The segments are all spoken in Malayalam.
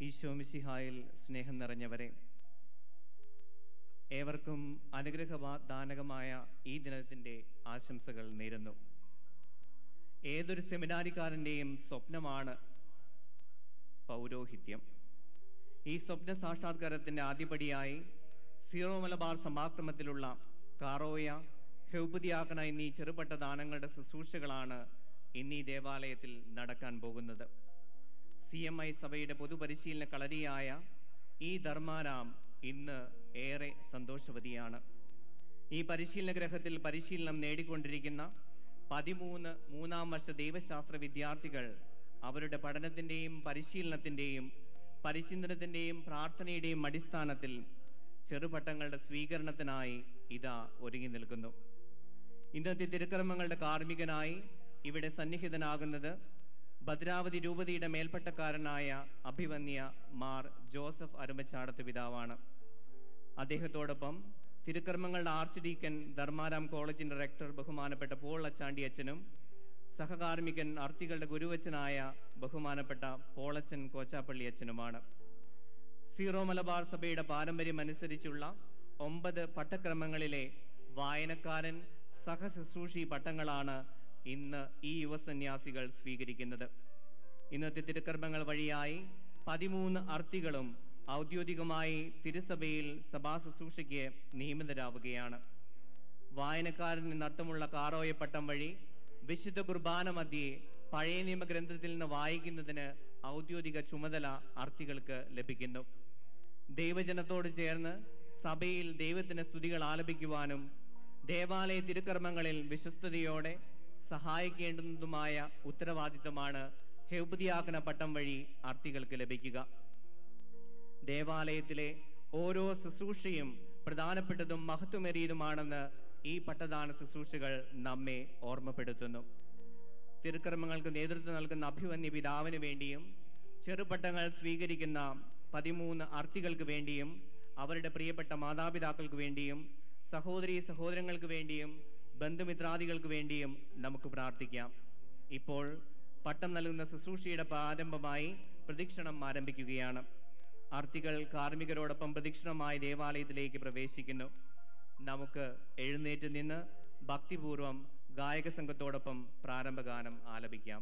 ഈശോ മിശിഹായിൽ സ്നേഹം നിറഞ്ഞവരെ ഏവർക്കും അനുഗ്രഹദാനകമായ ഈ ദിനത്തിൻ്റെ ആശംസകൾ നേരുന്നു ഏതൊരു സെമിനാരിക്കാരൻ്റെയും സ്വപ്നമാണ് പൗരോഹിത്യം ഈ സ്വപ്ന സാക്ഷാത്കാരത്തിൻ്റെ ആദ്യപടിയായി സീറോ മലബാർ സമാക്രമത്തിലുള്ള കാറോയ ഹൌപതിയാക്കണ എന്നീ ചെറുപട്ട ദാനങ്ങളുടെ ശുശ്രൂഷകളാണ് ഇന്നീ ദേവാലയത്തിൽ നടക്കാൻ പോകുന്നത് സി എം ഐ സഭയുടെ പൊതുപരിശീലന കളരിയായ ഈ ധർമാരാം ഇന്ന് ഏറെ സന്തോഷവതിയാണ് ഈ പരിശീലന ഗ്രഹത്തിൽ പരിശീലനം നേടിക്കൊണ്ടിരിക്കുന്ന പതിമൂന്ന് മൂന്നാം വർഷ ദൈവശാസ്ത്ര വിദ്യാർത്ഥികൾ അവരുടെ പഠനത്തിൻ്റെയും പരിശീലനത്തിൻ്റെയും പരിചിന്തനത്തിൻ്റെയും പ്രാർത്ഥനയുടെയും അടിസ്ഥാനത്തിൽ ചെറുപട്ടങ്ങളുടെ സ്വീകരണത്തിനായി ഇതാ ഒരുങ്ങി നിൽക്കുന്നു ഇന്നത്തെ തിരുക്കർമ്മങ്ങളുടെ കാർമ്മികനായി ഇവിടെ സന്നിഹിതനാകുന്നത് ഭദ്രാവതി രൂപതയുടെ മേൽപ്പട്ടക്കാരനായ അഭിവന്യ മാർ ജോസഫ് അരുമച്ചാടത്ത് പിതാവാണ് അദ്ദേഹത്തോടൊപ്പം തിരുക്കർമ്മങ്ങളുടെ ആർച്ച് ഡീക്കൻ ധർമാരാം കോളേജിൻ്റെ റെക്ടർ ബഹുമാനപ്പെട്ട പോൾ അച്ചാണ്ടി അച്ഛനും സഹകാർമ്മികൻ അർത്തികളുടെ ഗുരുവച്ചനായ ബഹുമാനപ്പെട്ട പോളച്ചൻ കോച്ചാപ്പള്ളി അച്ഛനുമാണ് സീറോ മലബാർ സഭയുടെ പാരമ്പര്യം അനുസരിച്ചുള്ള ഒമ്പത് പട്ടക്രമങ്ങളിലെ വായനക്കാരൻ സഹശുശ്രൂഷി പട്ടങ്ങളാണ് ഇന്ന് ഈ യുവസന്യാസികൾ സ്വീകരിക്കുന്നത് ഇന്നത്തെ തിരുക്കർമ്മങ്ങൾ വഴിയായി പതിമൂന്ന് അർത്തികളും ഔദ്യോഗികമായി തിരുസഭയിൽ സഭാ ശുശ്രൂഷയ്ക്ക് നിയമിതരാവുകയാണ് വായനക്കാരൻ എന്നർത്ഥമുള്ള കാറോയ പട്ടം വഴി വിശുദ്ധ കുർബാന മധ്യേ പഴയ നിയമഗ്രന്ഥത്തിൽ നിന്ന് വായിക്കുന്നതിന് ഔദ്യോഗിക ചുമതല അർത്ഥികൾക്ക് ലഭിക്കുന്നു ദൈവജനത്തോട് ചേർന്ന് സഭയിൽ ദൈവത്തിന് സ്തുതികൾ ആലപിക്കുവാനും ദേവാലയ തിരുക്കർമ്മങ്ങളിൽ വിശ്വസ്തയോടെ സഹായിക്കേണ്ടുന്നതുമായ ഉത്തരവാദിത്തമാണ് ഹൌപതിയാക്കന പട്ടം വഴി അർത്ഥികൾക്ക് ലഭിക്കുക ദേവാലയത്തിലെ ഓരോ ശുശ്രൂഷയും പ്രധാനപ്പെട്ടതും മഹത്വമേറിയതുമാണെന്ന് ഈ പട്ടദാന ശുശ്രൂഷകൾ നമ്മെ ഓർമ്മപ്പെടുത്തുന്നു തിരുക്കർമ്മങ്ങൾക്ക് നേതൃത്വം നൽകുന്ന അഭിവന്യ പിതാവിന് വേണ്ടിയും ചെറുപട്ടങ്ങൾ സ്വീകരിക്കുന്ന പതിമൂന്ന് അർത്ഥികൾക്ക് വേണ്ടിയും അവരുടെ പ്രിയപ്പെട്ട മാതാപിതാക്കൾക്ക് വേണ്ടിയും സഹോദരി സഹോദരങ്ങൾക്ക് വേണ്ടിയും ബന്ധുമിത്രാദികൾക്ക് വേണ്ടിയും നമുക്ക് പ്രാർത്ഥിക്കാം ഇപ്പോൾ പട്ടം നൽകുന്ന ശുശ്രൂഷയുടെ പ്രാരംഭമായി പ്രദക്ഷിണം ആരംഭിക്കുകയാണ് ആർത്തികൾ കാർമ്മികരോടൊപ്പം പ്രദക്ഷിണമായി ദേവാലയത്തിലേക്ക് പ്രവേശിക്കുന്നു നമുക്ക് എഴുന്നേറ്റ് നിന്ന് ഭക്തിപൂർവം ഗായക സംഘത്തോടൊപ്പം പ്രാരംഭഗാനം ആലപിക്കാം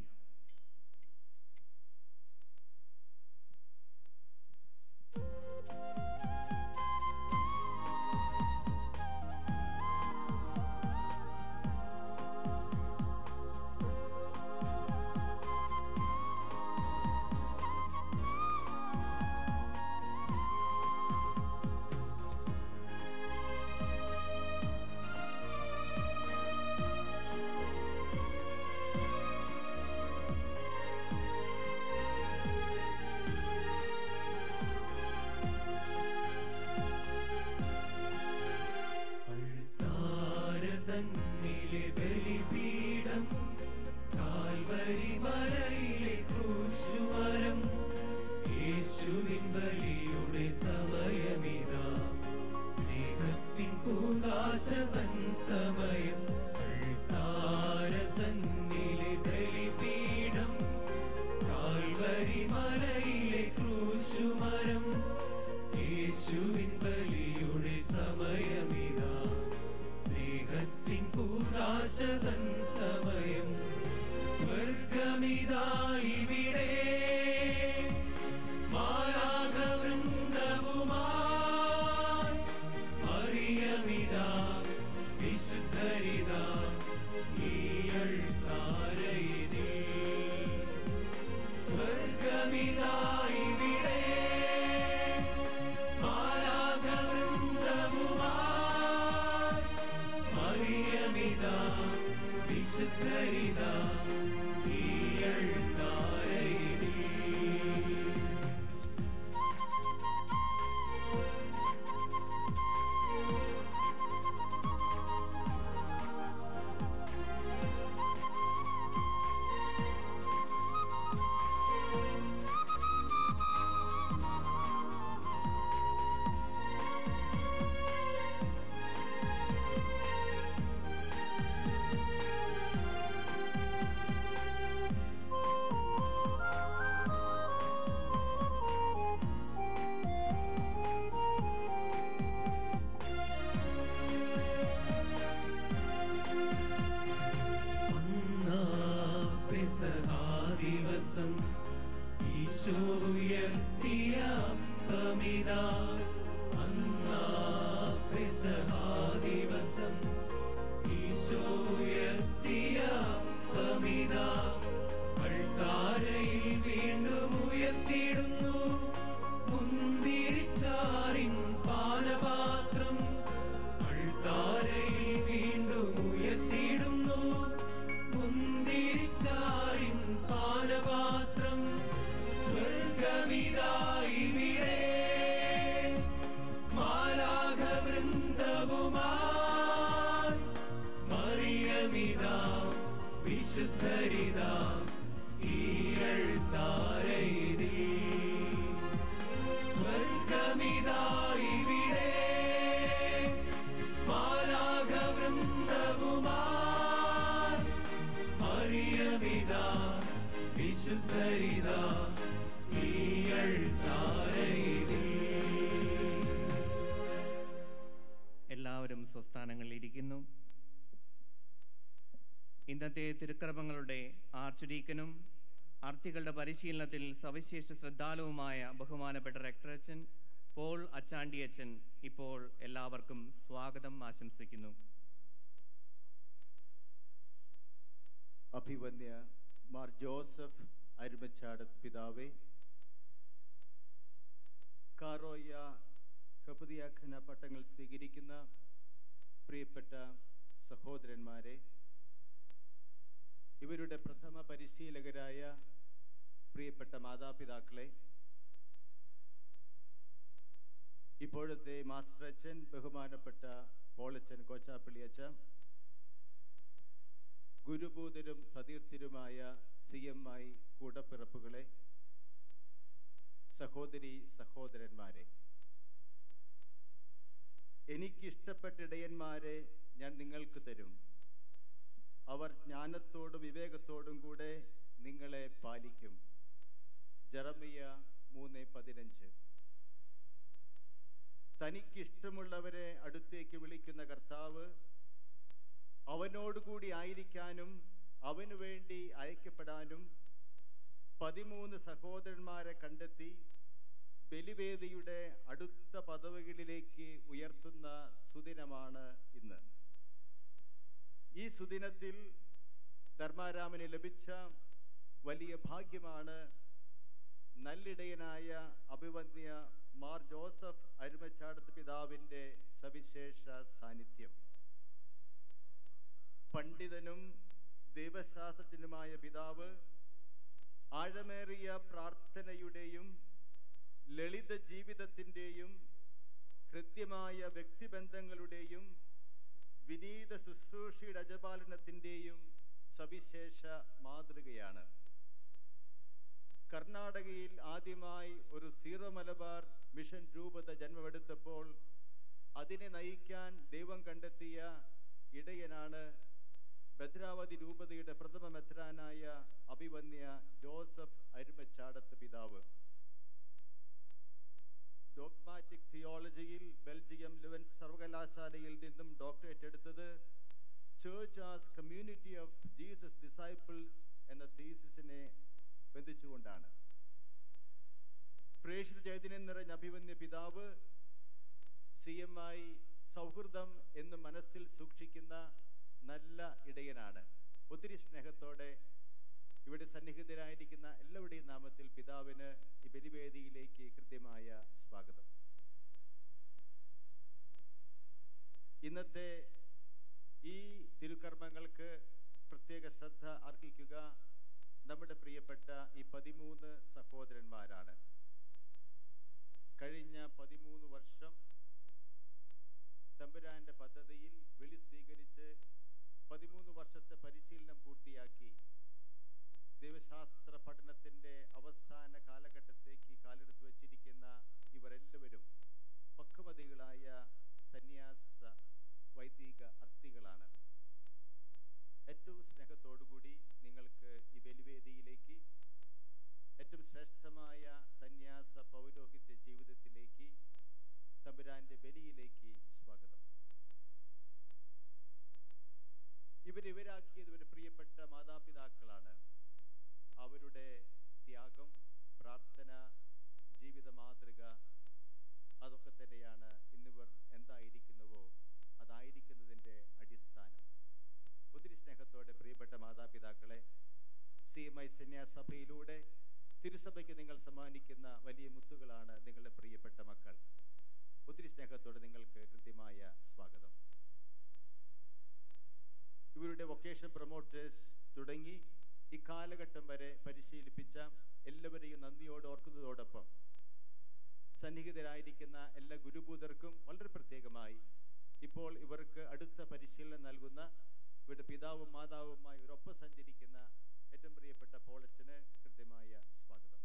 ും ഉയർത്തിയ അപ്പമിതാ അന്നാ പെസഹാ ദിവസം ഈശോ ഉയർത്തിയ അപ്പമിതാ അൾത്താരയിൽ വീണ്ടും ഉയർത്തിയിടുന്നു മുന്തിരിച്ചാറിൻ പാനപാത്രം അൾത്താരയിൽ വീണ്ടും ഉയർത്തിയിടുന്നു മുന്തിരിച്ചാറിൻ പാനപാത്രം സ്വർഗമിതായി ഇവിടെ മാലാഘ വൃന്ദവുമായി മറിയമിതാ വിശുദ്ധരിതാ ഈയൾത്താരയിതേ സ്വർഗമിതായി ഇവിടെ മാലാഘ വൃന്ദവുമായി മറിയമിതാ വിശുദ്ധരിതാ ഈയൾത്താരയിതേ എല്ലാവരും സ്വസ്ഥാനങ്ങളിൽ ഇരിക്കുന്നു ഇന്നത്തെ തിരുക്രമങ്ങളുടെ ആർച്ചുരീക്കനും അർത്ഥികളുടെ പരിശീലനത്തിൽ സവിശേഷ ശ്രദ്ധാലുവുമായ ബഹുമാനപ്പെട്ട റെക്ടറച്ചൻ പോൾ അച്ചാണ്ടിയച്ചൻ ഇപ്പോൾ എല്ലാവർക്കും സ്വാഗതം ആശംസിക്കുന്നു അഭിവന്യ മാർ ജോസഫ് അരുമച്ചാടത്ത് പിതാവേ കാറോയ ഹപതിയാഖന പട്ടങ്ങൾ സ്വീകരിക്കുന്ന പ്രിയപ്പെട്ട സഹോദരന്മാരെ ഇവരുടെ പ്രഥമ പരിശീലകരായ പ്രിയപ്പെട്ട മാതാപിതാക്കളെ ഇപ്പോഴത്തെ മാസ്റ്റർ അച്ഛൻ ബഹുമാനപ്പെട്ട പോളച്ചൻ കോച്ചാപ്പള്ളി അച്ഛ ഗുരുഭൂതരും സതീർത്ഥരുമായ സി എം ഐ കൂടപ്പിറപ്പുകളെ സഹോദരി സഹോദരന്മാരെ എനിക്കിഷ്ടപ്പെട്ട ഇടയന്മാരെ ഞാൻ നിങ്ങൾക്ക് തരും അവർ ജ്ഞാനത്തോടും വിവേകത്തോടും കൂടെ നിങ്ങളെ പാലിക്കും ജറമിയ മൂന്ന് പതിനഞ്ച് തനിക്കിഷ്ടമുള്ളവരെ അടുത്തേക്ക് വിളിക്കുന്ന കർത്താവ് അവനോടുകൂടി ആയിരിക്കാനും അവനു വേണ്ടി അയക്കപ്പെടാനും പതിമൂന്ന് സഹോദരന്മാരെ കണ്ടെത്തി ബലിവേദിയുടെ അടുത്ത പദവികളിലേക്ക് ഉയർത്തുന്ന സുദിനമാണ് ഇന്ന് ഈ സുദിനത്തിൽ ധർമാരാമന് ലഭിച്ച വലിയ ഭാഗ്യമാണ് നല്ലിടയനായ അഭിവന്യ മാർ ജോസഫ് അരുമച്ചാടത്ത് പിതാവിൻ്റെ സവിശേഷ സാന്നിധ്യം പണ്ഡിതനും ദൈവശാസ്ത്രജ്ഞനുമായ പിതാവ് ആഴമേറിയ പ്രാർത്ഥനയുടെയും ലളിത ജീവിതത്തിൻ്റെയും ഹൃദ്യമായ വ്യക്തിബന്ധങ്ങളുടെയും വിനീത ശുശ്രൂഷയുടെ അജപാലനത്തിൻ്റെയും സവിശേഷ മാതൃകയാണ് കർണാടകയിൽ ആദ്യമായി ഒരു സീറോ മലബാർ മിഷൻ രൂപത ജന്മമെടുത്തപ്പോൾ അതിനെ നയിക്കാൻ ദൈവം കണ്ടെത്തിയ ഇടയനാണ് ഭദ്രാവതി രൂപതയുടെ പ്രഥമ മെത്രാനായ അഭിവന്യ ജോസഫ് അരുമച്ചാടത്ത് പിതാവ് ഡോഗ്മാറ്റിക് തിയോളജിയിൽ ബെൽജിയം ലുവൻസ് സർവകലാശാലയിൽ നിന്നും ഡോക്ടറേറ്റ് എടുത്തത് church as community of Jesus disciples എന്ന തീസിസിനെ ബന്ധിച്ചുകൊണ്ടാണ് പ്രേക്ഷിത ചൈതന്യം നിറഞ്ഞ അഭിവന്യ പിതാവ് സി എം ഐ സൗഹൃദം എന്ന് മനസ്സിൽ സൂക്ഷിക്കുന്ന നല്ല ഇടയനാണ് ഒത്തിരി സ്നേഹത്തോടെ ഇവിടെ സന്നിഹിതരായിരിക്കുന്ന എല്ലാവരുടെയും നാമത്തിൽ പിതാവിന് ഈ ബലിവേദിയിലേക്ക് കൃത്യമായ സ്വാഗതം ഇന്നത്തെ ഈ തിരുക്കർമ്മങ്ങൾക്ക് പ്രത്യേക ശ്രദ്ധ അർഹിക്കുക നമ്മുടെ പ്രിയപ്പെട്ട ഈ പതിമൂന്ന് സഹോദരന്മാരാണ് കഴിഞ്ഞ പതിമൂന്ന് വർഷം തമ്പുരാന്റെ പദ്ധതിയിൽ വിളി സ്വീകരിച്ച് പതിമൂന്ന് വർഷത്തെ പരിശീലനം പൂർത്തിയാക്കി ദൈവശാസ്ത്ര പഠനത്തിന്റെ അവസാന കാലഘട്ടത്തേക്ക് കാലെടുത്ത് വച്ചിരിക്കുന്ന ഇവരെല്ലാവരും പക്വമതികളായ സന്യാസ വൈദിക അർത്ഥികളാണ് ഏറ്റവും സ്നേഹത്തോടുകൂടി നിങ്ങൾക്ക് ഈ ബലിവേദിയിലേക്ക് ഏറ്റവും ശ്രേഷ്ഠമായ സന്യാസ പൗരോഹിത്യ ജീവിതത്തിലേക്ക് തമ്പുരാന്റെ ബലിയിലേക്ക് സ്വാഗതം ഇവരിവരാക്കിയത് ഇവരുടെ പ്രിയപ്പെട്ട മാതാപിതാക്കളാണ് അവരുടെ ത്യാഗം പ്രാർത്ഥന ഞങ്ങൾ സമ്മാനിക്കുന്ന വലിയ മുത്തുകളാണ് നിങ്ങളുടെ പ്രിയപ്പെട്ട മക്കൾ ഒത്തിരി സ്നേഹത്തോടെ നിങ്ങൾക്ക് കൃത്യമായ സ്വാഗതം ഇവരുടെ വൊക്കേഷൻ പ്രൊമോട്ടേഴ്സ് തുടങ്ങി ഇക്കാലഘട്ടം വരെ പരിശീലിപ്പിച്ച എല്ലാവരെയും നന്ദിയോട് ഓർക്കുന്നതോടൊപ്പം സന്നിഹിതരായിരിക്കുന്ന എല്ലാ ഗുരുഭൂതർക്കും വളരെ പ്രത്യേകമായി ഇപ്പോൾ ഇവർക്ക് അടുത്ത പരിശീലനം നൽകുന്ന ഇവരുടെ പിതാവും മാതാവുമായി ഇവരൊപ്പം സഞ്ചരിക്കുന്ന ഏറ്റവും പ്രിയപ്പെട്ട പോളച്ചന് കൃത്യമായ സ്വാഗതം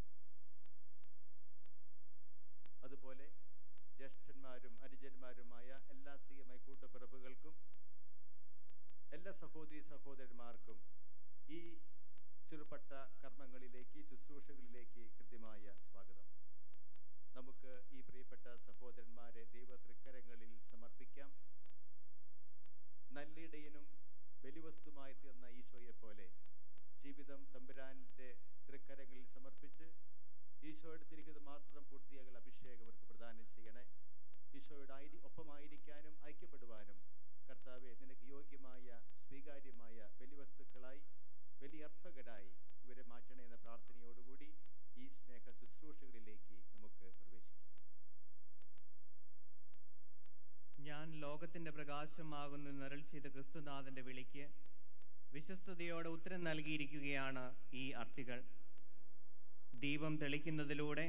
അതുപോലെ ജ്യേഷ്ഠന്മാരും അനുജന്മാരുമായ എല്ലാ സി എം ഐ കൂട്ടുപിറപ്പുകൾക്കും എല്ലാ സഹോദരി സഹോദരന്മാർക്കും ഈ ചെറുപട്ട കർമ്മങ്ങളിലേക്ക് ശുശ്രൂഷകളിലേക്ക് കൃത്യമായ സ്വാഗതം നമുക്ക് ഈ പ്രിയപ്പെട്ട സഹോദരന്മാരെ ദൈവ തൃക്കരങ്ങളിൽ സമർപ്പിക്കാം നല്ലിടയനും ബലിവസ്തുമായി തീർന്ന ഈശോയെ പോലെ ജീവിതം തമ്പുരാൻ്റെ തൃക്കരങ്ങളിൽ സമർപ്പിച്ച് ഈശോ എടുത്തിരിക്കുന്നത് മാത്രം പൂർത്തിയാകൽ അഭിഷേകം അവർക്ക് പ്രദാനം ചെയ്യണേ ഈശോയുടെ ആയി ഒപ്പമായിരിക്കാനും ഐക്യപ്പെടുവാനും കർത്താവെ നിനക്ക് യോഗ്യമായ സ്വീകാര്യമായ ബലിവസ്തുക്കളായി ബലിയർപ്പകരായി ഇവരെ മാറ്റണേ എന്ന പ്രാർത്ഥനയോടുകൂടി ഈ സ്നേഹ ശുശ്രൂഷകളിലേക്ക് നമുക്ക് പ്രവേശിക്കാം ഞാൻ ലോകത്തിന്റെ പ്രകാശമാകുന്ന നിരൾ ചെയ്ത ക്രിസ്തുനാഥന്റെ വിളിക്ക് വിശ്വസ്തയോടെ ഉത്തരം നൽകിയിരിക്കുകയാണ് ഈ അർത്ഥികൾ ദീപം തെളിക്കുന്നതിലൂടെ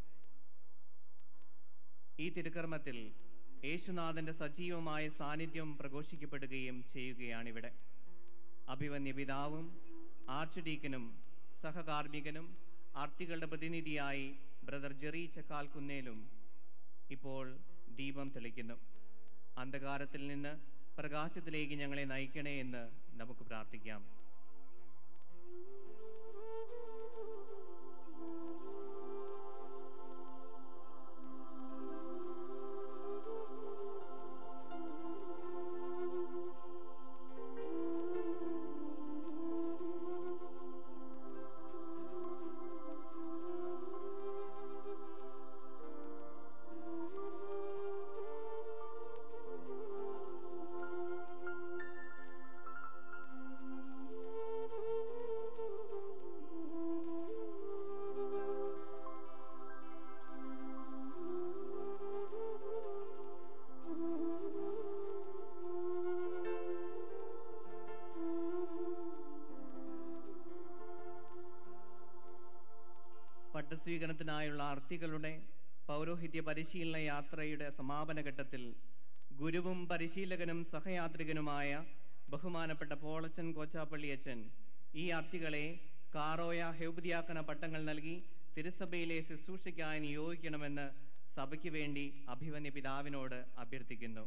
ഈ തിരുക്കർമ്മത്തിൽ യേശുനാഥന്റെ സജീവമായ സാന്നിധ്യം പ്രഘോഷിക്കപ്പെടുകയും ചെയ്യുകയാണിവിടെ അഭിവന്യ പിതാവും ആർച്ച് ഡീക്കനും സഹകാർമ്മികനും ആർത്തികളുടെ പ്രതിനിധിയായി ബ്രദർ ജെറി ചക്കാൽ കുന്നേലും ഇപ്പോൾ ദീപം തെളിക്കുന്നു അന്ധകാരത്തിൽ നിന്ന് പ്രകാശത്തിലേക്ക് ഞങ്ങളെ നയിക്കണേ എന്ന് നമുക്ക് പ്രാർത്ഥിക്കാം പട്ടസ്വീകരണത്തിനായുള്ള അർത്ഥികളുടെ പൗരോഹിത്യ പരിശീലന യാത്രയുടെ സമാപന ഘട്ടത്തിൽ ഗുരുവും പരിശീലകനും സഹയാത്രികനുമായ ബഹുമാനപ്പെട്ട പോളച്ചൻ കോച്ചാപ്പള്ളി അച്ഛൻ ഈ അർത്ഥികളെ കാറോയ ഹെബ്ദിയാക്കണ പട്ടങ്ങൾ നൽകി തിരുസഭയിലെ ശുശ്രൂഷയ്ക്കായി നിയോഗിക്കണമെന്ന് സഭയ്ക്ക് വേണ്ടി അഭിവന്യ പിതാവിനോട് അഭ്യർത്ഥിക്കുന്നു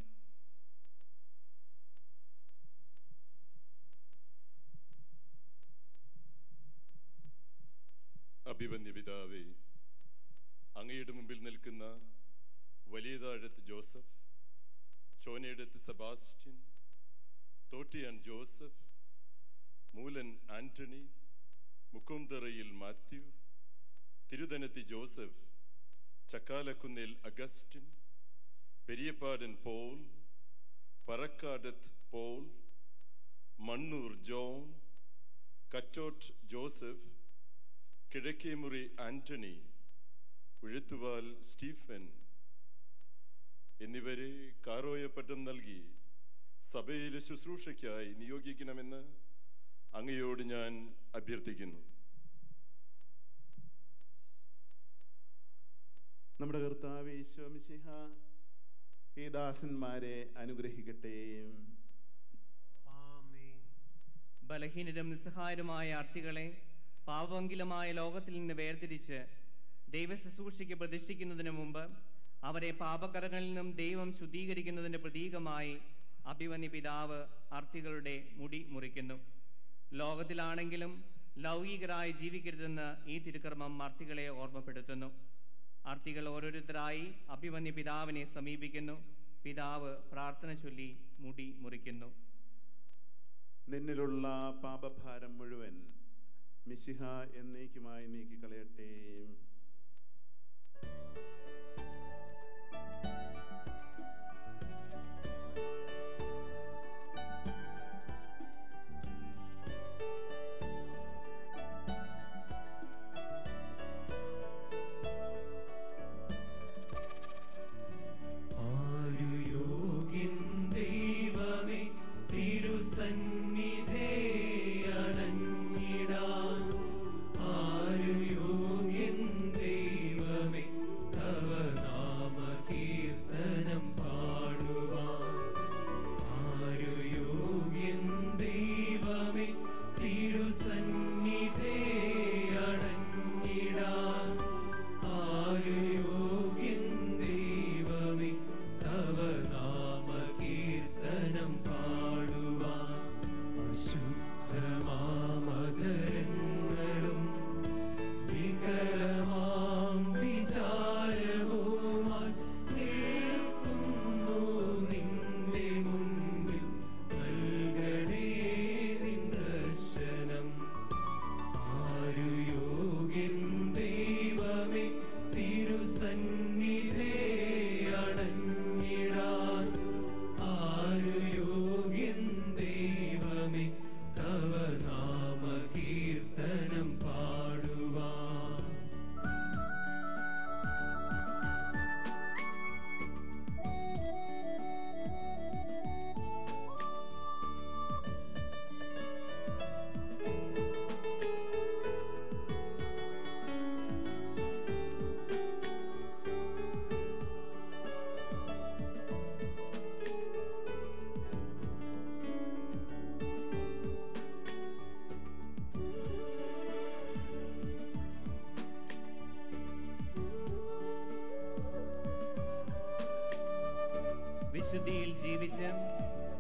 അഭിവന്യ പിതാവേ അങ്ങയുടെ മുമ്പിൽ നിൽക്കുന്ന Valiyathazhath Joseph Chonayeduth Sebastian Thottiyan Joseph Moolan Antony Mukkumtharayil Mathew Thiruthanathi Joseph Chakkalakkunnil Augustine Periyappadan Paul Parakkadath Paul Mannur John Kattot Joseph Kizhakkemuri Antony Uzhuthuval Stephen എന്നിവരെ കാറോയ പട്ടം നൽകി സഭയിലെ ശുശ്രൂഷയ്ക്കായി നിയോഗിക്കണമെന്ന് അങ്ങയോട് ഞാൻ അഭ്യർത്ഥിക്കുന്നു നമ്മുടെ കർത്താവ് ഈശോമിശിഹ ഈ ദാസന്മാരെ അനുഗ്രഹിക്കട്ടെ ബലഹീനരും നിസ്സഹായരുമായ അർത്ഥികളെ പാപങ്കിലമായ ലോകത്തിൽ നിന്ന് വേർതിരിച്ച് ദൈവ ശുശ്രൂഷയ്ക്ക് പ്രതിഷ്ഠിക്കുന്നതിന് മുമ്പ് അവരെ പാപകരങ്ങളിൽ നിന്നും ദൈവം ശുദ്ധീകരിക്കുന്നതിൻ്റെ പ്രതീകമായി അഭിവന്യ പിതാവ് അർത്ഥികളുടെ മുടി മുറിക്കുന്നു ലോകത്തിലാണെങ്കിലും ലൗകികരായി ജീവിക്കരുതെന്ന് ഈ തിരുക്കർമ്മം അർത്ഥികളെ ഓർമ്മപ്പെടുത്തുന്നു അർത്ഥികൾ ഓരോരുത്തരായി അഭിവന്യ പിതാവിനെ സമീപിക്കുന്നു പിതാവ് പ്രാർത്ഥന ചൊല്ലി മുടി മുറിക്കുന്നു നിന്നിലുള്ള പാപഭാരം മുഴുവൻ മിശിഹ എന്നേക്കുമായി നീക്കിക്കളയട്ടെ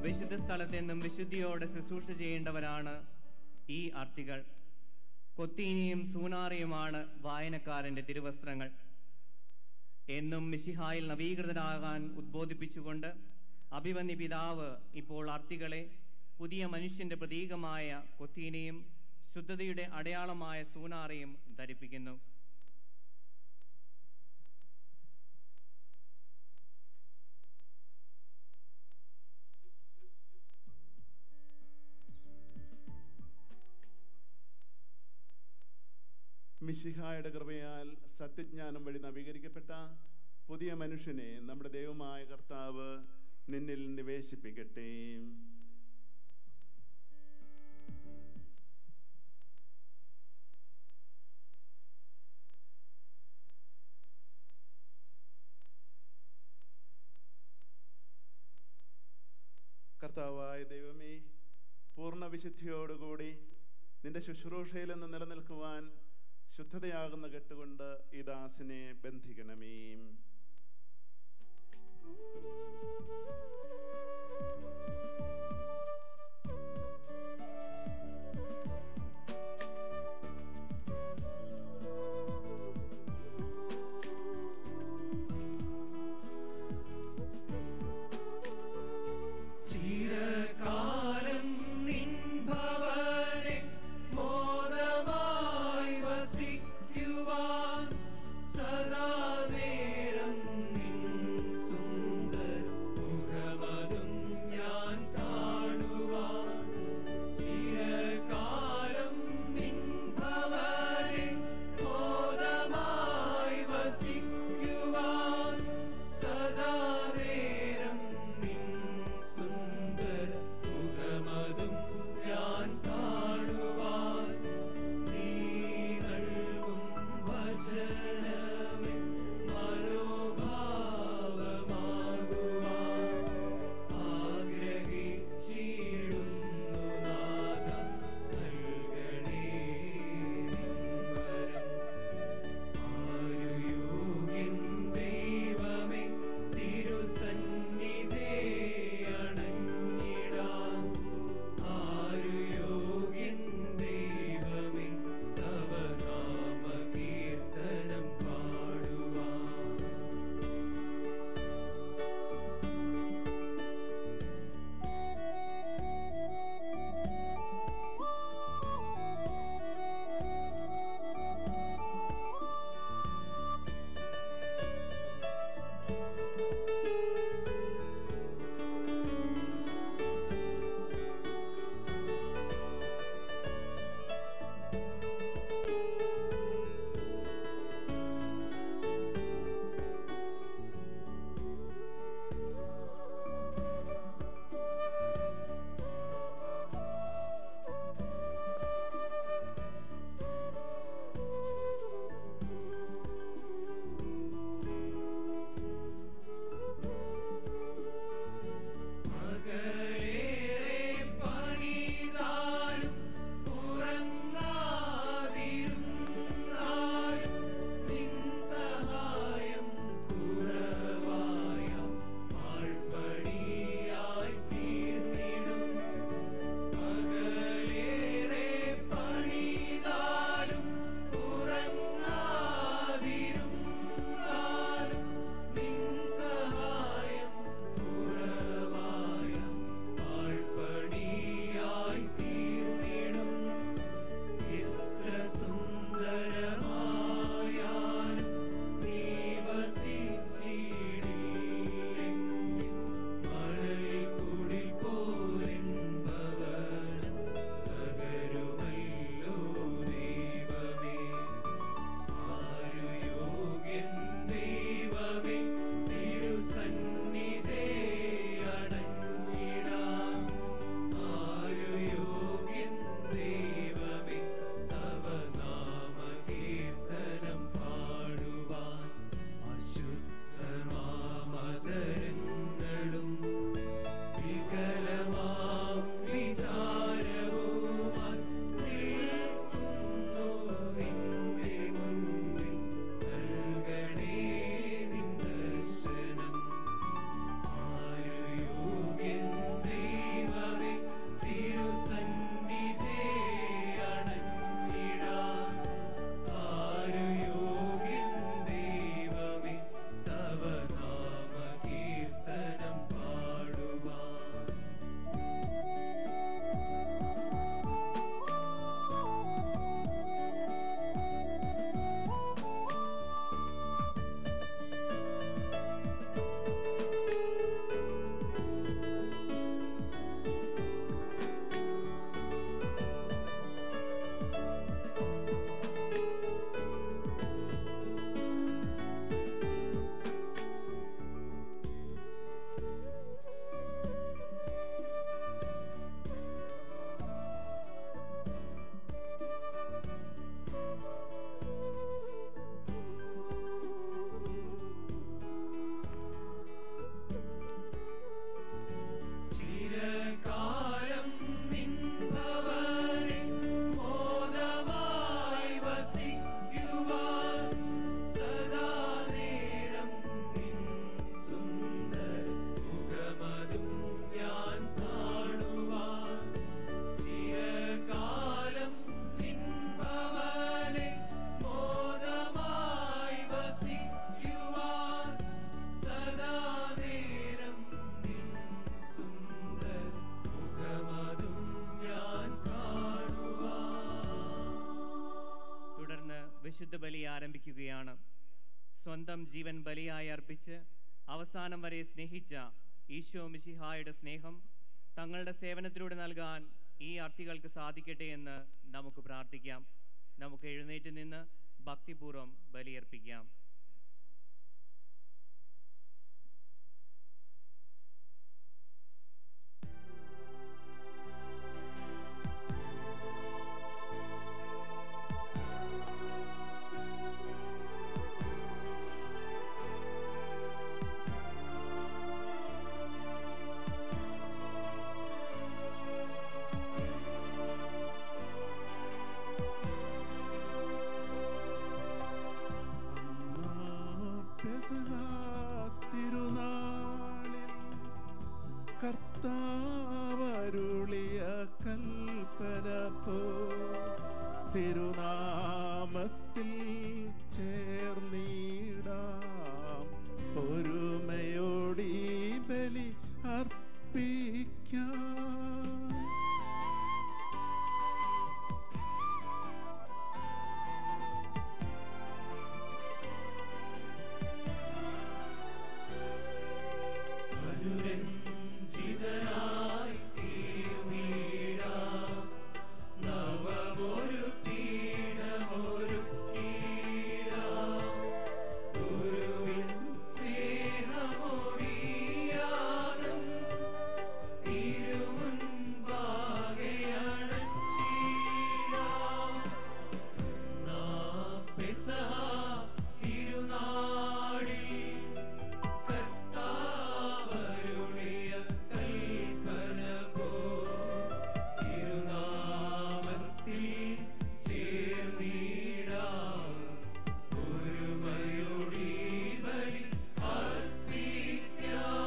വിശുദ്ധ സ്ഥലത്ത് നിന്നും വിശുദ്ധിയോടെ ശുശ്രൂഷ ചെയ്യേണ്ടവരാണ് ഈ അർത്തികൾ കൊത്തീനിയും സൂനാറിയുമാണ് വായനക്കാരൻ്റെ തിരുവസ്ത്രങ്ങൾ എന്നും മിശിഹായിൽ നവീകൃതരാകാൻ ഉദ്ബോധിപ്പിച്ചുകൊണ്ട് അഭിമന്യ പിതാവ് ഇപ്പോൾ അർത്തികളെ പുതിയ മനുഷ്യന്റെ പ്രതീകമായ കൊത്തീനെയും ശുദ്ധതയുടെ അടയാളമായ സൂനാറയും ധരിപ്പിക്കുന്നു മിശിഹായുടെ കൃപയാൽ സത്യജ്ഞാനം വഴി നവീകരിക്കപ്പെട്ട പുതിയ മനുഷ്യനെ നമ്മുടെ ദൈവമായ കർത്താവ് നിന്നിൽ നിവേശിപ്പിക്കട്ടെ കർത്താവായ ദൈവമേ പൂർണ്ണ വിശുദ്ധിയോടുകൂടി നിന്റെ ശുശ്രൂഷയിൽ നിന്ന് നിലനിൽക്കുവാൻ ശുദ്ധതയാകുന്ന കെട്ടുകൊണ്ട് ഈ ദാസിനെ ബന്ധിക്കണമേ ചിരകാലം നിൻ ഭവനെ മോദമായി വസിക്കുവാൻ സദാ നേ അറിയിക്കുകയാണ് സ്വന്തം ജീവൻ ബലിയായി അർപ്പിച്ച് അവസാനം വരെ സ്നേഹിച്ച ഈശോ മിശിഹായുടെ സ്നേഹം തങ്ങളുടെ സേവനത്തിലൂടെ നൽകാൻ ഈ അർത്ഥികൾക്ക് സാധിക്കട്ടെ എന്ന് നമുക്ക് പ്രാർത്ഥിക്കാം നമുക്ക് എഴുന്നേറ്റ് നിന്ന് ഭക്തിപൂർവ്വം ബലിയർപ്പിക്കാം തിരുനാളിൽ കർത്താവരുളിയ കൽപ്പന പോ തിരുനാമത്തിൽ ചേർന്നിടാം ഒരുമയോടി ബലി അർപ്പിക്കാം അനുരഞ്ജിതനായി തീർന്നിടാം നവമൊരു പീഠമൊരുക്കിടാം ഗുരുവിൻ സ്നേഹമൊടിയാകം തിരുമുൻപാകെയണച്ചിടാം നാം പെസഹ തിരുനാളിൽ കർത്താവരുളിയ കൽപ്പന പോ തിരുനാമത്തിൽ ചേർന്നിടാം ഒരുമയോടി ബലി അർപ്പിക്കാം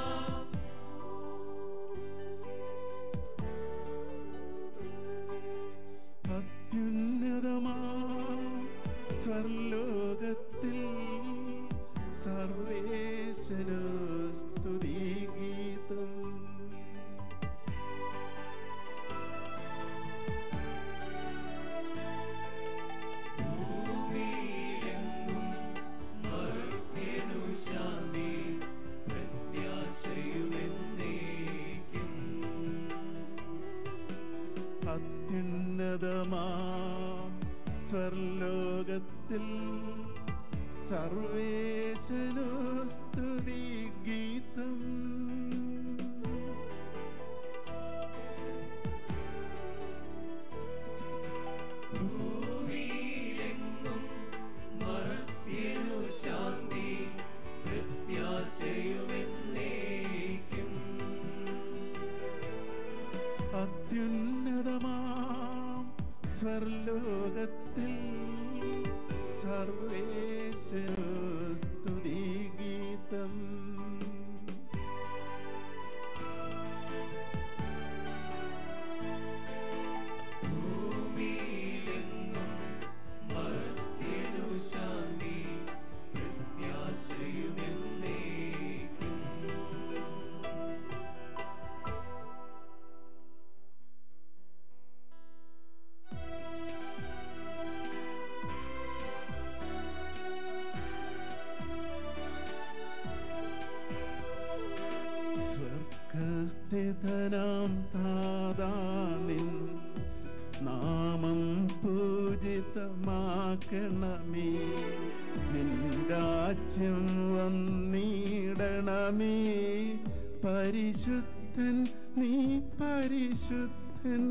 അത്യുന്നതമാ സ്വർലോകത്തിൽ സർവേശനു സ്തുതിഗീതം ഭൂമിയിലെങ്ങും മർത്യനു ശാന്തി പ്രത്യാശയുമെന്നേക്കും അത്യുന്നതമാ സ്വർലോകത്തിൽ സർവേശനു സ്തുതിഗീതം ഭൂമിയിലെങ്ങും മർത്യനു ശാന്തി പ്രത്യാശയുമെന്നേക്കും അത്യുന്നതമാം സ്വർലോകത്തിൽ സർവേശനു സ്തുതിഗീതം ഭൂമിയിലെങ്ങും മർത്യനു ശാന്തി പ്രത്യാശയുമെന്നേക്കും സ്വർഗസ്ഥിതനാം താതാനിൻ നാമം പൂജിതമാക്കണമേ നിൻ രാജ്യം വന്നിടണമേ പരിശുദ്ധൻ നീ പരിശുദ്ധൻ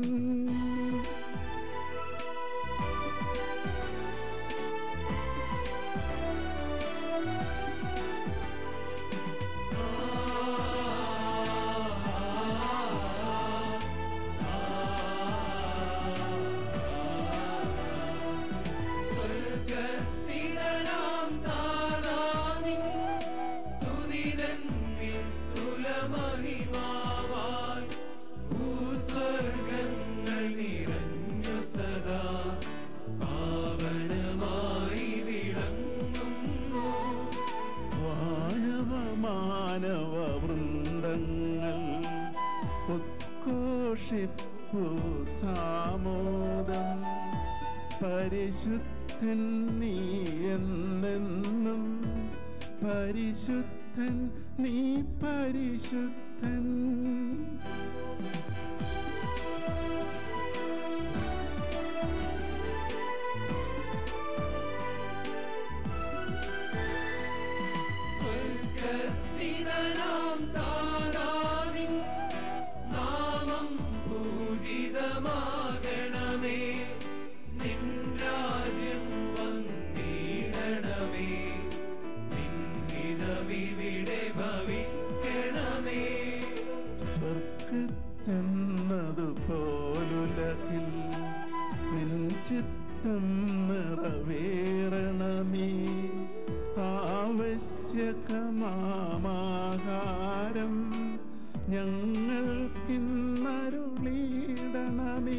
സ്വർഗസ്ഥിതനാം താതാനിൻ സ്തുതിതൻ നിസ്തുലമഹിമാവാൻ ഭൂസ്വർഗങ്ങൾ നിറഞ്ഞു സദാ പാവനമായി വിളങ്ങുന്നു വാനവ മാനവ വൃന്ദങ്ങൾ ഉത്ഘോഷിപ്പു സാമോദം പരിശുദ്ധ പരിശുദ്ധൻ നീ എന്നെന്നും പരിശുദ്ധൻ നീ പരിശുദ്ധൻ സ്വർഗസ്ഥിതനാം താരാനിൻ നാമം പൂജിതമാകണമേ നിൻ രാജ്യം വന്നിടണമേ നിൻ ഹിതമിവിടെ ഭവിക്കണമേ സ്വർഗത്തെന്നതുപോലുലകിൽ നിൻ ചിത്തം നിറവേറണമേ ആവശ്യകമാഹാരം ഞങ്ങൾക്കിന്നരുളിയിടണമേ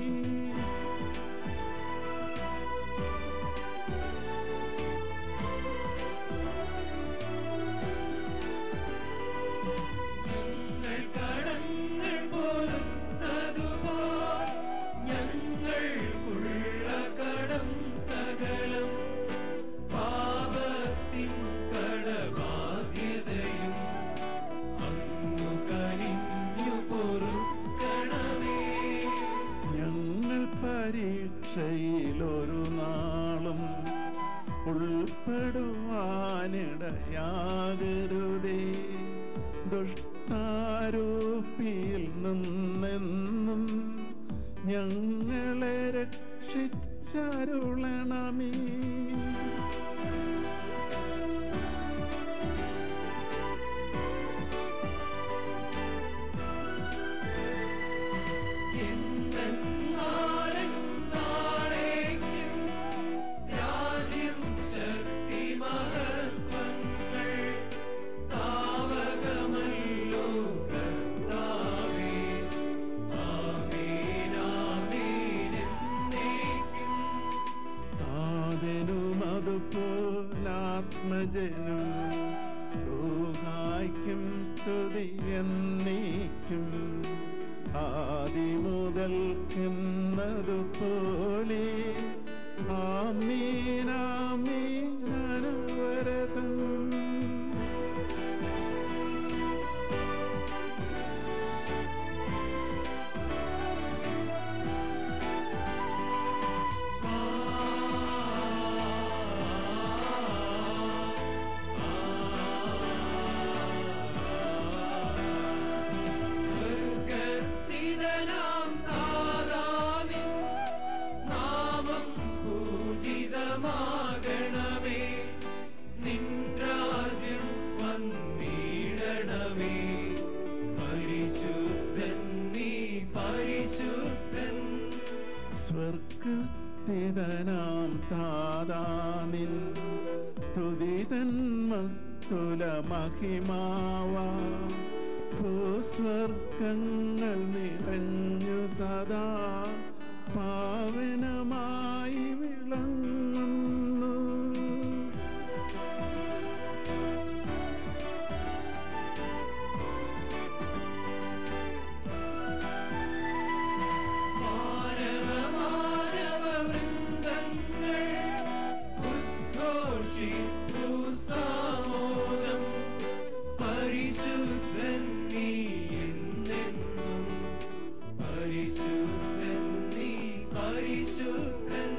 ഞങ്ങൾ കടങ്ങൾ പൊറുത്തതുപോൽ ഞങ്ങൾക്കുള്ള കടം സകലം പാപത്തിൻ കടബാധ്യതയും അങ്ങു കനിഞ്ഞു പൊറുക്കണമേ ഞങ്ങൾ പരീക്ഷയിലൊരു നാളും ഉൾപ്പെടുവാനിടയാകരുതേ ദുഷ്ടാരൂപിയിൽ നിന്നെന്നും ഞങ്ങളെ രക്ഷിച്ചരുളണമേ നാളേക്കും രാജ്യം ശക്തി മഹത്വങ്ങൾ താവകമല്ലോ കർത്താവേ ആമേനാമേനെന്നേക്കും താതനും അതുപോലാത്മജനും റൂഹായ്ക്കും സ്തുതി എന്നേക്കും ആദിമുതൽക്കുന്നതുപോലെ ആമീനാമീനവരതം സ്വർഗസ്ഥിതനാം താരാനിൻ നാമം പൂജിതമാകണമേ നിൻ രാജ്യം വന്നിടണമേ പരിശുദ്ധൻ നീ പരിശുദ്ധൻ സ്വർഗസ്ഥിതനാം താതാനിൻ സ്തുതിതൻ മസ്തുല മഹിമാവാ ഭൂസ്വർഗങ്ങൾ നിറഞ്ഞു സദാ പാവനമായി വിളങ്ങുന്നു മാനവ മാനവ വൃന്ദങ്ങൾ ഉദ്ഘോഷിപ്പു സാമോദം പരിശുദ്ധൻ നീ എന്നെന്നും പരിശുദ്ധൻ നീ പരിശുദ്ധൻ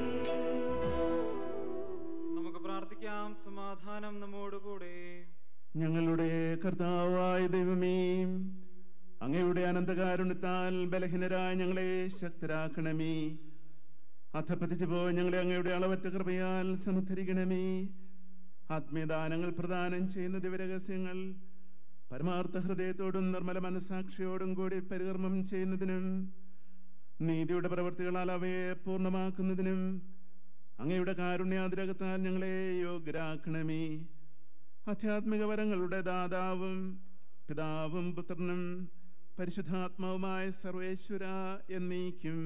നമുക്ക് പ്രാർത്ഥിക്കാം സമാധാനം നമ്മോടുകൂടെ ഞങ്ങളുടെ കർത്താവായ ദൈവമേ അങ്ങയുടെ അനന്തകാരുണ്യത്താൽ ബലഹീനരായ ഞങ്ങളെ ശക്തരാക്കണമേ അധപ്പതിച്ചു പോയി ഞങ്ങളെ അങ്ങയുടെ അളവറ്റ കൃപയാൽ സമുദ്ധരിക്കണമേ ആത്മീയദാനങ്ങൾ പ്രദാനം ചെയ്യുന്ന ദിവരഹസ്യങ്ങൾ പരമാർത്ഥ ഹൃദയത്തോടും നിർമ്മല മനസാക്ഷിയോടും കൂടി പരികർമ്മം ചെയ്യുന്നതിനും നീതിയുടെ പ്രവൃത്തികളാൽ അവയെ പൂർണ്ണമാക്കുന്നതിനും അങ്ങയുടെ കാരുണ്യാതിരകത്താൽ ഞങ്ങളെ യോഗ്യരാക്കണമേ ആധ്യാത്മിക വരങ്ങളുടെ ദാതാവും പിതാവും പുത്രനും പരിശുദ്ധാത്മാവുമായ സർവേശ്വര എന്നീക്കും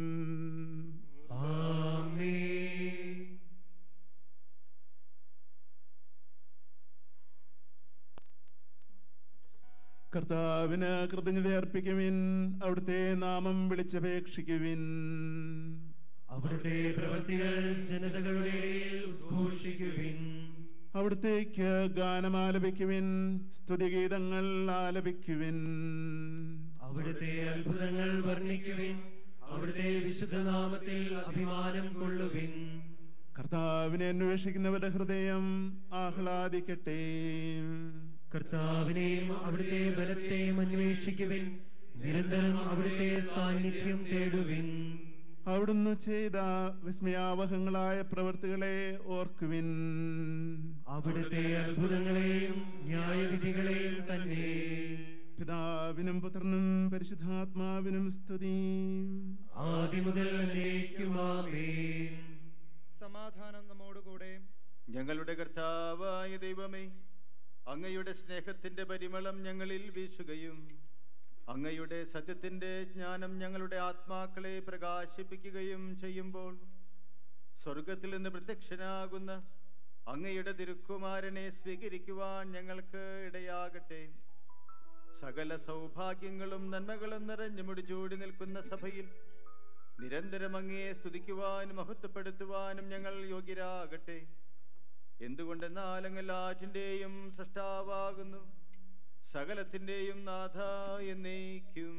കർത്താവിന് കൃതജ്ഞത അർപ്പിക്കുവിൻ അവിടുത്തെ നാമം വിളിച്ചപേക്ഷിക്കുവിൻ അവിടുത്തെ പ്രവൃത്തികൾ ജനതകളുടെ ഇടയിൽ ഉദ്ഘോഷിക്കുവിൻ അവിടുത്തേക്ക് ഗാനമാലപിക്കുവിൻ സ്തുതിഗീതങ്ങൾ ആലപിക്കുവിൻ അവിടുത്തെ അത്ഭുതങ്ങൾ വർണ്ണിക്കുവിൻ അവിടുത്തെ വിശുദ്ധ നാമത്തിൽ അഭിമാനം കൊള്ളുവിൻ കർത്താവിനെ അന്വേഷിക്കുന്നവരുടെ ഹൃദയം ആഹ്ലാദിക്കട്ടെ കർത്താവിനെയും അവിടുത്തെ ബലത്തെയും അന്വേഷിക്കുവിൻ നിരന്തരം അവിടുത്തെ സാന്നിധ്യം തേടുവിൻ അവിടുന്ന് ചെയ്ത വിസ്മയാവഹങ്ങളായ പ്രവൃത്തികളെ ഓർക്കുവിൻ അവിടുത്തെ അത്ഭുതങ്ങളെയും ന്യായവിധികളെയും തന്നെ പിതാവിനും പുത്രനും പരിശുദ്ധാത്മാവിനും സ്തുതി ആദിമുതൽ എന്നേക്കുമാമേൻ സമാധാനം നമ്മോടുകൂടെ ഞങ്ങളുടെ കർത്താവായ ദൈവമേ അങ്ങയുടെ സ്നേഹത്തിന്റെ പരിമളം ഞങ്ങളിൽ വീശുകയും അങ്ങയുടെ സത്യത്തിന്റെ ജ്ഞാനം ഞങ്ങളുടെ ആത്മാക്കളെ പ്രകാശിപ്പിക്കുകയും ചെയ്യുമ്പോൾ സ്വർഗത്തിൽ നിന്ന് പ്രത്യക്ഷനാകുന്ന അങ്ങയുടെ തിരുക്കുമാരനെ സ്വീകരിക്കുവാൻ ഞങ്ങൾക്ക് ഇടയാകട്ടെ സകല സൗഭാഗ്യങ്ങളും നന്മകളും നിറഞ്ഞു മുടിചൂടി നിൽക്കുന്ന സഭയിൽ നിരന്തരം അങ്ങയെ സ്തുതിക്കുവാനും മഹത്വപ്പെടുത്തുവാനും ഞങ്ങൾ യോഗ്യരാകട്ടെ എന്തുകൊണ്ടെന്നാൽ അങ്ങ് എല്ലാറ്റിൻ്റെയും സൃഷ്ടാവാകുന്നു സകലത്തിൻ്റെയും നാഥ എന്നേക്കും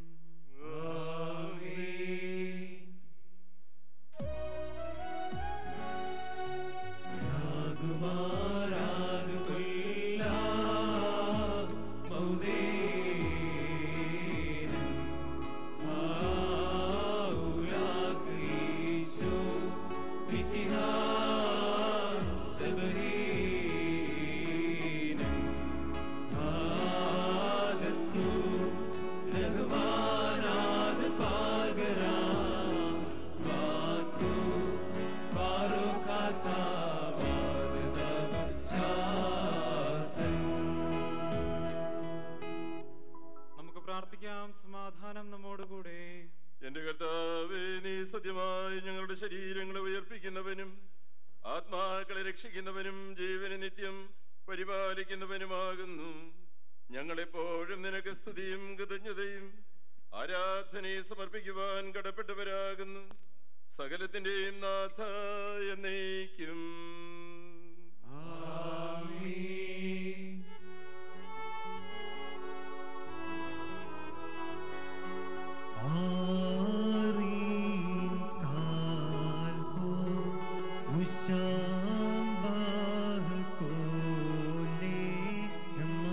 നമുക്ക് പ്രാർത്ഥിക്കാം സമാധാനം നമ്മോടുകൂടെ എന്റെ കർത്താവേ നീ സത്യമായി ഞങ്ങളുടെ ശരീരങ്ങളെ ഉയർപ്പിക്കുന്നവനും ആത്മാക്കളെ രക്ഷിക്കുന്നവനും ജീവന് നിത്യം പരിപാലിക്കുന്നവനുമാകുന്നു ഞങ്ങളെപ്പോഴും നിനക്ക് സ്തുതിയും കൃതജ്ഞതയും ആരാധനയെ സമർപ്പിക്കുവാൻ കടപ്പെട്ടവരാകുന്നു സകലത്തിന്റെയും നാഥ എന്നേക്കും ആരീൻ കാൽപോ ഉശാംബാഹ് കോലേ നമ്മ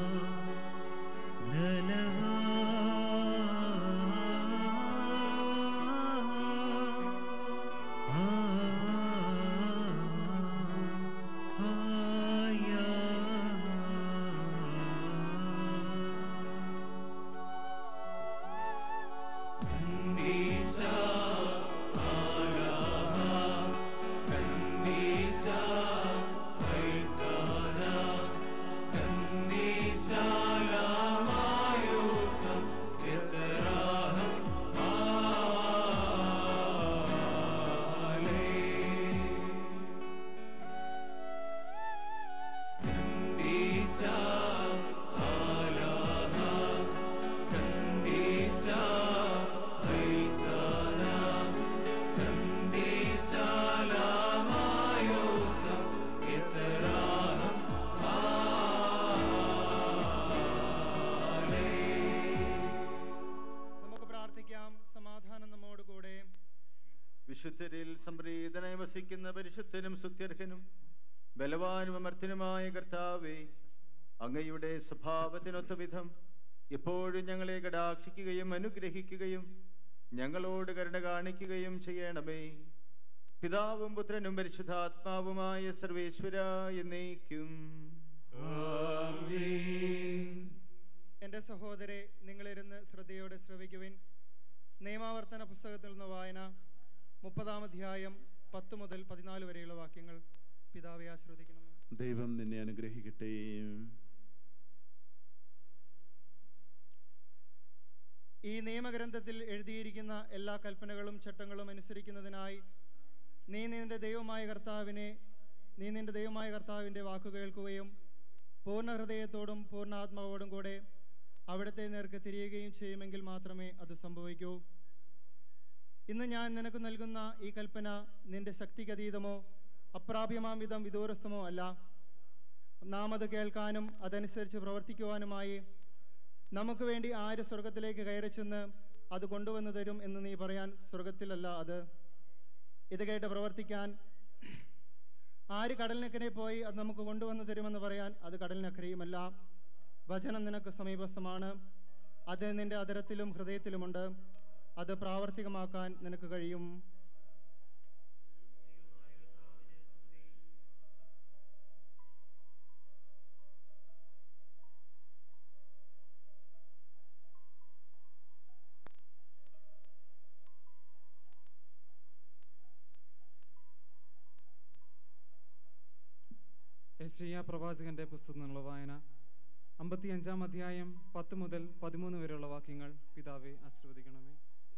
ലലഹാ ആ ആയാ നമുക്ക് പ്രാർത്ഥിക്കാം സമാധാനം നമ്മോടുകൂടെ വിശുദ്ധരിൽ സംപ്രീതനായി വസിക്കുന്ന പരിശുദ്ധനും സുത്യർഹനും ബലവാനും അമർത്തനുമായ കർത്താവേ അങ്ങയുടെ സ്വഭാവത്തിനൊത്ത വിധം എപ്പോഴും ഞങ്ങളെ കടാക്ഷിക്കുകയും അനുഗ്രഹിക്കുകയും ഞങ്ങളോട് കരുണ കാണിക്കുകയും ചെയ്യണമേ പിതാവും പുത്രനും പരിശുദ്ധാത്മാവുമായ സർവേശ്വര എന്നേക്കും എൻ്റെ സഹോദരെ നിങ്ങളിരുന്ന് ശ്രദ്ധയോടെ ശ്രവിക്കുവിൻ നിയമാവർത്തന പുസ്തകത്തിൽ നിന്ന് വായന മുപ്പതാം അധ്യായം പത്ത് മുതൽ പതിനാല് വരെയുള്ള വാക്യങ്ങൾ പിതാവെ ആശ്രവദിക്കണമേ ദൈവം നിന്നെ അനുഗ്രഹിക്കട്ടെ ഈ നിയമഗ്രന്ഥത്തിൽ എഴുതിയിരിക്കുന്ന എല്ലാ കൽപ്പനകളും ചട്ടങ്ങളും അനുസരിക്കുന്നതിനായി നീ നിന്റെ ദൈവമായ കർത്താവിനെ നീ നിന്റെ ദൈവമായ കർത്താവിൻ്റെ വാക്കു കേൾക്കുകയും പൂർണ്ണ ഹൃദയത്തോടും പൂർണ്ണ ആത്മാവോടും കൂടെ അവിടുത്തെ നേർക്ക് തിരിയുകയും ചെയ്യുമെങ്കിൽ മാത്രമേ അത് സംഭവിക്കൂ ഇന്ന് ഞാൻ നിനക്ക് നൽകുന്ന ഈ കൽപ്പന നിന്റെ ശക്തിക്കതീതമോ അപ്രാപ്യമാം വിധം വിദൂരസ്ഥമോ അല്ല നാം അത് കേൾക്കാനും അതനുസരിച്ച് പ്രവർത്തിക്കുവാനുമായി നമുക്ക് വേണ്ടി ആര് സ്വർഗത്തിലേക്ക് കയറി ചെന്ന് അത് കൊണ്ടുവന്നു തരും എന്ന് നീ പറയാൻ സ്വർഗത്തിലല്ല അത് ഇത് കേട്ട് പ്രവർത്തിക്കാൻ ആര് കടലിനക്കരെ പോയി അത് നമുക്ക് കൊണ്ടുവന്നു തരുമെന്ന് പറയാൻ അത് കടലിനക്കരയുമല്ല വചനം നിനക്ക് സമീപസ്ഥമാണ് അത് നിന്റെ അതരത്തിലും ഹൃദയത്തിലുമുണ്ട് അത് പ്രാവർത്തികമാക്കാൻ നിനക്ക് കഴിയും യശയ്യ പ്രവാചകന്റെ പുസ്തകം നിന്നുള്ള വായന അമ്പത്തിയഞ്ചാം അധ്യായം പത്ത് മുതൽ പതിമൂന്ന് വരെയുള്ള വാക്യങ്ങൾ പിതാവെ ആശീർവദിക്കണമേ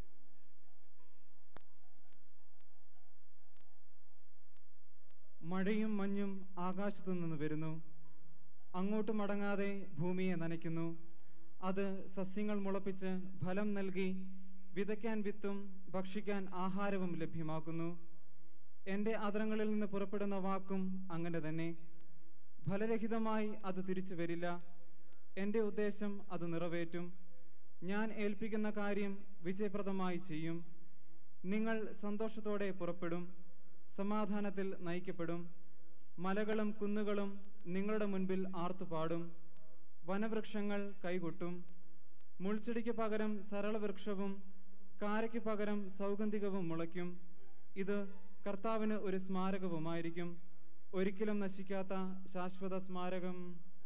മഴയും മഞ്ഞും ആകാശത്തു നിന്ന് വരുന്നു അങ്ങോട്ട് മടങ്ങാതെ ഭൂമിയെ നനയ്ക്കുന്നു അത് സസ്യങ്ങൾ മുളപ്പിച്ച് ഫലം നൽകി വിതയ്ക്കാൻ വിത്തും ഭക്ഷിക്കാൻ ആഹാരവും ലഭ്യമാക്കുന്നു എൻ്റെ അധരങ്ങളിൽ നിന്ന് പുറപ്പെടുന്ന വാക്കും അങ്ങനെ തന്നെ ഫലരഹിതമായി അത് തിരിച്ചു വരില്ല എൻ്റെ ഉദ്ദേശം അത് നിറവേറ്റും ഞാൻ ഏൽപ്പിക്കുന്ന കാര്യം വിജയപ്രദമായി ചെയ്യും നിങ്ങൾ സന്തോഷത്തോടെ പുറപ്പെടും സമാധാനത്തിൽ നയിക്കപ്പെടും മലകളും കുന്നുകളും നിങ്ങളുടെ മുൻപിൽ ആർത്തുപാടും വനവൃക്ഷങ്ങൾ കൈകൊട്ടും മുൾച്ചെടിക്ക് പകരം സരളവൃക്ഷവും കാരയ്ക്ക് പകരം സൗഗന്ധികവും മുളയ്ക്കും ഇത് കർത്താവിന് ഒരു സ്മാരകവുമായിരിക്കും ഒരിക്കലും നശിക്കാത്ത ശാശ്വത സ്മാരകം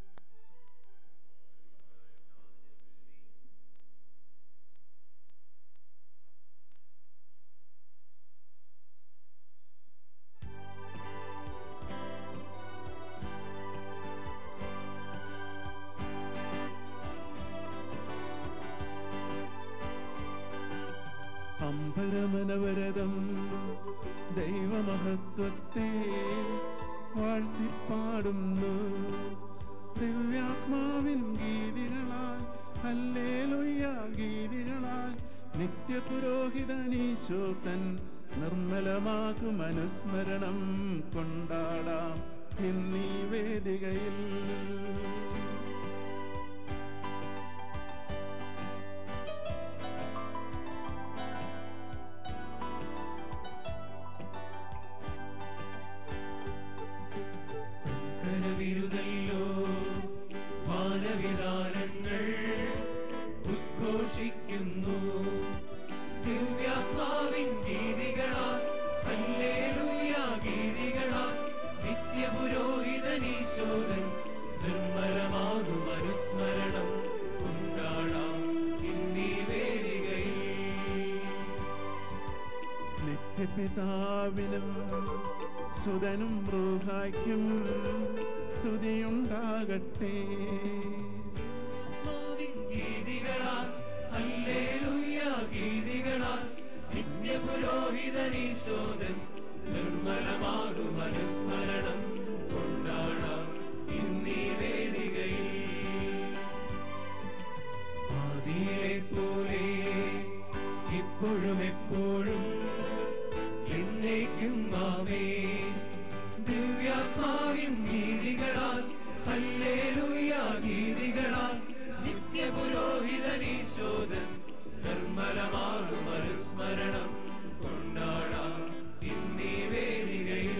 അമ്പരമനവരതം ദൈവമഹത്വത്തെ വാഴ്ത്തിപ്പാടുന്നു ദിവ്യാത്മാവിൻ ഗീതികളാൽ ഹല്ലേലൂയ ഗീതികളാൽ നിത്യപുരോഹിതനീശോ തൻ നിർമ്മലമാകും അനുസ്മരണം കൊണ്ടാടാം ഇന്നീ വേദികയിൽ കരവിരുതല്ലോ വാനവിധാനങ്ങൾ ഉദ്ഘോഷിക്കുന്നു ദിവ്യാത്മാവിൻ ഗീതികളാൽ ഹല്ലേലൂയ ഗീതികളാൽ നിത്യപുരോഹിതനീശോദൻ നിർമ്മലമാകും അനുസ്മരണം കൊണ്ടാടാം ഇന്നീ വേദികയിൽ നിത്യപിതാവിനും സുതനും റൂഹായ്ക്കും സ്തുതിയുണ്ടാകട്ടെ ആത്മാവിൻ ഗീതികളാൽ ഹല്ലേലൂയ ഗീതികളാൽ നിത്യപുരോഹിതനീശോദൻ നിർമ്മലമാകും അനുസ്മരണം കൊണ്ടാടാം ഇന്നീ വേദികയിൽ ആദിയിലെ പോലെ ഇപ്പോഴും എപ്പോഴും എന്നേക്കും ആമേ ദിവ്യാത്മാവിൻ ഗീതികളാൽ ഹല്ലേലൂയ ഗീതികളാൽ നിത്യപുരോഹിതനീശോദൻ നിർമ്മലമാകും അനുസ്മരണം കൊണ്ടാടാം ഇന്നീ വേദികയിൽ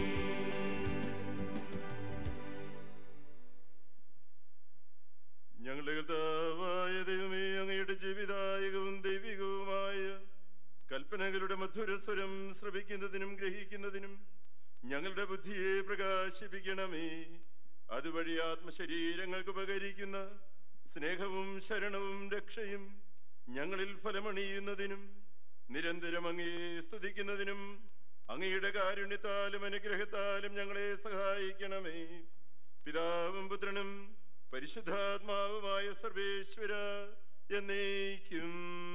ഞങ്ങളുടെ കർത്താവായ ദൈവമേ അങ്ങയുടെ ജീവിതായകവും ദൈവികവുമായ കൽപ്പനകളുടെ മധുരസ്വരം ശ്രവിക്കുന്നതിനും ഗ്രഹിക്കുന്നതിനും ഞങ്ങളുടെ ബുദ്ധിയെ പ്രകാശിപ്പിക്കണമേ അതുവഴി ആത്മശരീരങ്ങൾക്ക് ഉപകരിക്കുന്ന സ്നേഹവും ശരണവും രക്ഷയും ഞങ്ങളിൽ ഫലമണിയുന്നതിനും നിരന്തരം അങ്ങയെ സ്തുതിക്കുന്നതിനും അങ്ങയുടെ കാരുണ്യത്താലും അനുഗ്രഹത്താലും ഞങ്ങളെ സഹായിക്കണമേ പിതാവും പുത്രനും പരിശുദ്ധാത്മാവുമായ സർവേശ്വര എന്നേക്കും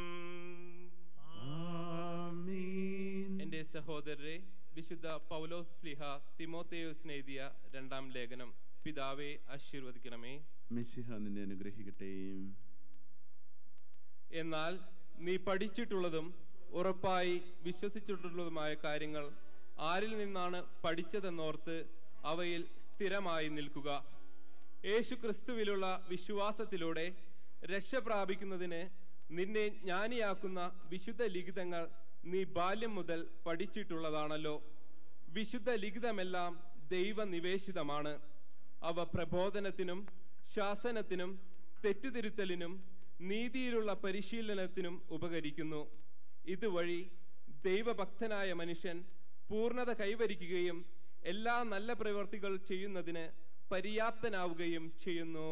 ആമീൻ എൻ്റെ സഹോദരരെ വിശുദ്ധ പൗലോസ് സ്ലിഹ തിമോത്തേയോസിന് എഴുതിയ രണ്ടാം ലേഖനം പിതാവെ ആശീർവദിക്കണമേ മിശിഹ നിന്നെ അനുഗ്രഹിക്കട്ടെ എന്നാൽ നീ പഠിച്ചിട്ടുള്ളതും ഉറപ്പായി വിശ്വസിച്ചിട്ടുള്ളതുമായ കാര്യങ്ങൾ ആരിൽ നിന്നാണ് പഠിച്ചതെന്നോർത്ത് അവയിൽ സ്ഥിരമായി നിൽക്കുക യേശു ക്രിസ്തുവിലുള്ള വിശ്വാസത്തിലൂടെ രക്ഷ പ്രാപിക്കുന്നതിന് നിന്നെ ജ്ഞാനിയാക്കുന്ന വിശുദ്ധ ലിഖിതങ്ങൾ നീ ബാല്യം മുതൽ പഠിച്ചിട്ടുള്ളതാണല്ലോ വിശുദ്ധ ലിഖിതമെല്ലാം ദൈവനിവേശിതമാണ് അവ പ്രബോധനത്തിനും ശാസനത്തിനും തെറ്റുതിരുത്തലിനും നീതിയിലുള്ള പരിശീലനത്തിനും ഉപകരിക്കുന്നു ഇതുവഴി ദൈവഭക്തനായ മനുഷ്യൻ പൂർണ്ണത കൈവരിക്കുകയും എല്ലാ നല്ല പ്രവൃത്തികൾ ചെയ്യുന്നതിന് പര്യാപ്തനാവുകയും ചെയ്യുന്നു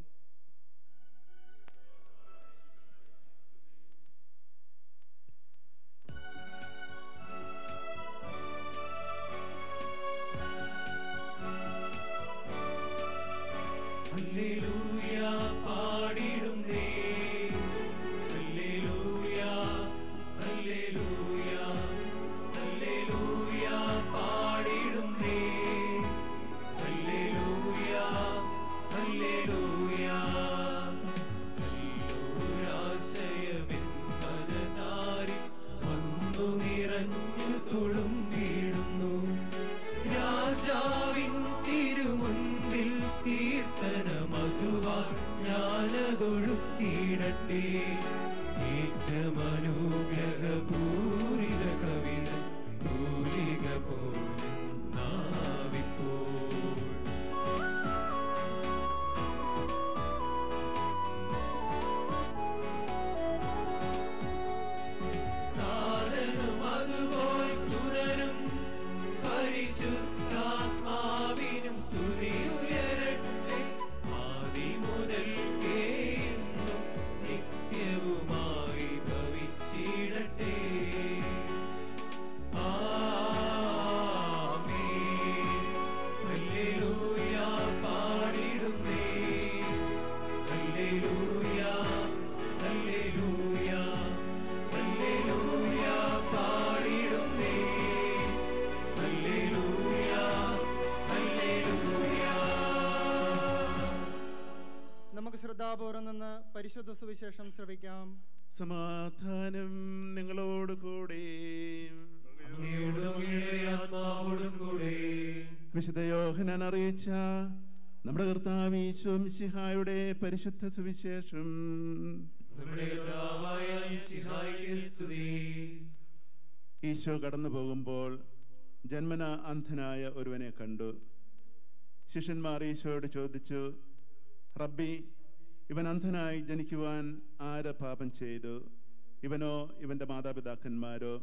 ഹല്ലേലൂയ പാടിടുന്നേ ഹല്ലേലൂയ ഹല്ലേലൂയ ഹല്ലേലൂയ പാടിടുന്നേ ഹല്ലേലൂയ ഹല്ലേലൂയ ഹല്ലേലൂയാശയമെൻ മനതാരിൽ വന്നു നിറഞ്ഞു തുളുമ്പിടുന്നു രാജാവിൻ തിരുമുൻപിൽ കീർത്തന മധുവാ ഞാനതൊഴുത്തിയിടട്ടെ ഏറ്റമനുഗ്രഹപൂരിത കവിത പൂരിക പോലിപ്പോൾ സാധനം അതുപോൽ സുതരും പരിശുദ്ധാത്മാവിനും സ്തുതി ഉയരട്ടെ ആദി മുതൽക്കേ എന്നും നിത്യവുമായി ഭവിച്ചിടട്ടെ ആമേൻ ഹല്ലേലൂയ പാടിടുന്നേ ഹല്ലേലൂയ ഹല്ലേലൂയ ഹല്ലേലൂയ പാടിടുന്നേ ഹല്ലേലൂയ ഹല്ലേലൂയ നമുക്ക് ശ്രദ്ധാപൂർവം നിന്ന് പരിശുദ്ധ സുവിശേഷം ശ്രവിക്കാം സമാധാനം നിങ്ങളോട് കൂടെ അങ്ങയോടും അങ്ങയുടെ ആത്മാവോടും കൂടെ വിശുദ്ധ യോഹനാൻ അറിയിച്ച നമ്മുടെ കർത്താവ് ഈശോ മിശിഹായുടെ പരിശുദ്ധ സുവിശേഷം നമ്മുടെ കർത്താവായ മിശിഹായ്ക്ക് സ്തുതി ഈശോ കടന്നു പോകുമ്പോൾ ജന്മന അന്ധനായ ഒരുവനെ കണ്ടു ശിഷ്യന്മാർ ഈശോയോട് ചോദിച്ചു റബ്ബി ഇവൻ അന്ധനായി ജനിക്കുവാൻ ആര് പാപം ചെയ്തു ഇവനോ ഇവൻ്റെ മാതാപിതാക്കന്മാരോ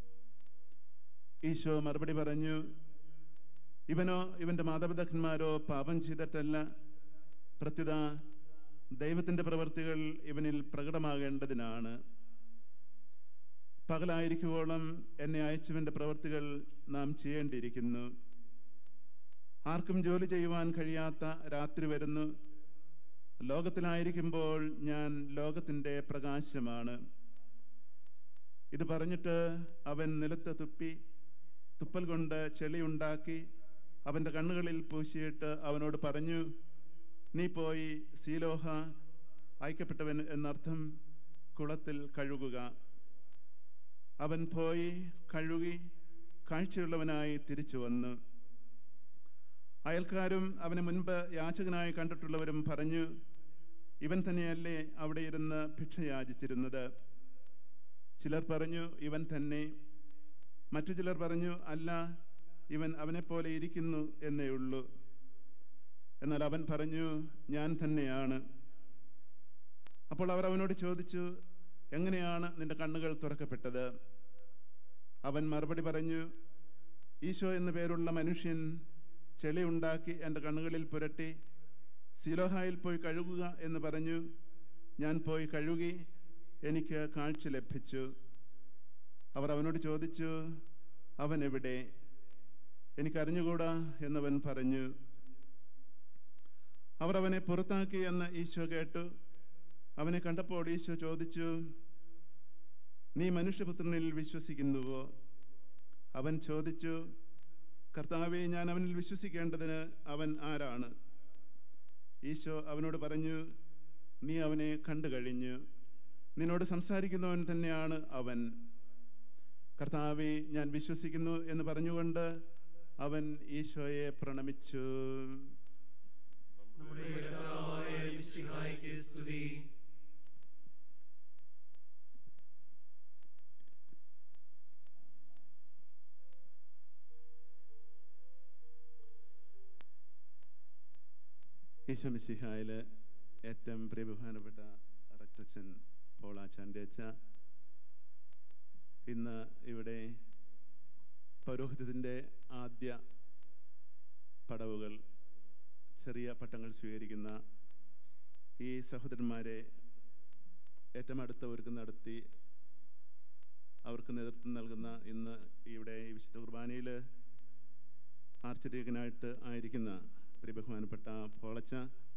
ഈശോ മറുപടി പറഞ്ഞു ഇവനോ ഇവൻ്റെ മാതാപിതാക്കന്മാരോ പാപം ചെയ്തിട്ടല്ല പ്രത്യുത ദൈവത്തിൻ്റെ പ്രവൃത്തികൾ ഇവനിൽ പ്രകടമാകേണ്ടതിനാണ് പകലായിരിക്കുവോളം എന്നെ അയച്ചവൻ്റെ പ്രവൃത്തികൾ നാം ചെയ്യേണ്ടിയിരിക്കുന്നു ആർക്കും ജോലി ചെയ്യുവാൻ കഴിയാത്ത രാത്രി വരുന്നു ലോകത്തിലായിരിക്കുമ്പോൾ ഞാൻ ലോകത്തിൻ്റെ പ്രകാശമാണ് ഇത് പറഞ്ഞിട്ട് അവൻ നിലത്ത് തുപ്പി തുപ്പൽ കൊണ്ട് ചെളിയുണ്ടാക്കി അവൻ്റെ കണ്ണുകളിൽ പൂശിയിട്ട് അവനോട് പറഞ്ഞു നീ പോയി സീലോഹ അയക്കപ്പെട്ടവൻ എന്നർത്ഥം കുളത്തിൽ കഴുകുക അവൻ പോയി കഴുകി കാഴ്ചയുള്ളവനായി തിരിച്ചു വന്നു അയൽക്കാരും അവന് മുൻപ് യാചകനായി കണ്ടിട്ടുള്ളവരും പറഞ്ഞു ഇവൻ തന്നെയല്ലേ അവിടെ ഇരുന്ന് ഭിക്ഷ യാചിച്ചിരുന്നത് ചിലർ പറഞ്ഞു ഇവൻ തന്നെ മറ്റു ചിലർ പറഞ്ഞു അല്ല ഇവൻ അവനെപ്പോലെ ഇരിക്കുന്നു എന്നേ ഉള്ളൂ എന്നാൽ അവൻ പറഞ്ഞു ഞാൻ തന്നെയാണ് അപ്പോൾ അവർ അവനോട് ചോദിച്ചു എങ്ങനെയാണ് നിന്റെ കണ്ണുകൾ തുറക്കപ്പെട്ടത് അവൻ മറുപടി പറഞ്ഞു ഈശോ എന്നു പേരുള്ള മനുഷ്യൻ ചെളി ഉണ്ടാക്കി എൻ്റെ കണ്ണുകളിൽ പുരട്ടി സിലോഹായിൽ പോയി കഴുകുക എന്ന് പറഞ്ഞു ഞാൻ പോയി കഴുകി എനിക്ക് കാഴ്ച ലഭിച്ചു അവർ അവനോട് ചോദിച്ചു അവൻ എവിടെ എനിക്കറിഞ്ഞുകൂടാ എന്നവൻ പറഞ്ഞു അവർ അവനെ പുറത്താക്കി എന്ന് ഈശോ കേട്ടു അവനെ കണ്ടപ്പോൾ ഈശോ ചോദിച്ചു നീ മനുഷ്യപുത്രനിൽ വിശ്വസിക്കുന്നുവോ അവൻ ചോദിച്ചു കർത്താവെ ഞാൻ അവനിൽ വിശ്വസിക്കേണ്ടതിന് അവൻ ആരാണ് ഈശോ അവനോട് പറഞ്ഞു നീ അവനെ കണ്ടു കഴിഞ്ഞു നിന്നോട് സംസാരിക്കുന്നവൻ തന്നെയാണ് അവൻ കർത്താവെ ഞാൻ വിശ്വസിക്കുന്നു എന്ന് പറഞ്ഞുകൊണ്ട് അവൻ ഈശോയെ പ്രണമിച്ചു നമ്മുടെ കർത്താവായ മിശിഹായ്ക്ക് സ്തുതി ഈശോ മിശിഹായിൽ ഏറ്റവും പ്രിയബഹുമാനപ്പെട്ട റക്ടച്ചൻ പോളാച്ചാൻ്റെ അച്ഛ ഇന്ന് ഇവിടെ പൗരോഹിത്യത്തിൻ്റെ ആദ്യ പടവുകൾ ചെറിയ പട്ടങ്ങൾ സ്വീകരിക്കുന്ന ഈ സഹോദരന്മാരെ ഏറ്റവും അടുത്ത ഒരുക്കം നടത്തി അവർക്ക് നേതൃത്വം നൽകുന്ന ഇന്ന് ഇവിടെ ഈ വിശുദ്ധ കുർബാനയിൽ ആർച്ചഡീകനായിട്ട് ആയിരിക്കുന്ന പ്രിയ ബഹുമാനപ്പെട്ട പോളച്ച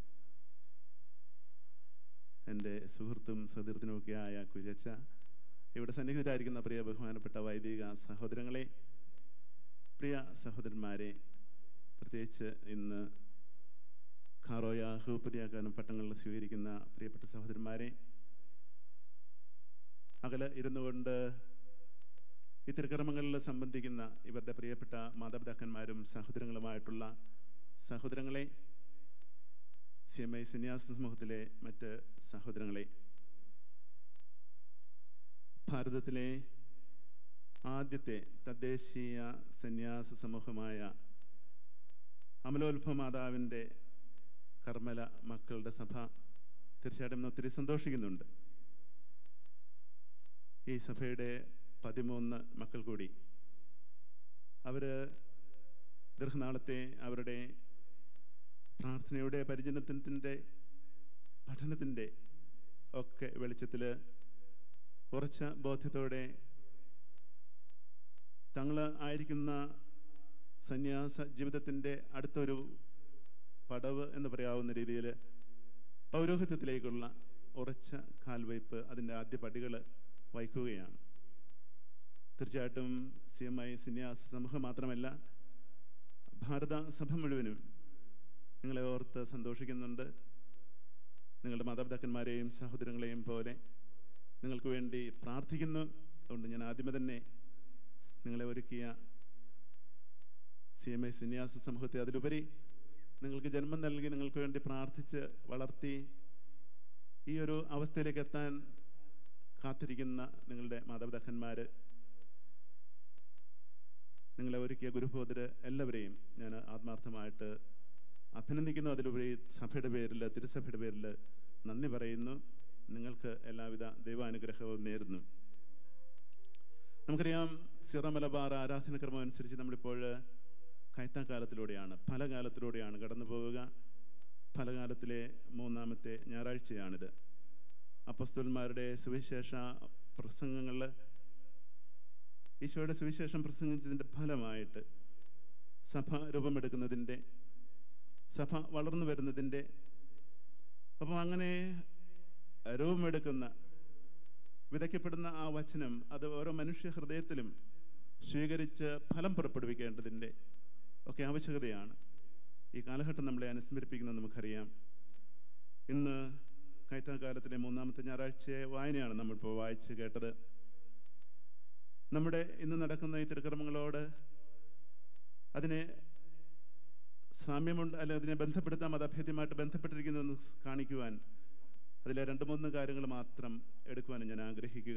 എൻ്റെ സുഹൃത്തും സതീർത്ഥനുമൊക്കെ ആയ കുര്യച്ച ഇവിടെ സന്നിഹിതരായിരിക്കുന്ന പ്രിയ ബഹുമാനപ്പെട്ട വൈദിക സഹോദരങ്ങളെ പ്രിയ സഹോദരന്മാരെ പ്രത്യേകിച്ച് ഇന്ന് ഖാറോയ ഹൂപ്പതിയാക്കാനും പട്ടങ്ങളിൽ സ്വീകരിക്കുന്ന പ്രിയപ്പെട്ട സഹോദരന്മാരെ അകലെ ഇരുന്നു കൊണ്ട് ഈ തിരുക്കർമ്മങ്ങളിൽ സംബന്ധിക്കുന്ന ഇവരുടെ പ്രിയപ്പെട്ട മാതാപിതാക്കന്മാരും സഹോദരങ്ങളുമായിട്ടുള്ള സഹോദരങ്ങളെ സി എം ഐ സന്യാസ സമൂഹത്തിലെ മറ്റ് സഹോദരങ്ങളെ ഭാരതത്തിലെ ആദ്യത്തെ തദ്ദേശീയ സന്യാസ സമൂഹമായ അമലോത്ഭവ മാതാവിൻ്റെ കർമ്മല മക്കളുടെ സഭ തീർച്ചയായിട്ടും ഇന്ന് ഒത്തിരി സന്തോഷിക്കുന്നുണ്ട് ഈ സഭയുടെ പതിമൂന്ന് മക്കൾ കൂടി അവർ ദീർഘനാളത്തെ അവരുടെ പ്രാർത്ഥനയുടെ പരിചരണത്തിൻ്റെ പഠനത്തിൻ്റെ ഒക്കെ വെളിച്ചത്തിൽ ഉറച്ച ബോധ്യത്തോടെ തങ്ങൾ ആയിരിക്കുന്ന സന്യാസ ജീവിതത്തിൻ്റെ അടുത്തൊരു പടവ് എന്ന് പറയാവുന്ന രീതിയിൽ പൗരോഹിത്യത്തിലേക്കുള്ള ഉറച്ച കാൽവയ്പ് അതിൻ്റെ ആദ്യ പടികൾ വഹിക്കുകയാണ് തീർച്ചയായിട്ടും സി എം ഐ സന്യാസ സമൂഹം മാത്രമല്ല ഭാരത സഭ മുഴുവനും നിങ്ങളെ ഓർത്ത് സന്തോഷിക്കുന്നുണ്ട് നിങ്ങളുടെ മാതാപിതാക്കന്മാരെയും സഹോദരങ്ങളെയും പോലെ നിങ്ങൾക്ക് വേണ്ടി പ്രാർത്ഥിക്കുന്നു അതുകൊണ്ട് ഞാൻ ആദ്യമേ തന്നെ നിങ്ങളെ ഒരുക്കിയ സി എം ഐ സന്യാസ സമൂഹത്തെ അതിലുപരി നിങ്ങൾക്ക് ജന്മം നൽകി നിങ്ങൾക്ക് വേണ്ടി പ്രാർത്ഥിച്ച് വളർത്തി ഈ ഒരു അവസ്ഥയിലേക്ക് എത്താൻ കാത്തിരിക്കുന്ന നിങ്ങളുടെ മാതാപിതാക്കന്മാർ നിങ്ങളെ ഒരുക്കിയ ഗുരുബോധര് എല്ലാവരെയും ഞാൻ ആത്മാർത്ഥമായിട്ട് അഭിനന്ദിക്കുന്നു അതിലുപരി സഭയുടെ പേരിൽ തിരുസഭയുടെ പേരിൽ നന്ദി പറയുന്നു നിങ്ങൾക്ക് എല്ലാവിധ ദൈവാനുഗ്രഹവും നേരുന്നു നമുക്കറിയാം സിറ മലബാർ ആരാധനക്രമം അനുസരിച്ച് നമ്മളിപ്പോൾ കൈത്താക്കാലത്തിലൂടെയാണ് ഫലകാലത്തിലൂടെയാണ് കടന്നു പോവുക ഫലകാലത്തിലെ മൂന്നാമത്തെ ഞായറാഴ്ചയാണിത് അപ്പസ്തുലന്മാരുടെ സുവിശേഷ പ്രസംഗങ്ങൾ ഈശോയുടെ സുവിശേഷം പ്രസംഗിച്ചതിൻ്റെ ഫലമായിട്ട് സഭ രൂപമെടുക്കുന്നതിൻ്റെ സഭ വളർന്നു വരുന്നതിൻ്റെ അപ്പം അങ്ങനെ രൂപമെടുക്കുന്ന വിതയ്ക്കപ്പെടുന്ന ആ വചനം അത് ഓരോ മനുഷ്യ ഹൃദയത്തിലും സ്വീകരിച്ച് ഫലം പുറപ്പെടുവിക്കേണ്ടതിൻ്റെ ഒക്കെ ആവശ്യകതയാണ് ഈ കാലഘട്ടം നമ്മളെ അനുസ്മരിപ്പിക്കുന്നത് നമുക്കറിയാം ഇന്ന് കൈത്താക്കാലത്തിലെ മൂന്നാമത്തെ ഞായറാഴ്ച വായനയാണ് നമ്മളിപ്പോൾ വായിച്ച് കേട്ടത് നമ്മുടെ ഇന്ന് നടക്കുന്ന ഈ തിരുക്കർമ്മങ്ങളോട് അതിനെ സാമ്യമുണ്ട് അല്ലെ അതിനെ ബന്ധപ്പെടുത്താം അത് അഭേദ്യമായിട്ട് ബന്ധപ്പെട്ടിരിക്കുന്നതെന്ന് കാണിക്കുവാൻ അതിലെ രണ്ട് മൂന്ന് കാര്യങ്ങൾ മാത്രം എടുക്കുവാനും ഞാൻ ആഗ്രഹിക്കുക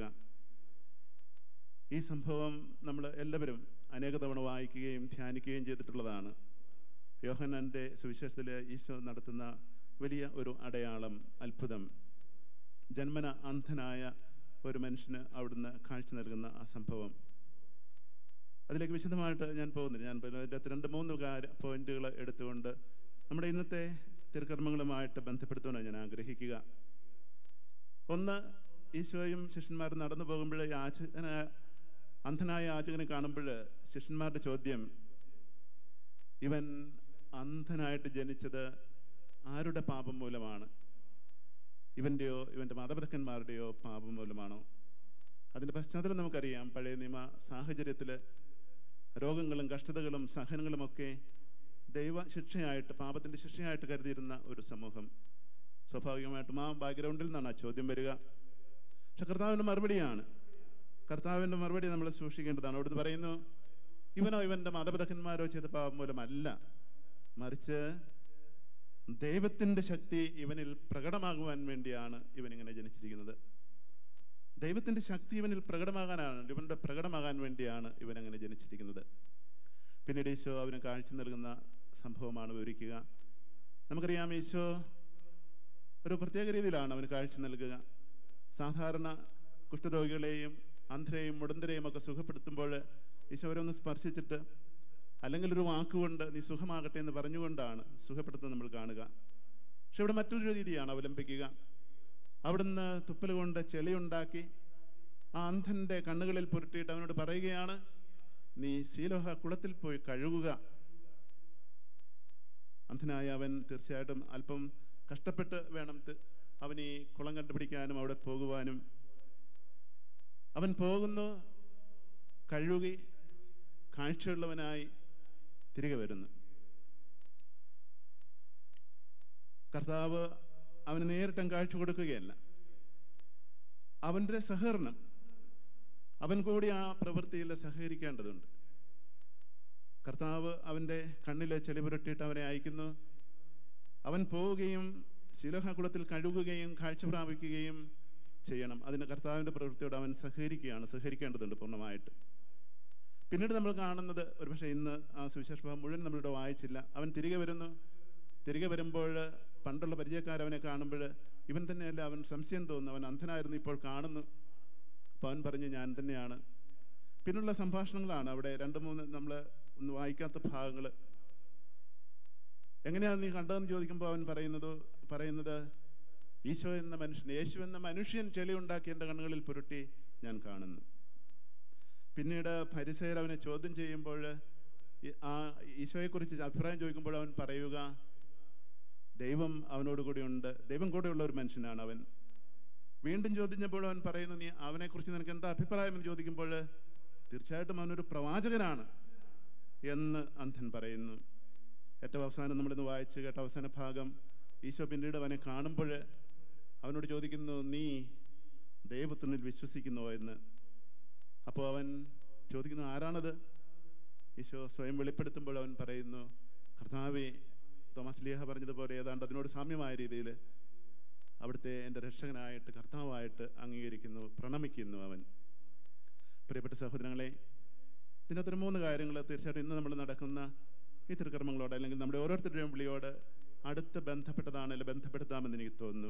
ഈ സംഭവം നമ്മൾ എല്ലാവരും അനേക തവണ വായിക്കുകയും ധ്യാനിക്കുകയും ചെയ്തിട്ടുള്ളതാണ് യോഹനൻ്റെ സുവിശേഷത്തിൽ ഈശോ നടത്തുന്ന വലിയ ഒരു അടയാളം അത്ഭുതം ജന്മന അന്ധനായ ഒരു മനുഷ്യന് അവിടുന്ന് കാഴ്ച നൽകുന്ന ആ സംഭവം അതിലേക്ക് വിശദമായിട്ട് ഞാൻ പോകുന്നില്ല ഞാൻ അതിൻ്റെ രണ്ട് മൂന്ന് കാര്യ പോയിന്റുകൾ എടുത്തുകൊണ്ട് നമ്മുടെ ഇന്നത്തെ തിരുക്കർമ്മങ്ങളുമായിട്ട് ബന്ധപ്പെടുത്തുവാനാണ് ഞാൻ ആഗ്രഹിക്കുക ഒന്ന് ഈശോയും ശിഷ്യന്മാരും നടന്നു പോകുമ്പോൾ യാചകന അന്ധനായ യാചകനെ കാണുമ്പോൾ ശിഷ്യന്മാരുടെ ചോദ്യം ഇവൻ അന്ധനായിട്ട് ജനിച്ചത് ആരുടെ പാപം മൂലമാണ് ഇവൻ്റെയോ ഇവൻ്റെ മാതാപിതാക്കന്മാരുടെയോ പാപം മൂലമാണോ അതിൻ്റെ പശ്ചാത്തലം നമുക്കറിയാം പഴയ നിയമ സാഹചര്യത്തിൽ രോഗങ്ങളും കഷ്ടതകളും സഹനങ്ങളുമൊക്കെ ദൈവ ശിക്ഷയായിട്ട് പാപത്തിൻ്റെ ശിക്ഷയായിട്ട് കരുതിയിരുന്ന ഒരു സമൂഹം സ്വാഭാവികമായിട്ടും ആ ബാക്ക്ഗ്രൗണ്ടിൽ നിന്നാണ് ആ ചോദ്യം വരിക പക്ഷെ കർത്താവിൻ്റെ മറുപടിയാണ് കർത്താവിൻ്റെ മറുപടി നമ്മൾ സൂക്ഷിക്കേണ്ടതാണ് അവിടുന്ന് പറയുന്നു ഇവനോ ഇവൻ്റെ മാതാപിതാക്കന്മാരോ ചെയ്ത പാപം മൂലമല്ല മറിച്ച് ദൈവത്തിൻ്റെ ശക്തി ഇവനിൽ പ്രകടമാകുവാൻ വേണ്ടിയാണ് ഇവനിങ്ങനെ ജനിച്ചിരിക്കുന്നത് ദൈവത്തിൻ്റെ ശക്തി ഇവനിൽ പ്രകടമാകാനാണ് ഇവൻ്റെ പ്രകടമാകാൻ വേണ്ടിയാണ് ഇവൻ അങ്ങനെ ജനിച്ചിരിക്കുന്നത് പിന്നീട് ഈശോ അവന് കാഴ്ച നൽകുന്ന സംഭവമാണ് വിവരിക്കുക നമുക്കറിയാം ഈശോ ഒരു പ്രത്യേക രീതിയിലാണ് അവന് കാഴ്ച നൽകുക സാധാരണ കുഷ്ഠരോഗികളെയും അന്ധരെയും മുടന്തരെയും ഒക്കെ സുഖപ്പെടുത്തുമ്പോൾ ഈശോ അവരൊന്ന് സ്പർശിച്ചിട്ട് അല്ലെങ്കിൽ ഒരു വാക്കുകൊണ്ട് നീ സുഖമാകട്ടെ എന്ന് പറഞ്ഞുകൊണ്ടാണ് സുഖപ്പെടുത്തുന്നത് നമ്മൾ കാണുക പക്ഷെ ഇവിടെ മറ്റൊരു രീതിയാണ് അവലംബിക്കുക അവിടുന്ന് തുപ്പൽ കൊണ്ട് ചെളിയുണ്ടാക്കി ആ അന്ധൻ്റെ കണ്ണുകളിൽ പുരട്ടിയിട്ട് അവനോട് പറയുകയാണ് നീ ശീലോഹ കുളത്തിൽ പോയി കഴുകുക അന്ധനായ അവൻ തീർച്ചയായിട്ടും അല്പം കഷ്ടപ്പെട്ട് വേണം ത്- അവൻ ഈ കുളം കണ്ടുപിടിക്കാനും അവിടെ പോകുവാനും അവൻ പോകുന്നു കഴുകി കാഴ്ചയുള്ളവനായി തിരികെ വരുന്നു കർത്താവ് അവന് നേരിട്ടും കാഴ്ച കൊടുക്കുകയല്ല അവൻ്റെ സഹകരണം അവൻ കൂടി ആ പ്രവൃത്തിയിൽ സഹകരിക്കേണ്ടതുണ്ട് കർത്താവ് അവൻ്റെ കണ്ണിലെ ചെളി പുരട്ടിയിട്ട് അവനെ അയക്കുന്നു അവൻ പോവുകയും ശിലോഹകുളത്തിൽ കഴുകുകയും കാഴ്ച പ്രാപിക്കുകയും ചെയ്യണം അതിന് കർത്താവിൻ്റെ പ്രവൃത്തിയോട് അവൻ സഹകരിക്കുകയാണ് സഹകരിക്കേണ്ടതുണ്ട് പൂർണ്ണമായിട്ട് പിന്നീട് നമ്മൾ കാണുന്നത് ഒരുപക്ഷെ ഇന്ന് ആ സുവിശേഷ ഭാഗം മുഴുവൻ നമ്മളിവിടെ വായിച്ചില്ല അവൻ തിരികെ വരുന്നു തിരികെ വരുമ്പോൾ പണ്ടുള്ള പരിചയക്കാർ അവനെ കാണുമ്പോൾ ഇവൻ തന്നെയല്ല അവൻ സംശയം തോന്നുന്നു അവൻ അന്ധനായിരുന്നു ഇപ്പോൾ കാണുന്നു അപ്പോൾ അവൻ പറഞ്ഞു ഞാൻ തന്നെയാണ് പിന്നുള്ള സംഭാഷണങ്ങളാണ് അവിടെ രണ്ട് മൂന്ന് നമ്മൾ ഒന്ന് വായിക്കാത്ത ഭാഗങ്ങൾ എങ്ങനെയാണ് നീ കണ്ടതെന്ന് ചോദിക്കുമ്പോൾ അവൻ പറയുന്നത് പറയുന്നത് ഈശോ എന്ന മനുഷ്യൻ യേശു എന്ന മനുഷ്യൻ ചെളി ഉണ്ടാക്കി എൻ്റെ കണ്ണുകളിൽ പുരട്ടി ഞാൻ കാണുന്നു പിന്നീട് പരിസയർ അവനെ ചോദ്യം ചെയ്യുമ്പോൾ ഈ- ആ ഈശോയെക്കുറിച്ച് അഭിപ്രായം ചോദിക്കുമ്പോൾ അവൻ പറയുക ദൈവം അവനോട് കൂടി ഉണ്ട് ദൈവം കൂടെയുള്ള ഒരു മനുഷ്യനാണ് അവൻ വീണ്ടും ചോദിച്ചപ്പോൾ അവൻ പറയുന്നു നീ അവനെക്കുറിച്ച് നിനക്ക് എന്താ അഭിപ്രായം എന്ന് ചോദിക്കുമ്പോൾ തീർച്ചയായിട്ടും അവനൊരു പ്രവാചകനാണ് എന്ന് അന്ധൻ പറയുന്നു ഏറ്റവും അവസാനം നമ്മളിന്ന് വായിച്ച് കേട്ട അവസാന ഭാഗം ഈശോ പിന്നീട് അവനെ കാണുമ്പോൾ അവനോട് ചോദിക്കുന്നു നീ ദൈവത്തിനിൽ വിശ്വസിക്കുന്നുവോ എന്ന് അപ്പോൾ അവൻ ചോദിക്കുന്നു ആരാണത് ഈശോ സ്വയം വെളിപ്പെടുത്തുമ്പോൾ അവൻ പറയുന്നു കർത്താവെ തോമസ് ലീഹ പറഞ്ഞതുപോലെ ഏതാണ്ട് അതിനോട് സാമ്യമായ രീതിയിൽ അവിടുത്തെ എൻ്റെ രക്ഷകനായിട്ട് കർത്താവായിട്ട് അംഗീകരിക്കുന്നു പ്രണമിക്കുന്നു അവൻ പ്രിയപ്പെട്ട സഹോദരങ്ങളെ ഇതിനകത്തൊരു മൂന്ന് കാര്യങ്ങൾ തീർച്ചയായിട്ടും ഇന്ന് നമ്മൾ നടക്കുന്ന ഈ തിരുക്കർമ്മങ്ങളോട് അല്ലെങ്കിൽ നമ്മുടെ ഓരോരുത്തരുടെയും വിളിയോട് അടുത്ത് ബന്ധപ്പെട്ടതാണ് അല്ലെങ്കിൽ ബന്ധപ്പെടുത്താമെന്ന് എനിക്ക് തോന്നുന്നു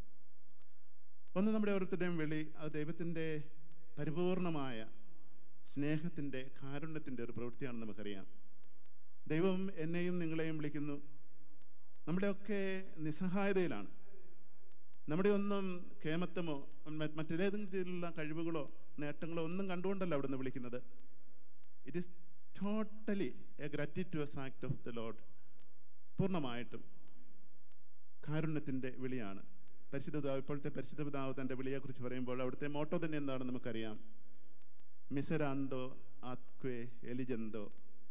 ഒന്ന് നമ്മുടെ ഓരോരുത്തരുടെയും വിളി അത് ദൈവത്തിൻ്റെ പരിപൂർണമായ സ്നേഹത്തിൻ്റെ കാരുണ്യത്തിൻ്റെ ഒരു പ്രവൃത്തിയാണെന്ന് നമുക്കറിയാം ദൈവം എന്നെയും നിങ്ങളെയും വിളിക്കുന്നു നമ്മുടെയൊക്കെ നിസ്സഹായതയിലാണ് നമ്മുടെ ഒന്നും കേമത്വമോ മ- മറ്റേതെങ്കിലും രീതിയിലുള്ള കഴിവുകളോ നേട്ടങ്ങളോ ഒന്നും കണ്ടുകൊണ്ടല്ല അവിടുന്ന് വിളിക്കുന്നത് it is totally a gratuitous act of the Lord പൂർണ്ണമായിട്ടും കാരുണ്യത്തിൻ്റെ വിളിയാണ് പരിശുദ്ധ പിതാവ് ഇപ്പോഴത്തെ പരിശുദ്ധ പിതാവ് തൻ്റെ വിളിയെക്കുറിച്ച് പറയുമ്പോൾ അവിടുത്തെ മോട്ടോ തന്നെ എന്താണെന്ന് നമുക്കറിയാം മിസരാന്തോ ആത്ക്വേ എലിജന്തോ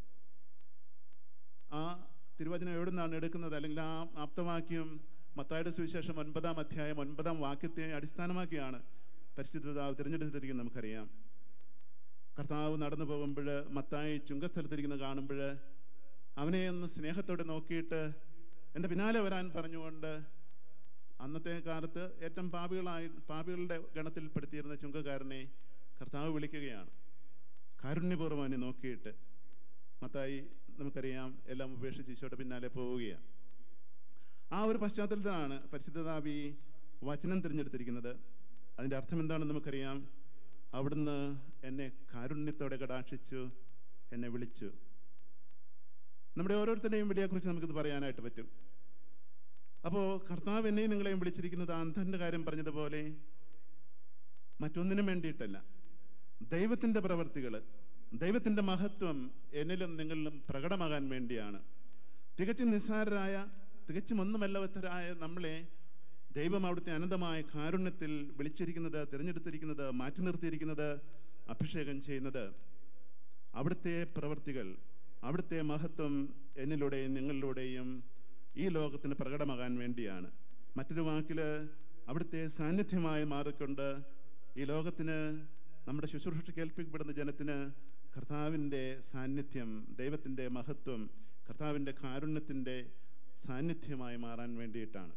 ആ തിരുവചനം എവിടെ നിന്നാണ് എടുക്കുന്നത് അല്ലെങ്കിൽ ആ ആപ്തവാക്യം മത്തായുടെ സുവിശേഷം ഒൻപതാം അധ്യായം ഒൻപതാം വാക്യത്തെ അടിസ്ഥാനമാക്കിയാണ് പരിശുദ്ധ പിതാവ് തിരഞ്ഞെടുത്തിരിക്കുന്നത് നമുക്കറിയാം കർത്താവ് നടന്നു പോകുമ്പോൾ മത്തായി ചുങ്കസ്ഥലത്തിരിക്കുന്നത് കാണുമ്പോൾ അവനെ ഒന്ന് സ്നേഹത്തോടെ നോക്കിയിട്ട് എൻ്റെ പിന്നാലെ വരാൻ പറഞ്ഞുകൊണ്ട് അന്നത്തെ കാലത്ത് ഏറ്റവും പാപികളായി പാപികളുടെ ഗണത്തിൽപ്പെടുത്തിയിരുന്ന ചുങ്കക്കാരനെ കർത്താവ് വിളിക്കുകയാണ് കാരുണ്യപൂർവ്വം അവനെ നോക്കിയിട്ട് മത്തായി നമുക്കറിയാം എല്ലാം ഉപേക്ഷിച്ച് ഈശോയുടെ പിന്നാലെ പോവുകയാണ് ആ ഒരു പശ്ചാത്തലത്തിലാണ് പരിശുദ്ധതാപി വചനം തിരഞ്ഞെടുത്തിരിക്കുന്നത് അതിൻ്റെ അർത്ഥം എന്താണെന്ന് നമുക്കറിയാം അവിടുന്ന് എന്നെ കാരുണ്യത്തോടെ കടാക്ഷിച്ചു എന്നെ വിളിച്ചു നമ്മുടെ ഓരോരുത്തരുടെയും വിളിയെക്കുറിച്ച് നമുക്കിത് പറയാനായിട്ട് പറ്റും അപ്പോൾ കർത്താവ് എന്നെയും നിങ്ങളെയും വിളിച്ചിരിക്കുന്നത് അന്ധൻ്റെ കാര്യം പറഞ്ഞതുപോലെ മറ്റൊന്നിനും വേണ്ടിയിട്ടല്ല ദൈവത്തിൻ്റെ പ്രവൃത്തികൾ ദൈവത്തിൻ്റെ മഹത്വം എന്നിലും നിങ്ങളിലും പ്രകടമാകാൻ വേണ്ടിയാണ് തികച്ചും നിസ്സാരരായ തികച്ചും ഒന്നുമല്ലവത്തരായ നമ്മളെ ദൈവം അവിടുത്തെ അനന്തമായ കാരുണ്യത്തിൽ വിളിച്ചിരിക്കുന്നത് തിരഞ്ഞെടുത്തിരിക്കുന്നത് മാറ്റി നിർത്തിയിരിക്കുന്നത് അഭിഷേകം ചെയ്യുന്നത് അവിടുത്തെ പ്രവൃത്തികൾ അവിടുത്തെ മഹത്വം എന്നിലൂടെയും നിങ്ങളിലൂടെയും ഈ ലോകത്തിന് പ്രകടമാകാൻ വേണ്ടിയാണ് മറ്റൊരു വാക്കിൽ അവിടുത്തെ സാന്നിധ്യമായി മാറിക്കൊണ്ട് ഈ ലോകത്തിന് നമ്മുടെ ശുശ്രൂഷയ്ക്ക് ഏൽപ്പിക്കപ്പെടുന്ന ജനത്തിന് കർത്താവിൻ്റെ സാന്നിധ്യം ദൈവത്തിൻ്റെ മഹത്വം കർത്താവിൻ്റെ കാരുണ്യത്തിൻ്റെ സാന്നിധ്യമായി മാറാൻ വേണ്ടിയിട്ടാണ്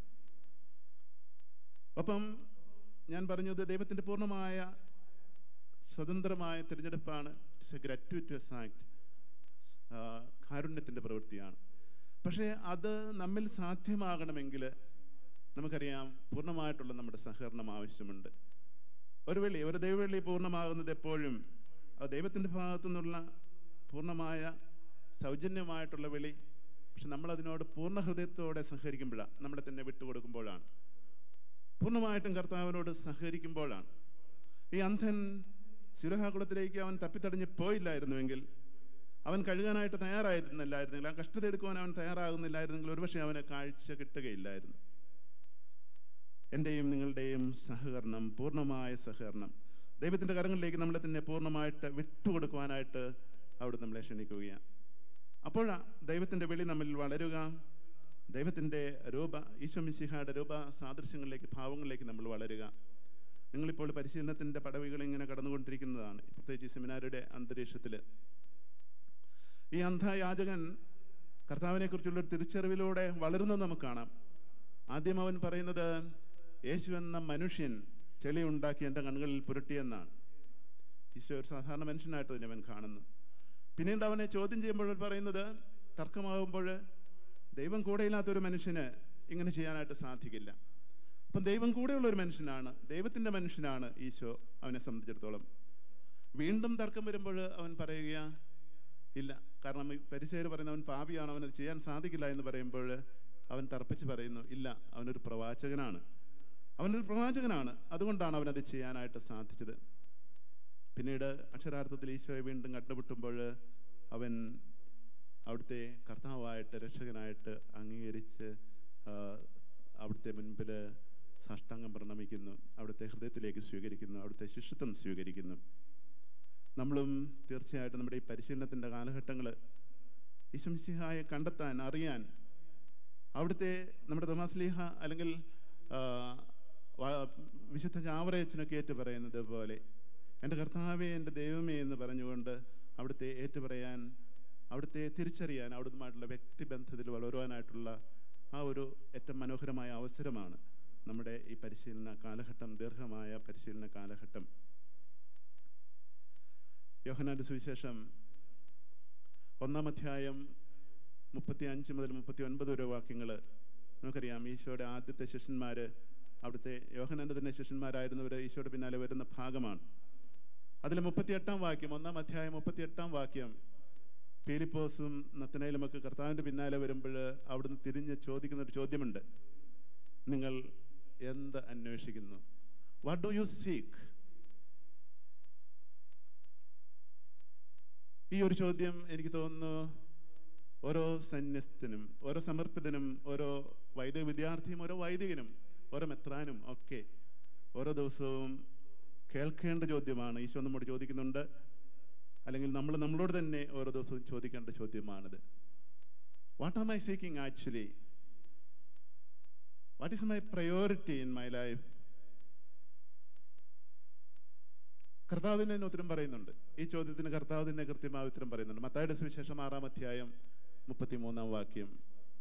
ഒപ്പം ഞാൻ പറഞ്ഞത് ദൈവത്തിൻ്റെ പൂർണ്ണമായ സ്വതന്ത്രമായ തിരഞ്ഞെടുപ്പാണ് ഇറ്റ്സ് എ ഗ്രാറ്റുവിറ്റസ് ആക്ട് കാരുണ്യത്തിൻ്റെ പ്രവൃത്തിയാണ് പക്ഷേ അത് നമ്മിൽ സാധ്യമാകണമെങ്കിൽ നമുക്കറിയാം പൂർണ്ണമായിട്ടുള്ള നമ്മുടെ സഹകരണം ആവശ്യമുണ്ട് ഒരു വെള്ളി ഒരു ദൈവവെള്ളി പൂർണ്ണമാകുന്നത് എപ്പോഴും അത് ദൈവത്തിൻ്റെ ഭാഗത്തു നിന്നുള്ള പൂർണ്ണമായ സൗജന്യമായിട്ടുള്ള വെളി പക്ഷെ നമ്മളതിനോട് പൂർണ്ണ ഹൃദയത്തോടെ സഹകരിക്കുമ്പോഴാണ് നമ്മളെ തന്നെ വിട്ടുകൊടുക്കുമ്പോഴാണ് പൂർണ്ണമായിട്ടും കർത്താവിനോട് സഹകരിക്കുമ്പോഴാണ് ഈ അന്ധൻ ശിരഹാകുളത്തിലേക്ക് അവൻ തപ്പിത്തടഞ്ഞ് പോയില്ലായിരുന്നുവെങ്കിൽ അവൻ കഴുകാനായിട്ട് തയ്യാറായിരുന്നില്ലായിരുന്നെങ്കിൽ ആ കഷ്ടത എടുക്കുവാൻ അവൻ തയ്യാറാകുന്നില്ലായിരുന്നെങ്കിൽ ഒരുപക്ഷെ അവന് കാഴ്ച കിട്ടുകയില്ലായിരുന്നു എൻ്റെയും നിങ്ങളുടെയും സഹകരണം പൂർണ്ണമായ സഹകരണം ദൈവത്തിൻ്റെ കരങ്ങളിലേക്ക് നമ്മളെ തന്നെ പൂർണ്ണമായിട്ട് വിട്ടുകൊടുക്കുവാനായിട്ട് അവിടെ നമ്മളെ ക്ഷണിക്കുകയാണ് അപ്പോഴാണ് ദൈവത്തിൻ്റെ വെളി നമ്മിൽ വളരുക ദൈവത്തിൻ്റെ രൂപ ഈശ്വമിസിഹയുടെ രൂപ സാദൃശ്യങ്ങളിലേക്ക് ഭാവങ്ങളിലേക്ക് നമ്മൾ വളരുക നിങ്ങളിപ്പോൾ പരിശീലനത്തിൻ്റെ പടവികൾ ഇങ്ങനെ കടന്നുകൊണ്ടിരിക്കുന്നതാണ് പ്രത്യേകിച്ച് ഈ സെമിനാരുടെ അന്തരീക്ഷത്തിൽ ഈ അന്ധയാചകൻ കർത്താവിനെക്കുറിച്ചുള്ളൊരു തിരിച്ചറിവിലൂടെ വളരുന്നത് നമുക്ക് കാണാം ആദ്യം അവൻ പറയുന്നത് യേശു എന്ന മനുഷ്യൻ ചെളി ഉണ്ടാക്കി എൻ്റെ കണ്ണുകളിൽ പുരട്ടിയെന്നാണ് ഈശോ ഒരു സാധാരണ മനുഷ്യനായിട്ട് തന്നെ അവൻ കാണുന്നു പിന്നീട് അവനെ ചോദ്യം ചെയ്യുമ്പോൾ പറയുന്നത് തർക്കമാകുമ്പോൾ ദൈവം കൂടെയില്ലാത്തൊരു മനുഷ്യന് ഇങ്ങനെ ചെയ്യാനായിട്ട് സാധിക്കില്ല അപ്പം ദൈവം കൂടെയുള്ള ഒരു മനുഷ്യനാണ് ദൈവത്തിൻ്റെ മനുഷ്യനാണ് ഈശോ അവനെ സംബന്ധിച്ചിടത്തോളം വീണ്ടും തർക്കം വരുമ്പോൾ അവൻ പറയുക ഇല്ല കാരണം ഈ പരിചയർ പറയുന്ന അവൻ പാപിയാണ് അവനത് ചെയ്യാൻ സാധിക്കില്ല എന്ന് പറയുമ്പോൾ അവൻ തർപ്പിച്ച് പറയുന്നു ഇല്ല അവനൊരു പ്രവാചകനാണ് അവനൊരു പ്രവാചകനാണ് അതുകൊണ്ടാണ് അവനത് ചെയ്യാനായിട്ട് സാധിച്ചത് പിന്നീട് അക്ഷരാർത്ഥത്തിൽ ഈശോയെ വീണ്ടും കണ്ടുമുട്ടുമ്പോൾ അവൻ അവിടുത്തെ കർത്താവായിട്ട് രക്ഷകനായിട്ട് അംഗീകരിച്ച് ആ, അവിടുത്തെ മുൻപിൽ സാഷ്ടാംഗം പ്രണമിക്കുന്നു അവിടുത്തെ ഹൃദയത്തിലേക്ക് സ്വീകരിക്കുന്നു അവിടുത്തെ ശിഷ്യത്വം സ്വീകരിക്കുന്നു നമ്മളും തീർച്ചയായിട്ടും നമ്മുടെ ഈ പരിശീലനത്തിൻ്റെ കാലഘട്ടങ്ങൾ ഈശംസിഹായെ കണ്ടെത്താൻ അറിയാൻ അവിടുത്തെ നമ്മുടെ തോമാസ്ലീഹ അല്ലെങ്കിൽ ആ, വ- വിശുദ്ധ ചാവറയച്ചനൊക്കെ ഏറ്റു പറയുന്നത് പോലെ എൻ്റെ കർത്താവേ എൻ്റെ ദൈവമേ എന്ന് പറഞ്ഞുകൊണ്ട് അവിടുത്തെ ഏറ്റുപറയാൻ അവിടുത്തെ തിരിച്ചറിയാൻ അവിടുന്നുമായിട്ടുള്ള വ്യക്തിബന്ധത്തിൽ വളരുവാനായിട്ടുള്ള ആ ഒരു ഏറ്റവും മനോഹരമായ അവസരമാണ് നമ്മുടെ ഈ പരിശീലന കാലഘട്ടം ദീർഘമായ പരിശീലന കാലഘട്ടം യോഹനാന്റെ സുവിശേഷം ഒന്നാം അധ്യായം മുപ്പത്തി അഞ്ച് മുതൽ മുപ്പത്തി ഒൻപത് വരെ വാക്യങ്ങൾ നമുക്കറിയാം ഈശോയുടെ ആദ്യത്തെ ശിഷ്യന്മാർ അവിടുത്തെ യോഹനാന്റെ തന്നെ ശിഷ്യന്മാരായിരുന്നവർ ഈശോയുടെ പിന്നാലെ വരുന്ന ഭാഗമാണ് അതിൽ മുപ്പത്തിയെട്ടാം വാക്യം ഒന്നാം അധ്യായം മുപ്പത്തിയെട്ടാം വാക്യം പീലിപ്പോസും നത്തനയിലുമൊക്കെ കർത്താവിൻ്റെ പിന്നാലെ വരുമ്പോൾ അവിടുന്ന് തിരിഞ്ഞ് ചോദിക്കുന്ന ഒരു ചോദ്യമുണ്ട് നിങ്ങൾ എന്ത് അന്വേഷിക്കുന്നു വാട്ട് ഡു യു സീക്ക് ഈ ഒരു ചോദ്യം എനിക്ക് തോന്നുന്നു ഓരോ സന്യസ്തനും ഓരോ സമർപ്പിതനും ഓരോ വൈദിക വിദ്യാർത്ഥിയും ഓരോ വൈദികനും ഓരോ മെത്രാനും ഒക്കെ ഓരോ ദിവസവും കേൾക്കേണ്ട ചോദ്യമാണ് ഈശോ നമ്മോട് ചോദിക്കുന്നുണ്ട് അല്ലെങ്കിൽ നമ്മൾ നമ്മളോട് തന്നെ ഓരോ ദിവസവും ചോദിക്കേണ്ട ചോദ്യമാണിത് what am I seeking actually what is my priority in my life കർത്താവ് തന്നെ അതിന് ഉത്തരം പറയുന്നുണ്ട് ഈ ചോദ്യത്തിന് കർത്താവ് തന്നെ കൃത്യമായ ഉത്തരം പറയുന്നുണ്ട് മത്തായുടെ സുവിശേഷം ആറാം അധ്യായം മുപ്പത്തിമൂന്നാം വാക്യം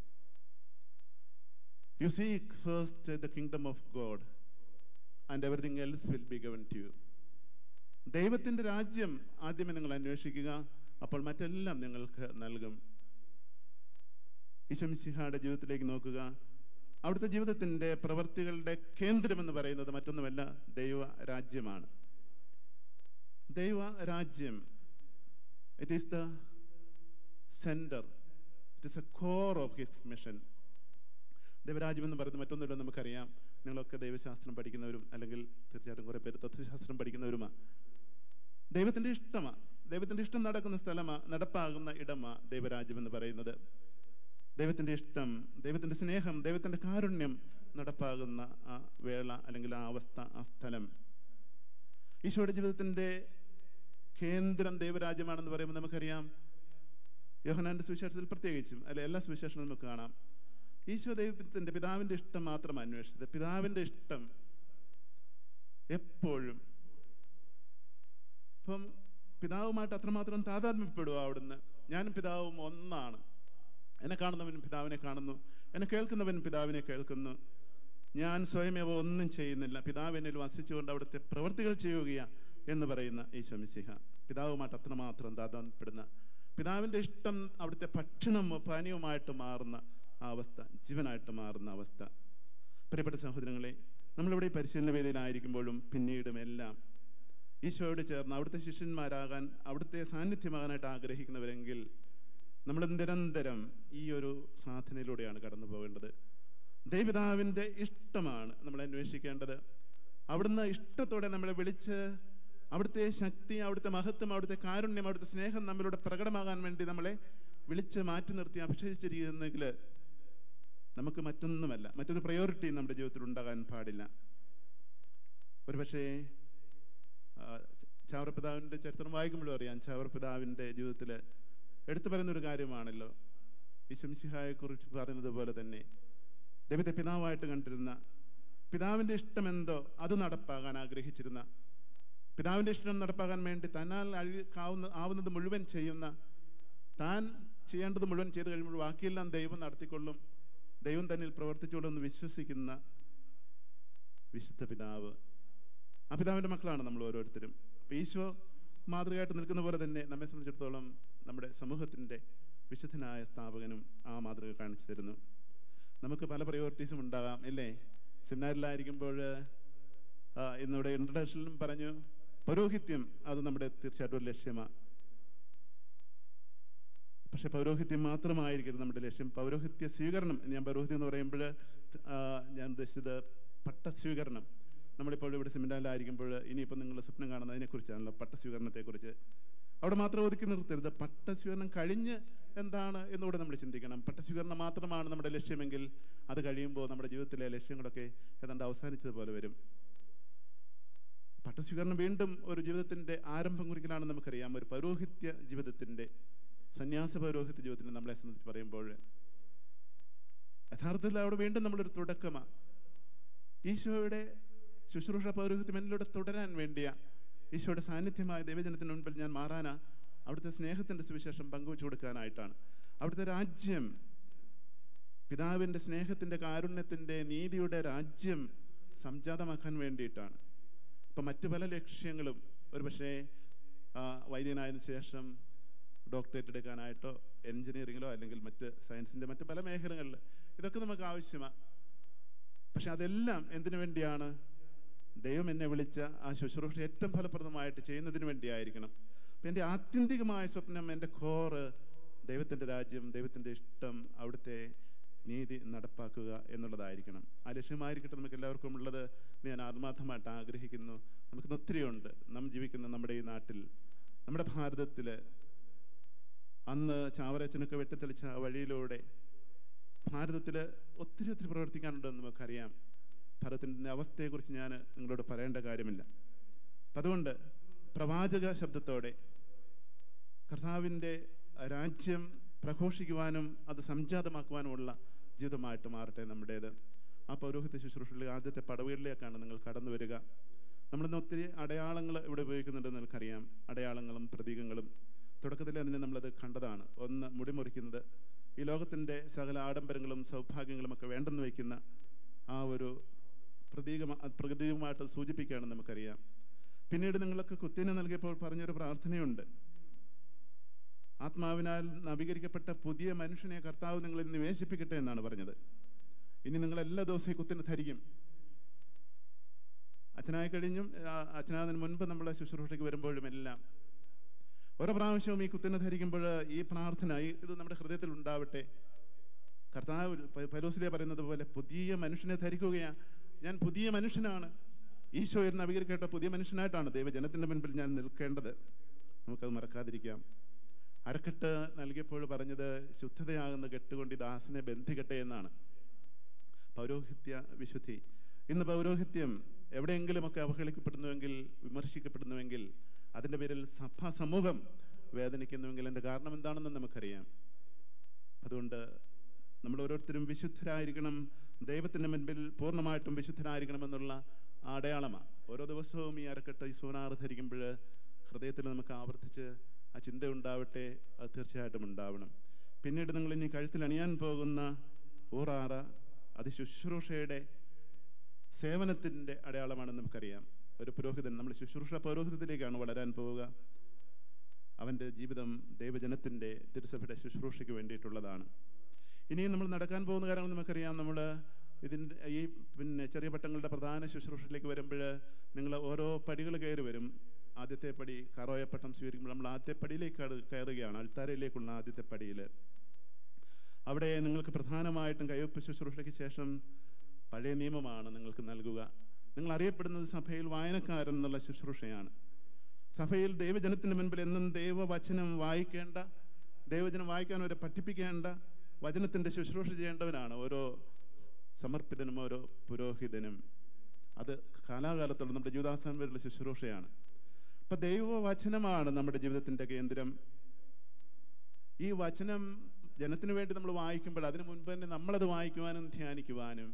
you seek first the kingdom of God and everything else will be given to you ദൈവത്തിൻ്റെ രാജ്യം ആദ്യമേ നിങ്ങൾ അന്വേഷിക്കുക അപ്പോൾ മറ്റെല്ലാം നിങ്ങൾക്ക് നൽകും ഈശംസിഹയുടെ ജീവിതത്തിലേക്ക് നോക്കുക അവിടുത്തെ ജീവിതത്തിൻ്റെ പ്രവൃത്തികളുടെ കേന്ദ്രമെന്ന് പറയുന്നത് മറ്റൊന്നുമല്ല ദൈവ രാജ്യമാണ് ദൈവ രാജ്യം it is the centre it is a core of his mission ദൈവരാജ്യം എന്ന് പറയുന്നത് മറ്റൊന്നുമില്ല നമുക്കറിയാം നിങ്ങളൊക്കെ ദൈവശാസ്ത്രം പഠിക്കുന്നവരും അല്ലെങ്കിൽ തീർച്ചയായിട്ടും കുറേ പേര് തത്വശാസ്ത്രം പഠിക്കുന്നവരുമാണ് ദൈവത്തിൻ്റെ ഇഷ്ടമാണ് ദൈവത്തിൻ്റെ ഇഷ്ടം നടക്കുന്ന സ്ഥലമാണ് നടപ്പാകുന്ന ഇടമാണ് ദൈവരാജ്യം എന്ന് പറയുന്നത് ദൈവത്തിൻ്റെ ഇഷ്ടം ദൈവത്തിൻ്റെ സ്നേഹം ദൈവത്തിൻ്റെ കാരുണ്യം നടപ്പാകുന്ന ആ വേള അല്ലെങ്കിൽ ആ അവസ്ഥ ആ സ്ഥലം ഈശോയുടെ ജീവിതത്തിൻ്റെ കേന്ദ്രം ദൈവരാജ്യമാണെന്ന് പറയുമ്പോൾ നമുക്കറിയാം യോഹനാന്റെ സുവിശേഷത്തിൽ പ്രത്യേകിച്ചും അല്ലെ എല്ലാ സുവിശേഷങ്ങളും നമുക്ക് കാണാം ഈശോ ദൈവത്തിൻ്റെ പിതാവിൻ്റെ ഇഷ്ടം മാത്രം അന്വേഷിച്ചത് പിതാവിൻ്റെ ഇഷ്ടം എപ്പോഴും അപ്പം പിതാവുമായിട്ട് അത്രമാത്രം താതാത്മ്യപ്പെടുക അവിടുന്ന് ഞാനും പിതാവും ഒന്നാണ് എന്നെ കാണുന്നവൻ പിതാവിനെ കാണുന്നു എന്നെ കേൾക്കുന്നവൻ പിതാവിനെ കേൾക്കുന്നു ഞാൻ സ്വയമേവ ഒന്നും ചെയ്യുന്നില്ല പിതാവ് എന്നിൽ വസിച്ചുകൊണ്ട് അവിടുത്തെ പ്രവൃത്തികൾ ചെയ്യുകയാ എന്ന് പറയുന്ന ഈശോ മിശിഹ പിതാവുമായിട്ട് അത്രമാത്രം താതാത്മ്യപ്പെടുന്ന പിതാവിൻ്റെ ഇഷ്ടം അവിടുത്തെ ഭക്ഷണം പാനീയവുമായിട്ട് മാറുന്ന ആ അവസ്ഥ ജീവനായിട്ട് മാറുന്ന അവസ്ഥ പ്രിയപ്പെട്ട സഹോദരങ്ങളെ നമ്മളിവിടെ ഈ പരിശീലന വേദിയിലായിരിക്കുമ്പോഴും പിന്നീടും എല്ലാം ഈശോയോട് ചേർന്ന് അവിടുത്തെ ശിഷ്യന്മാരാകാൻ അവിടുത്തെ സാന്നിധ്യമാകാനായിട്ട് ആഗ്രഹിക്കുന്നവരെങ്കിൽ നമ്മൾ നിരന്തരം ഈ ഒരു സാധനയിലൂടെയാണ് കടന്നു പോകേണ്ടത് ദൈവപിതാവിൻ്റെ ഇഷ്ടമാണ് നമ്മൾ അന്വേഷിക്കേണ്ടത് അവിടുന്ന് ഇഷ്ടത്തോടെ നമ്മളെ വിളിച്ച് അവിടുത്തെ ശക്തി അവിടുത്തെ മഹത്വം അവിടുത്തെ കാരുണ്യം അവിടുത്തെ സ്നേഹം നമ്മളിലൂടെ പ്രകടമാകാൻ വേണ്ടി നമ്മളെ വിളിച്ച് മാറ്റി നിർത്തി അഭിഷേചിച്ചിരിക്കുന്നെങ്കിൽ നമുക്ക് മറ്റൊന്നുമല്ല മറ്റൊരു പ്രയോറിറ്റി നമ്മുടെ ജീവിതത്തിൽ ഉണ്ടാകാൻ പാടില്ല ഒരുപക്ഷേ ആ, ച- ചാവറപിതാവിൻ്റെ ചരിത്രം വായിക്കുമ്പോഴും അറിയാം ചാവറപിതാവിൻ്റെ ജീവിതത്തിൽ എടുത്തു പറയുന്നൊരു കാര്യമാണല്ലോ വിശംസിഹായെക്കുറിച്ച് പറയുന്നത് പോലെ തന്നെ ദൈവത്തെ പിതാവായിട്ട് കണ്ടിരുന്ന പിതാവിൻ്റെ ഇഷ്ടം എന്തോ അത് നടപ്പാകാൻ ആഗ്രഹിച്ചിരുന്ന പിതാവിൻ്റെ ഇഷ്ടം നടപ്പാകാൻ വേണ്ടി തന്നാൽ അഴിക്കാവുന്ന ആവുന്നത് മുഴുവൻ ചെയ്യുന്ന താൻ ചെയ്യേണ്ടത് മുഴുവൻ ചെയ്തു കഴിയുമ്പോൾ ബാക്കിയെല്ലാം ദൈവം നടത്തിക്കൊള്ളും ദൈവം തന്നിൽ പ്രവർത്തിച്ചോളെന്ന് വിശ്വസിക്കുന്ന വിശുദ്ധ പിതാവ് ആ പിതാവിൻ്റെ മക്കളാണ് നമ്മൾ ഓരോരുത്തരും അപ്പോൾ ഈശോ മാതൃകയായിട്ട് നിൽക്കുന്ന പോലെ തന്നെ നമ്മെ സംബന്ധിച്ചിടത്തോളം നമ്മുടെ സമൂഹത്തിൻ്റെ വിശുദ്ധനായ സ്ഥാപകനും ആ മാതൃക കാണിച്ചു തരുന്നു നമുക്ക് പല പ്രയോറിറ്റീസും ഉണ്ടാകാം അല്ലേ സെമിനാറിലായിരിക്കുമ്പോൾ ആ, ഇന്നിവിടെ ഇൻട്രഡക്ഷനിലും പറഞ്ഞു പൗരോഹിത്യം അത് നമ്മുടെ തീർച്ചയായിട്ടും ഒരു ലക്ഷ്യമാണ് പക്ഷെ പൗരോഹിത്യം മാത്രമായിരിക്കരുത് നമ്മുടെ ലക്ഷ്യം പൗരോഹിത്യ സ്വീകരണം ഞാൻ പൗരോഹിത്യം എന്ന് പറയുമ്പോൾ ആ, ഞാൻ ഉദ്ദേശിച്ചത് പട്ടസ്വീകരണം നമ്മളിപ്പോൾ ഇവിടെ സെമിനാറിലായിരിക്കുമ്പോൾ ഇനിയിപ്പോൾ നിങ്ങൾ സ്വപ്നം കാണുന്നത് അതിനെക്കുറിച്ചാണല്ലോ പട്ടസ്വീകരണത്തെക്കുറിച്ച് അവിടെ മാത്രം ഒതുക്കി നിർത്തരുത് പട്ടസ്വീകരണം കഴിഞ്ഞ് എന്താണ് എന്നുകൂടെ നമ്മൾ ചിന്തിക്കണം പട്ടസ്വീകരണം മാത്രമാണ് നമ്മുടെ ലക്ഷ്യമെങ്കിൽ അത് കഴിയുമ്പോൾ നമ്മുടെ ജീവിതത്തിലെ ലക്ഷ്യങ്ങളൊക്കെ ഏതാണ്ട് അവസാനിച്ചതുപോലെ വരും പട്ടസ്വീകരണം വീണ്ടും ഒരു ജീവിതത്തിൻ്റെ ആരംഭം കുറിക്കലാണെന്ന് നമുക്കറിയാം ഒരു പൗരോഹിത്യ ജീവിതത്തിൻ്റെ സന്യാസ പൗരോഹിത്യ ജീവിതത്തിന് നമ്മളെ സംബന്ധിച്ച് പറയുമ്പോൾ യഥാർത്ഥത്തിൽ അവിടെ വീണ്ടും നമ്മളൊരു തുടക്കമാണ് ഈശോയുടെ ശുശ്രൂഷ പൗരോഹിത്യം എന്നിലൂടെ തുടരാൻ വേണ്ടിയാ ഈശോയുടെ സാന്നിധ്യമായ ദൈവജനത്തിന് മുൻപിൽ ഞാൻ മാറാനാ അവിടുത്തെ സ്നേഹത്തിൻ്റെ സുവിശേഷം പങ്കുവച്ചു കൊടുക്കാനായിട്ടാണ് അവിടുത്തെ രാജ്യം പിതാവിൻ്റെ സ്നേഹത്തിൻ്റെ കാരുണ്യത്തിൻ്റെ നീതിയുടെ രാജ്യം സംജാതമാക്കാൻ വേണ്ടിയിട്ടാണ് ഇപ്പം മറ്റു പല ലക്ഷ്യങ്ങളും ഒരുപക്ഷേ ആ, വൈദ്യനായതിനു ശേഷം ഡോക്ടറേറ്റ് എടുക്കാനായിട്ടോ എൻജിനീയറിങ്ങിലോ അല്ലെങ്കിൽ മറ്റ് സയൻസിൻ്റെ മറ്റ് പല മേഖലകളിൽ ഇതൊക്കെ നമുക്ക് ആവശ്യമാണ് പക്ഷെ അതെല്ലാം എന്തിനു വേണ്ടിയാണ് ദൈവം എന്നെ വിളിച്ച ആ ശുശ്രൂഷ ഏറ്റവും ഫലപ്രദമായിട്ട് ചെയ്യുന്നതിന് വേണ്ടിയായിരിക്കണം അപ്പം എൻ്റെ ആത്യന്തികമായ സ്വപ്നം എൻ്റെ കോറ് ദൈവത്തിൻ്റെ രാജ്യം ദൈവത്തിൻ്റെ ഇഷ്ടം അവിടുത്തെ നീതി നടപ്പാക്കുക എന്നുള്ളതായിരിക്കണം ആ ലക്ഷ്യമായിരിക്കട്ടെ നമുക്ക് എല്ലാവർക്കും ഉള്ളത് എന്ന് ഞാൻ ആത്മാർത്ഥമായിട്ട് ആഗ്രഹിക്കുന്നു നമുക്കിന്ന് ഒത്തിരിയുണ്ട് നാം ജീവിക്കുന്ന നമ്മുടെ ഈ നാട്ടിൽ നമ്മുടെ ഭാരതത്തിൽ അന്ന് ചാവറച്ചനൊക്കെ വെട്ടിത്തെളിച്ച ആ വഴിയിലൂടെ ഭാരതത്തിൽ ഒത്തിരി ഒത്തിരി പ്രവർത്തിക്കാനുണ്ടെന്ന് നമുക്കറിയാം ഭാരതത്തിൻ്റെ അവസ്ഥയെക്കുറിച്ച് ഞാൻ നിങ്ങളോട് പറയേണ്ട കാര്യമില്ല അപ്പം അതുകൊണ്ട് പ്രവാചക ശബ്ദത്തോടെ കർത്താവിൻ്റെ രാജ്യം പ്രഘോഷിക്കുവാനും അത് സംജാതമാക്കുവാനുമുള്ള ജീവിതമായിട്ട് മാറട്ടെ നമ്മുടേത് ആ പൗരോഹിത്യ ശുശ്രൂഷയിലെ ആദ്യത്തെ പടവുകളിലേക്കാണ് നിങ്ങൾ കടന്നു വരിക നമ്മളിന്ന് ഒത്തിരി അടയാളങ്ങൾ ഇവിടെ ഉപയോഗിക്കുന്നുണ്ടെന്ന് നിങ്ങൾക്കറിയാം അടയാളങ്ങളും പ്രതീകങ്ങളും തുടക്കത്തിൽ തന്നെ നമ്മളത് കണ്ടതാണ് ഒന്ന് മുടിമുറിക്കുന്നത് ഈ ലോകത്തിൻ്റെ സകല ആഡംബരങ്ങളും സൗഭാഗ്യങ്ങളും ഒക്കെ വേണ്ടെന്ന് വയ്ക്കുന്ന ആ ഒരു പ്രതീകമാ അത് പ്രതീകമായിട്ട് അത് സൂചിപ്പിക്കുകയാണെന്ന് നമുക്കറിയാം പിന്നീട് നിങ്ങൾക്ക് കുത്തീനെ നൽകിയപ്പോൾ പറഞ്ഞൊരു പ്രാർത്ഥനയുണ്ട് ആത്മാവിനാൽ നവീകരിക്കപ്പെട്ട പുതിയ മനുഷ്യനെ കർത്താവ് നിങ്ങളിൽ നിവേശിപ്പിക്കട്ടെ എന്നാണ് പറഞ്ഞത് ഇനി നിങ്ങൾ എല്ലാ ദിവസവും ഈ കുത്തിന് ധരിക്കും അച്ഛനായി കഴിഞ്ഞും ആ, അച്ഛനാതിന് മുൻപ് നമ്മളെ ശുശ്രൂഷയ്ക്ക് വരുമ്പോഴും എല്ലാം ഓരോ പ്രാവശ്യവും ഈ കുത്തിനെ ധരിക്കുമ്പോൾ ഈ പ്രാർത്ഥന ഈ ഇത് നമ്മുടെ ഹൃദയത്തിൽ ഉണ്ടാവട്ടെ കർത്താവ് പലോസിലെ പറയുന്നത് പോലെ പുതിയ മനുഷ്യനെ ധരിക്കുകയാണ് ഞാൻ പുതിയ മനുഷ്യനാണ് ഈശോ എന്ന് നവീകരിക്കപ്പെട്ട പുതിയ മനുഷ്യനായിട്ടാണ് ദൈവജനത്തിൻ്റെ മുൻപിൽ ഞാൻ നിൽക്കേണ്ടത് നമുക്കത് മറക്കാതിരിക്കാം അരക്കെട്ട് നൽകിയപ്പോൾ പറഞ്ഞത് ശുദ്ധതയാകുന്ന കെട്ടുകൊണ്ട് ഈ ദാസനെ ബന്ധിക്കട്ടെ എന്നാണ് പൗരോഹിത്യ വിശുദ്ധി ഇന്ന് പൗരോഹിത്യം എവിടെയെങ്കിലുമൊക്കെ അവഹേളിക്കപ്പെടുന്നുവെങ്കിൽ വിമർശിക്കപ്പെടുന്നുവെങ്കിൽ അതിൻ്റെ പേരിൽ സഭ സമൂഹം വേദനിക്കുന്നുവെങ്കിൽ എൻ്റെ കാരണം എന്താണെന്ന് നമുക്കറിയാം അതുകൊണ്ട് നമ്മൾ ഓരോരുത്തരും വിശുദ്ധരായിരിക്കണം ദൈവത്തിൻ്റെ മുൻപിൽ പൂർണ്ണമായിട്ടും വിശുദ്ധരായിരിക്കണമെന്നുള്ള ആ അടയാളമാണ് ഓരോ ദിവസവും ഈ അരക്കെട്ട് ഈ സോനാറ് ധരിക്കുമ്പോൾ ഹൃദയത്തിൽ നമുക്ക് ആവർത്തിച്ച് ആ ചിന്ത ഉണ്ടാവട്ടെ അത് തീർച്ചയായിട്ടും ഉണ്ടാവണം പിന്നീട് നിങ്ങൾ ഇനി കഴുത്തിൽ അണിയാൻ പോകുന്ന ഊറാറ അത് ശുശ്രൂഷയുടെ സേവനത്തിൻ്റെ അടയാളമാണെന്ന് നമുക്കറിയാം ഒരു പുരോഹിതൻ നമ്മൾ ശുശ്രൂഷ പൗരോഹിതത്തിലേക്കാണ് വളരാൻ പോവുക അവൻ്റെ ജീവിതം ദൈവജനത്തിൻ്റെ തിരുസഭയുടെ ശുശ്രൂഷയ്ക്ക് വേണ്ടിയിട്ടുള്ളതാണ് ഇനിയും നമ്മൾ നടക്കാൻ പോകുന്ന കാര്യങ്ങൾ നമുക്കറിയാം നമ്മൾ ഇതിൻ്റെ ഈ പിന്നെ ചെറിയ പട്ടങ്ങളുടെ പ്രധാന ശുശ്രൂഷയിലേക്ക് വരുമ്പോൾ നിങ്ങൾ ഓരോ പടികൾ കയറി വരും ആദ്യത്തെ പടി കറോയപ്പട്ടം സ്വീകരിക്കുമ്പോൾ നമ്മൾ ആദ്യത്തെ പടിയിലേക്ക് കയറി- കയറുകയാണ് അൾത്താരയിലേക്കുള്ള ആദ്യത്തെ പടിയിൽ അവിടെ നിങ്ങൾക്ക് പ്രധാനമായിട്ടും കയ്യൊപ്പ് ശുശ്രൂഷയ്ക്ക് ശേഷം പഴയ നിയമമാണ് നിങ്ങൾക്ക് നൽകുക നിങ്ങൾ അറിയപ്പെടുന്നത് സഭയിൽ വായനക്കാരൻ എന്നുള്ള ശുശ്രൂഷയാണ് സഭയിൽ ദൈവജനത്തിന് മുൻപിൽ എന്നും ദൈവവചനം വായിക്കേണ്ട ദൈവജനം വായിക്കാൻ വരെ പഠിപ്പിക്കേണ്ട വചനത്തിൻ്റെ ശുശ്രൂഷ ചെയ്യേണ്ടവനാണ് ഓരോ സമർപ്പിതനും ഓരോ പുരോഹിതനും അത് കാലാകാലത്തോളം നമ്മുടെ ജീവിതാവസാനം വരെയുള്ള ശുശ്രൂഷയാണ് അപ്പം ദൈവവചനമാണ് നമ്മുടെ ജീവിതത്തിൻ്റെ കേന്ദ്രം ഈ വചനം ജനത്തിന് വേണ്ടി നമ്മൾ വായിക്കുമ്പോൾ അതിനു മുൻപ് തന്നെ നമ്മളത് വായിക്കുവാനും ധ്യാനിക്കുവാനും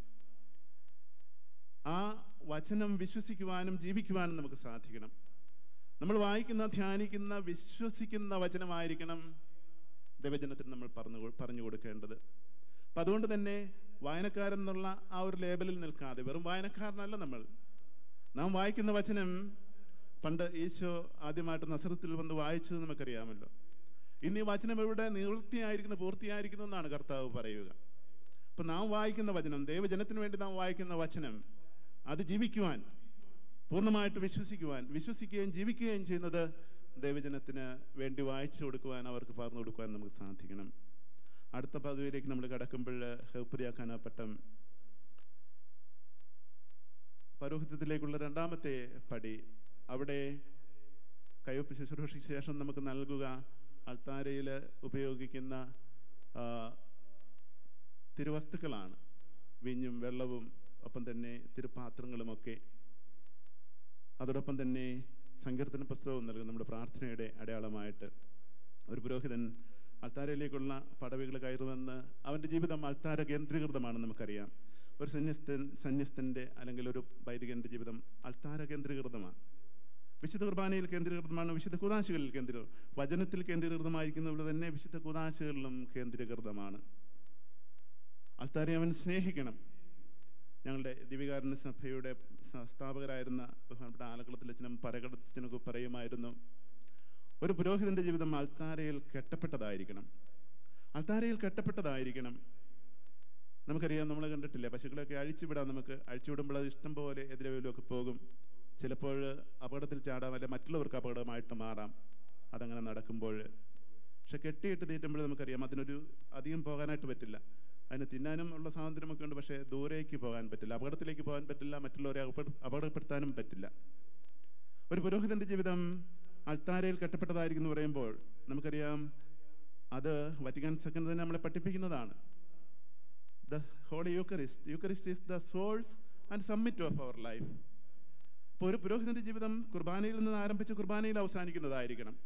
ആ വചനം വിശ്വസിക്കുവാനും ജീവിക്കുവാനും നമുക്ക് സാധിക്കണം നമ്മൾ വായിക്കുന്ന ധ്യാനിക്കുന്ന വിശ്വസിക്കുന്ന വചനമായിരിക്കണം ദൈവജനത്തിന് നമ്മൾ പറഞ്ഞു കൊ- പറഞ്ഞു കൊടുക്കേണ്ടത് അപ്പം അതുകൊണ്ട് തന്നെ വായനക്കാരൻ എന്നുള്ള ആ ഒരു ലേബലിൽ നിൽക്കാതെ വെറും വായനക്കാരനല്ല നമ്മൾ നാം വായിക്കുന്ന വചനം പണ്ട് ഈശോ ആദ്യമായിട്ട് നസറത്തിൽ വന്ന് വായിച്ചത് നമുക്കറിയാമല്ലോ ഇന്ന് ഈ വചനം എവിടെ നിവൃത്തിയായിരിക്കുന്നു പൂർത്തിയായിരിക്കുന്നു എന്നാണ് കർത്താവ് പറയുക അപ്പം നാം വായിക്കുന്ന വചനം ദൈവജനത്തിന് വേണ്ടി നാം വായിക്കുന്ന വചനം അത് ജീവിക്കുവാൻ പൂർണ്ണമായിട്ട് വിശ്വസിക്കുവാൻ വിശ്വസിക്കുകയും ജീവിക്കുകയും ചെയ്യുന്നത് ദൈവജനത്തിന് വേണ്ടി വായിച്ചു കൊടുക്കുവാൻ അവർക്ക് പകർന്നു കൊടുക്കുവാൻ നമുക്ക് സാധിക്കണം അടുത്ത പദവിയിലേക്ക് നമ്മൾ കടക്കുമ്പോൾ ഹൗപ്പതിയാക്കാന പട്ടം പൗരോഹിത്യത്തിലേക്കുള്ള രണ്ടാമത്തെ പടി അവിടെ കയ്യൊപ്പ് ശുശ്രൂഷയ്ക്ക് ശേഷം നമുക്ക് നൽകുക അൾത്താരയിൽ ഉപയോഗിക്കുന്ന ആ, തിരുവസ്തുക്കളാണ് വീഞ്ഞും വെള്ളവും ഒപ്പം തന്നെ തിരുപാത്രങ്ങളുമൊക്കെ അതോടൊപ്പം തന്നെ സങ്കീർത്തന പുസ്തകവും നൽകും നമ്മുടെ പ്രാർത്ഥനയുടെ അടയാളമായിട്ട് ഒരു പുരോഹിതൻ അൾത്താരയിലേക്കുള്ള പടവികൾ കയറുമെന്ന് അവൻ്റെ ജീവിതം അൾത്താര കേന്ദ്രീകൃതമാണെന്ന് നമുക്കറിയാം ഒരു സന്യസ്തൻ സന്യസ്തൻ്റെ അല്ലെങ്കിൽ ഒരു വൈദികൻ്റെ ജീവിതം അൾത്താര കേന്ദ്രീകൃതമാണ് വിശുദ്ധ കുർബാനയിൽ കേന്ദ്രീകൃതമാണ് വിശുദ്ധ കുദാശകളിൽ കേന്ദ്രീ വചനത്തിൽ കേന്ദ്രീകൃതമായിരിക്കുന്നത് പോലെ തന്നെ വിശുദ്ധ കുദാശകളിലും കേന്ദ്രീകൃതമാണ് അൾത്താരെ അവൻ സ്നേഹിക്കണം ഞങ്ങളുടെ ദിവികാരുണ്യ സഭയുടെ സ- സ്ഥാപകരായിരുന്ന ബഹുമാനപ്പെട്ട ആലക്കുളത്തിലച്ഛനും പരകടത്തിനൊക്കെ പറയുമായിരുന്നു ഒരു പുരോഹിതന്റെ ജീവിതം അൾത്താരയിൽ കെട്ടപ്പെട്ടതായിരിക്കണം അൾത്താരയിൽ കെട്ടപ്പെട്ടതായിരിക്കണം നമുക്കറിയാം നമ്മൾ കണ്ടിട്ടില്ല പശുക്കളെയൊക്കെ അഴിച്ചുവിടാം നമുക്ക് അഴിച്ചുവിടുമ്പോൾ അത് ഇഷ്ടം പോലെ എതിരവിലൊക്കെ പോകും ചിലപ്പോൾ അപകടത്തിൽ ചാടാം അല്ലെ മറ്റുള്ളവർക്ക് അപകടമായിട്ട് മാറാം അതങ്ങനെ നടക്കുമ്പോൾ പക്ഷെ കെട്ടിയിട്ട് തീറ്റുമ്പോൾ നമുക്കറിയാം അതിനൊരു അധികം പോകാനായിട്ട് പറ്റില്ല അതിന് തിന്നാനും ഉള്ള സ്വാതന്ത്ര്യമൊക്കെ ഉണ്ട് പക്ഷേ ദൂരേക്ക് പോകാൻ പറ്റില്ല അപകടത്തിലേക്ക് പോകാൻ പറ്റില്ല മറ്റുള്ളവരെ അപകട- അപകടപ്പെടുത്താനും പറ്റില്ല ഒരു പുരോഹിതന്റെ ജീവിതം അൾത്താരയിൽ കെട്ടപ്പെട്ടതായിരിക്കും എന്ന് പറയുമ്പോൾ നമുക്കറിയാം അത് വറ്റിക്കാൻ സെക്കൻഡ് തന്നെ നമ്മളെ പഠിപ്പിക്കുന്നതാണ് the holy Eucharist Eucharist is the source and summit of our life അപ്പോൾ ഒരു പുരോഹിതന്റെ ജീവിതം കുർബാനയിൽ നിന്ന് ആരംഭിച്ച് കുർബാനയിൽ അവസാനിക്കുന്നതായിരിക്കണം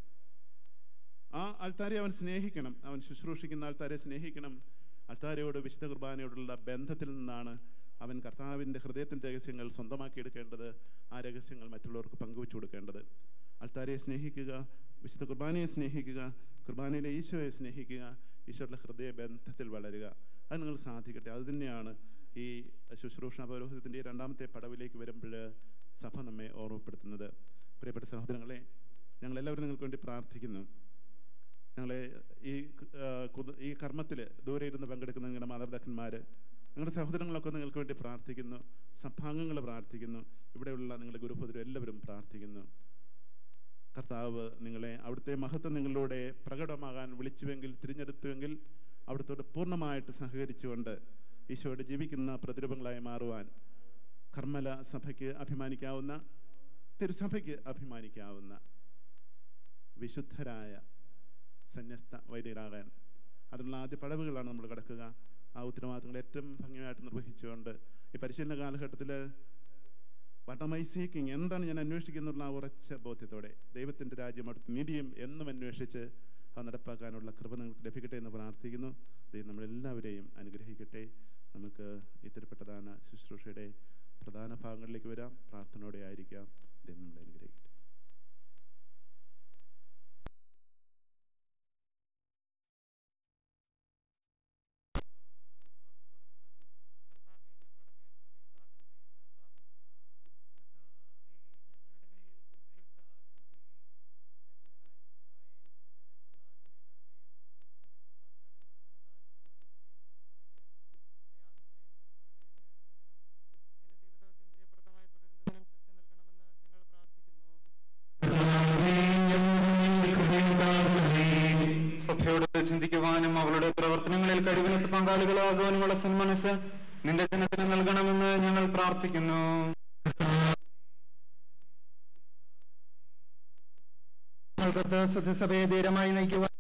ആ ആൾത്താരെ അവൻ സ്നേഹിക്കണം അവൻ ശുശ്രൂഷിക്കുന്ന ആൾത്താരെ സ്നേഹിക്കണം ആൾത്താരയോട് വിശുദ്ധ കുർബാനയോടുള്ള ബന്ധത്തിൽ നിന്നാണ് അവൻ കർത്താവിൻ്റെ ഹൃദയത്തിൻ്റെ രഹസ്യങ്ങൾ സ്വന്തമാക്കിയെടുക്കേണ്ടത് ആ രഹസ്യങ്ങൾ മറ്റുള്ളവർക്ക് പങ്കുവെച്ചു കൊടുക്കേണ്ടത് ആൾത്താരെ സ്നേഹിക്കുക വിശുദ്ധ കുർബാനയെ സ്നേഹിക്കുക കുർബാനയിലെ ഈശോയെ സ്നേഹിക്കുക ഈശോയുടെ ഹൃദയ ബന്ധത്തിൽ വളരുക അത് നിങ്ങൾ സാധിക്കട്ടെ അത് തന്നെയാണ് ഈ ശുശ്രൂഷ പൗരോഹിതത്തിൻ്റെ രണ്ടാമത്തെ പടവിലേക്ക് വരുമ്പോൾ സഭ നമ്മെ ഓർമ്മപ്പെടുത്തുന്നത് പ്രിയപ്പെട്ട സഹോദരങ്ങളെ ഞങ്ങളെല്ലാവരും നിങ്ങൾക്ക് വേണ്ടി പ്രാർത്ഥിക്കുന്നു ഞങ്ങളെ ഈ ആ, കുത- ഈ കർമ്മത്തിൽ ദൂരെ ഇരുന്ന് പങ്കെടുക്കുന്ന നിങ്ങളുടെ മാതാപിതാക്കന്മാർ നിങ്ങളുടെ സഹോദരങ്ങളൊക്കെ നിങ്ങൾക്ക് വേണ്ടി പ്രാർത്ഥിക്കുന്നു സഭാംഗങ്ങൾ പ്രാർത്ഥിക്കുന്നു ഇവിടെയുള്ള നിങ്ങളുടെ ഗുരുഭദ്രം എല്ലാവരും പ്രാർത്ഥിക്കുന്നു കർത്താവ് നിങ്ങളെ അവിടുത്തെ മഹത്വം നിങ്ങളിലൂടെ പ്രകടമാകാൻ വിളിച്ചുവെങ്കിൽ തിരഞ്ഞെടുത്തുവെങ്കിൽ അവിടുത്തോട് പൂർണ്ണമായിട്ട് സഹകരിച്ചുകൊണ്ട് ഈശോയുടെ ജീവിക്കുന്ന പ്രതിരൂപങ്ങളായി മാറുവാൻ കർമ്മല സഭയ്ക്ക് അഭിമാനിക്കാവുന്ന തിരുസഭയ്ക്ക് അഭിമാനിക്കാവുന്ന വിശുദ്ധരായ സന്യസ്ത വൈദികരാകാൻ അതിനുള്ള ആദ്യ പടവുകളാണ് നമ്മൾ കിടക്കുക ആ ഉത്തരവാദിത്തങ്ങൾ ഏറ്റവും ഭംഗിയായിട്ട് നിർവഹിച്ചുകൊണ്ട് ഈ പരിശീലന കാലഘട്ടത്തിൽ വാട്ട് ആം ഐ സീക്കിങ് എന്താണ് ഞാൻ അന്വേഷിക്കുന്നുള്ള ആ ഉറച്ച ബോധ്യത്തോടെ ദൈവത്തിൻ്റെ രാജ്യം അടുത്ത് നീതിയും എന്നും അന്വേഷിച്ച് അത് നടപ്പാക്കാനുള്ള കൃപ നിങ്ങൾക്ക് ലഭിക്കട്ടെ എന്ന് പ്രാർത്ഥിക്കുന്നു ദൈവം നമ്മളെല്ലാവരെയും അനുഗ്രഹിക്കട്ടെ നമുക്ക് ഈ തിരുപ്പെട്ടദാന ശുശ്രൂഷയുടെ പ്രധാന ഭാഗങ്ങളിലേക്ക് വരാം പ്രാർത്ഥനയോടെ ആയിരിക്കാം ദൈവം നമ്മളെ അനുഗ്രഹിക്കട്ടെ ചിന്തിക്കുവാനും അവളുടെ പ്രവർത്തനങ്ങളിൽ കഴിവിനത്ത് പങ്കാളികളാകുവാനുമുള്ള സന്മനസ് നിന്റെ ജനത്തിന് നൽകണമെന്ന് ഞങ്ങൾ പ്രാർത്ഥിക്കുന്നു ഞങ്ങൾക്കത്ത് സത്യസഭയെ ധീരമായി നയിക്കുവാൻ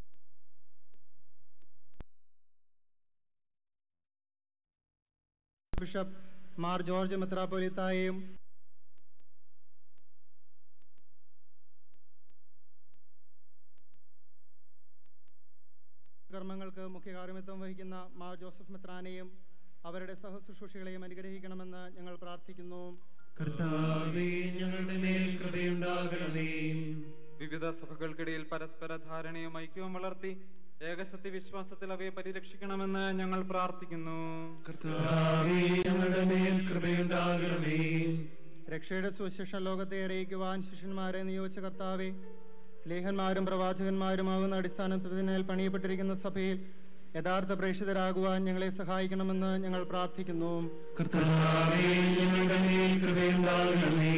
ബിഷപ്പ് മാർ ജോർജ് മെത്രാപ്പൊലിത്തായെയും കർമ്മങ്ങൾക്ക് മുഖ്യ കാർമ്മിത്വം വഹിക്കുന്ന മാർ ജോസഫ് മെത്രാനെയും അവരുടെ സഹശുശ്രൂഷികളെയും അനുഗ്രഹിക്കണമെന്ന് ഞങ്ങൾ പ്രാർത്ഥിക്കുന്നു കർത്താവേ ഞങ്ങളുടെ മേൽ കൃപയുണ്ടാകണമേ വിവിധ സഭകൾക്കിടയിൽ പരസ്പര ധാരണയും ഐക്യവും വളർത്തി ഏകസത്യ വിശ്വാസത്തിൽ അവയെ പരിരക്ഷിക്കണമെന്ന് ഞങ്ങൾ പ്രാർത്ഥിക്കുന്നു കർത്താവേ ഞങ്ങളുടെ മേൽ കൃപയുണ്ടാകണമേ രക്ഷയുടെ സുവിശേഷ ലോകത്തെ അറിയിക്കുവാൻ ശിഷ്യന്മാരെ നിയോഗിച്ച കർത്താവെ സ്ലേഹന്മാരും പ്രവാചകന്മാരുമാകുന്ന അടിസ്ഥാനത്തിന്മേൽ പണിയപ്പെട്ടിരിക്കുന്ന സഭയിൽ യഥാർത്ഥ പ്രേക്ഷിതരാകുവാൻ ഞങ്ങളെ സഹായിക്കണമെന്ന് ഞങ്ങൾ പ്രാർത്ഥിക്കുന്നു കർത്താവേ ഞങ്ങളുടെ മേൽ കൃപയുണ്ടാകണമേ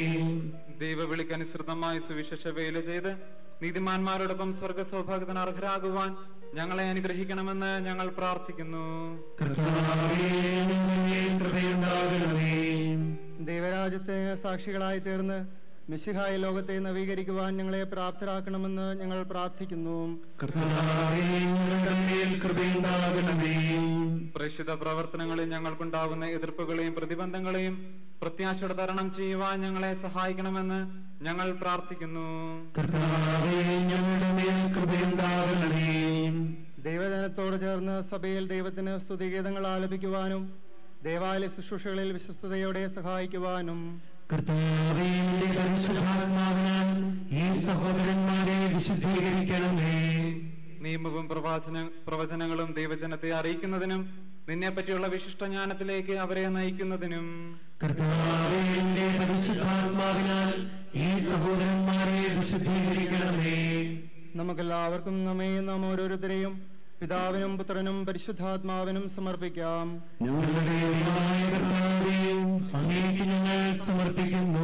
ദൈവവിളിക്കനുസൃതമായി സുവിശേഷ വേല ചെയ്ത് നീതിമാന്മാരോടൊപ്പം സ്വർഗ സൗഭാഗ്യത്തിന് അർഹരാകുവാൻ ഞങ്ങളെ അനുഗ്രഹിക്കണമെന്ന് ഞങ്ങൾ പ്രാർത്ഥിക്കുന്നു കർത്താവേ ഞങ്ങളുടെ മേൽ കൃപയുണ്ടാകണമേ ദൈവരാജ്യത്തിന് സാക്ഷികളായി തീർന്ന് മിശിഹായ ലോകത്തെ നവീകരിക്കുവാൻ ഞങ്ങളെ പ്രാപ്തരാക്കണമെന്ന് ഞങ്ങൾ പ്രാർത്ഥിക്കുന്നു കർത്താവേ ഞങ്ങളുടെ മേൽ കൃപയുണ്ടാകണമേ പ്രേക്ഷിത പ്രവർത്തനങ്ങളിൽ ഞങ്ങൾക്കുണ്ടാകുന്ന എതിർപ്പുകളെയും പ്രതിബന്ധങ്ങളെയും പ്രത്യാശയോടെ തരണം ചെയ്യുവാൻ ഞങ്ങളെ സഹായിക്കണമെന്ന് ഞങ്ങൾ പ്രാർത്ഥിക്കുന്നു കർത്താവേ ഞങ്ങളുടെ മേൽ കൃപയുണ്ടാകണമേ ദൈവജനത്തോട് ചേർന്ന് സഭയിൽ ദൈവത്തിന് സ്തുതിഗീതങ്ങൾ ആലപിക്കുവാനും ദേവാലയ ശുശ്രൂഷകളിൽ വിശ്വസ്തയോടെ സഹായിക്കുവാനും കർത്താവേ നിന്റെ പരിശുദ്ധാത്മാവിനാൽ ഈ സഹോദരന്മാരെ വിശുദ്ധീകരിക്കണമേ നിയമവും പ്രവാചന പ്രവചനങ്ങളും ദൈവജനത്തെ അറിയിക്കുന്നതിനും നിന്നെ പറ്റിയുള്ള വിശിഷ്ട ജ്ഞാനത്തിലേക്ക് അവരെ നയിക്കുന്നതിനും കർത്താവേ നിന്റെ പരിശുദ്ധാത്മാവിനാൽ ഈ സഹോദരന്മാരെ വിശുദ്ധീകരിക്കണമേ നമുക്കെല്ലാവർക്കും നമ്മയും നാം ഓരോരുത്തരെയും പിതാവിനും പുത്രനും പരിശുദ്ധാത്മാവിനും സമർപ്പിക്കാം ഞങ്ങളുടെ ദൈവമായ കർത്താവേ അങ്ങേക്ക് ഞങ്ങൾ സമർപ്പിക്കുന്നു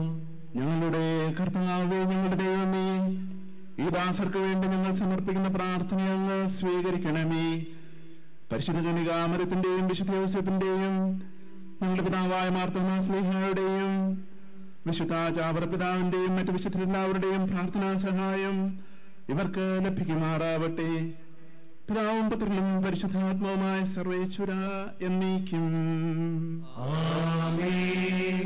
ഞങ്ങളുടെ കർത്താവേ ഞങ്ങളുടെ ദൈവമേ ഈ ദാസർക്ക് വേണ്ടി ഞങ്ങൾ സമർപ്പിക്കുന്ന പ്രാർത്ഥന അങ്ങ് സ്വീകരിക്കണമേ പരിശുദ്ധ കനികാമരത്തിന്റെയും വിശുദ്ധ യോസഫിന്റെയും ഞങ്ങളുടെ പിതാവായ മാർത്തോമാ സ്നേഹയുടെയും വിശുദ്ധ ചാവറ പിതാവിന്റെയും മറ്റു വിശുദ്ധരെല്ലാവരുടെയും പ്രാർത്ഥനാ സഹായം ഇവർക്ക് ലഭിക്കുമാറാവട്ടെ പിതാവും പുത്രനും പരിശുദ്ധാത്മാവുമായ സർവേശ്വര എന്നീക്കും ആമേൻ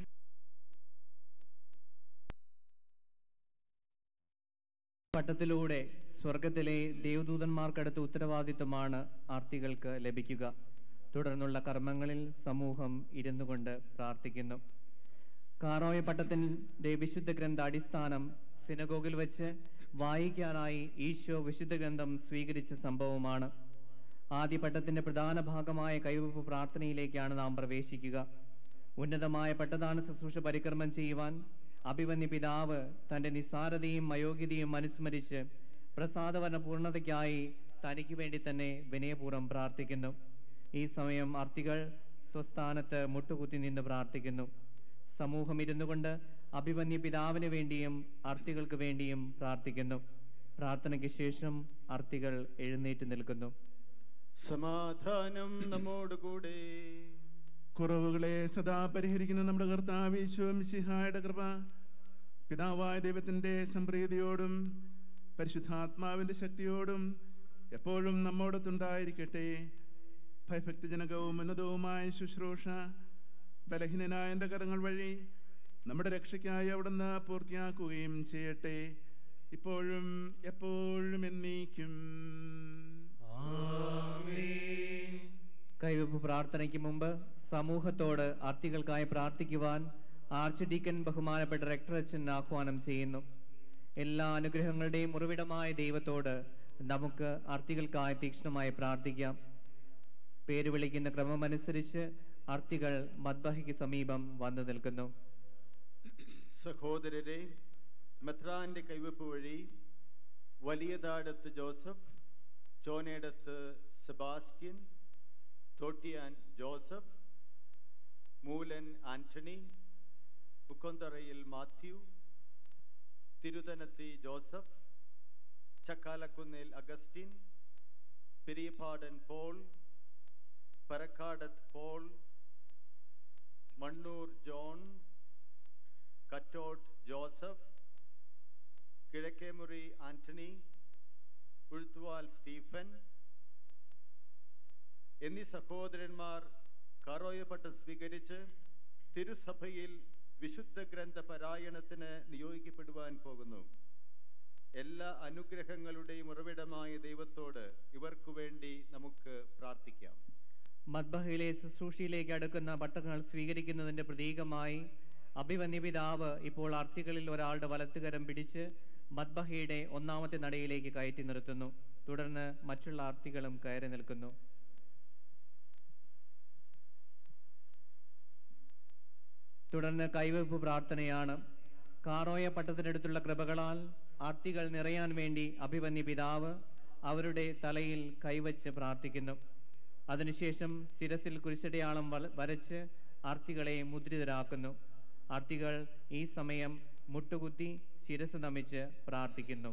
പട്ടത്തിലൂടെ സ്വർഗത്തിലെ ദേവദൂതന്മാർക്കടുത്ത ഉത്തരവാദിത്വമാണ് ആർത്തികൾക്ക് ലഭിക്കുക തുടർന്നുള്ള കർമ്മങ്ങളിൽ സമൂഹം ഇരുന്നുകൊണ്ട് പ്രാർത്ഥിക്കുന്നു കാറോയ പട്ടത്തിൻ്റെ വിശുദ്ധ ഗ്രന്ഥ അടിസ്ഥാനം സിനഗോഗിൽ വെച്ച് വായിക്കാനായി ഈശോ വിശുദ്ധ ഗ്രന്ഥം സ്വീകരിച്ച സംഭവമാണ് ആദ്യ പട്ടത്തിൻ്റെ പ്രധാന ഭാഗമായ കൈവപ്പ് പ്രാർത്ഥനയിലേക്കാണ് നാം പ്രവേശിക്കുക ഉന്നതമായ പട്ടദാന ശുശ്രൂഷ പരിക്രമം ചെയ്യുവാൻ അഭിമന്യ പിതാവ് തൻ്റെ നിസ്സാരതയും അയോഗ്യതയും അനുസ്മരിച്ച് പ്രസാദവന പൂർണ്ണതയ്ക്കായി തനിക്ക് വേണ്ടി തന്നെ വിനയപൂർവ്വം പ്രാർത്ഥിക്കുന്നു ഈ സമയം അർത്ഥികൾ സ്വസ്ഥാനത്ത് മുട്ടുകുത്തി നിന്ന് പ്രാർത്ഥിക്കുന്നു സമൂഹം ഇരുന്നു കൊണ്ട് അഭിമന്യ പിതാവിന് വേണ്ടിയും അർത്ഥികൾക്ക് വേണ്ടിയും പ്രാർത്ഥിക്കുന്നു പ്രാർത്ഥനയ്ക്ക് ശേഷം അർത്ഥികൾ എഴുന്നേറ്റ് നിൽക്കുന്നു സമാധാനം നമ്മോടുകൂടെ കുറവുകളെ സദാ പരിഹരിക്കുന്ന നമ്മുടെ കർത്താവ് ഈശോമിശിഹായുടെ കൃപ പിതാവായ ദൈവത്തിൻ്റെ സംപ്രീതിയോടും പരിശുദ്ധാത്മാവിൻ്റെ ശക്തിയോടും എപ്പോഴും നമ്മോടൊത്തുണ്ടായിരിക്കട്ടെ ഭയഭക്തിജനകവും ഉന്നതവുമായ ശുശ്രൂഷ ബലഹീനനായ എൻ്റെ കരങ്ങൾ വഴി നമ്മുടെ രക്ഷയ്ക്കായി അവിടുന്ന് പൂർത്തിയാക്കുകയും ചെയ്യട്ടെ ഇപ്പോഴും എപ്പോഴും എന്നേക്കും കൈവപ്പ് പ്രാർത്ഥനയ്ക്ക് മുമ്പ് സമൂഹത്തോട് അർത്ഥികൾക്കായി പ്രാർത്ഥിക്കുവാൻ ആർച്ച് ഡീക്കൻ ബഹുമാനപ്പെട്ട റെക്ടർ അച്ഛൻ ആഹ്വാനം ചെയ്യുന്നു എല്ലാ അനുഗ്രഹങ്ങളുടെയും ഉറവിടമായ ദൈവത്തോട് നമുക്ക് അർത്ഥികൾക്കായി തീക്ഷ്ണമായി പ്രാർത്ഥിക്കാം പേര് വിളിക്കുന്ന ക്രമമനുസരിച്ച് അർത്ഥികൾ മദ്ബഹിക്ക് സമീപം വന്നു നിൽക്കുന്നു സഹോദരരെ മെത്രാന്റെ കൈവപ്പ് വഴി Valiyathadath Joseph Chonedath Sebastian Thottiyan Joseph Moolan Antony Mukkontharayil Mathew Thiruthanathi Joseph Chakkalakkunnil Augustine Periyappadan Paul Parakkadath Paul Mannur John Kattot Joseph Kizhakkemuri Antony Uzhuthuval Stephen എന്നീ സഹോദരന്മാർ കാറോയപ്പട്ടം സ്വീകരിച്ച് തിരുസഭയിൽ വിശുദ്ധ ഗ്രന്ഥ പാരായണത്തിന് നിയോഗിക്കപ്പെടുവാൻ പോകുന്നു എല്ലാ അനുഗ്രഹങ്ങളുടെയും ഉറവിടമായ ദൈവത്തോട് ഇവർക്കു വേണ്ടി നമുക്ക് പ്രാർത്ഥിക്കാം മദ്ബഹയിലെ ശുശ്രൂഷയിലേക്ക് അടുക്കുന്ന പട്ടങ്ങൾ സ്വീകരിക്കുന്നതിന്റെ പ്രതീകമായി അഭിവന്യപിതാവ് ഇപ്പോൾ അർത്ഥികളിൽ ഒരാളുടെ വലത്തുകരം പിടിച്ച് മദ്ബഹയുടെ ഒന്നാമത്തെ നടയിലേക്ക് കയറ്റി നിർത്തുന്നു തുടർന്ന് മറ്റുള്ള അർത്ഥികളും കയറി നിൽക്കുന്നു തുടർന്ന് കൈവെപ്പ് പ്രാർത്ഥനയാണ് കാറോയ പട്ടത്തിനടുത്തുള്ള കൃപകളാൽ ആർത്തികൾ നിറയാൻ വേണ്ടി അഭിവന്യ പിതാവ് അവരുടെ തലയിൽ കൈവച്ച് പ്രാർത്ഥിക്കുന്നു അതിനുശേഷം ശിരസിൽ കുരിശടയാളം വല- വരച്ച് ആർത്തികളെ മുദ്രിതരാക്കുന്നു ആർത്തികൾ ഈ സമയം മുട്ടുകുത്തി ശിരസ് നമിച്ച് പ്രാർത്ഥിക്കുന്നു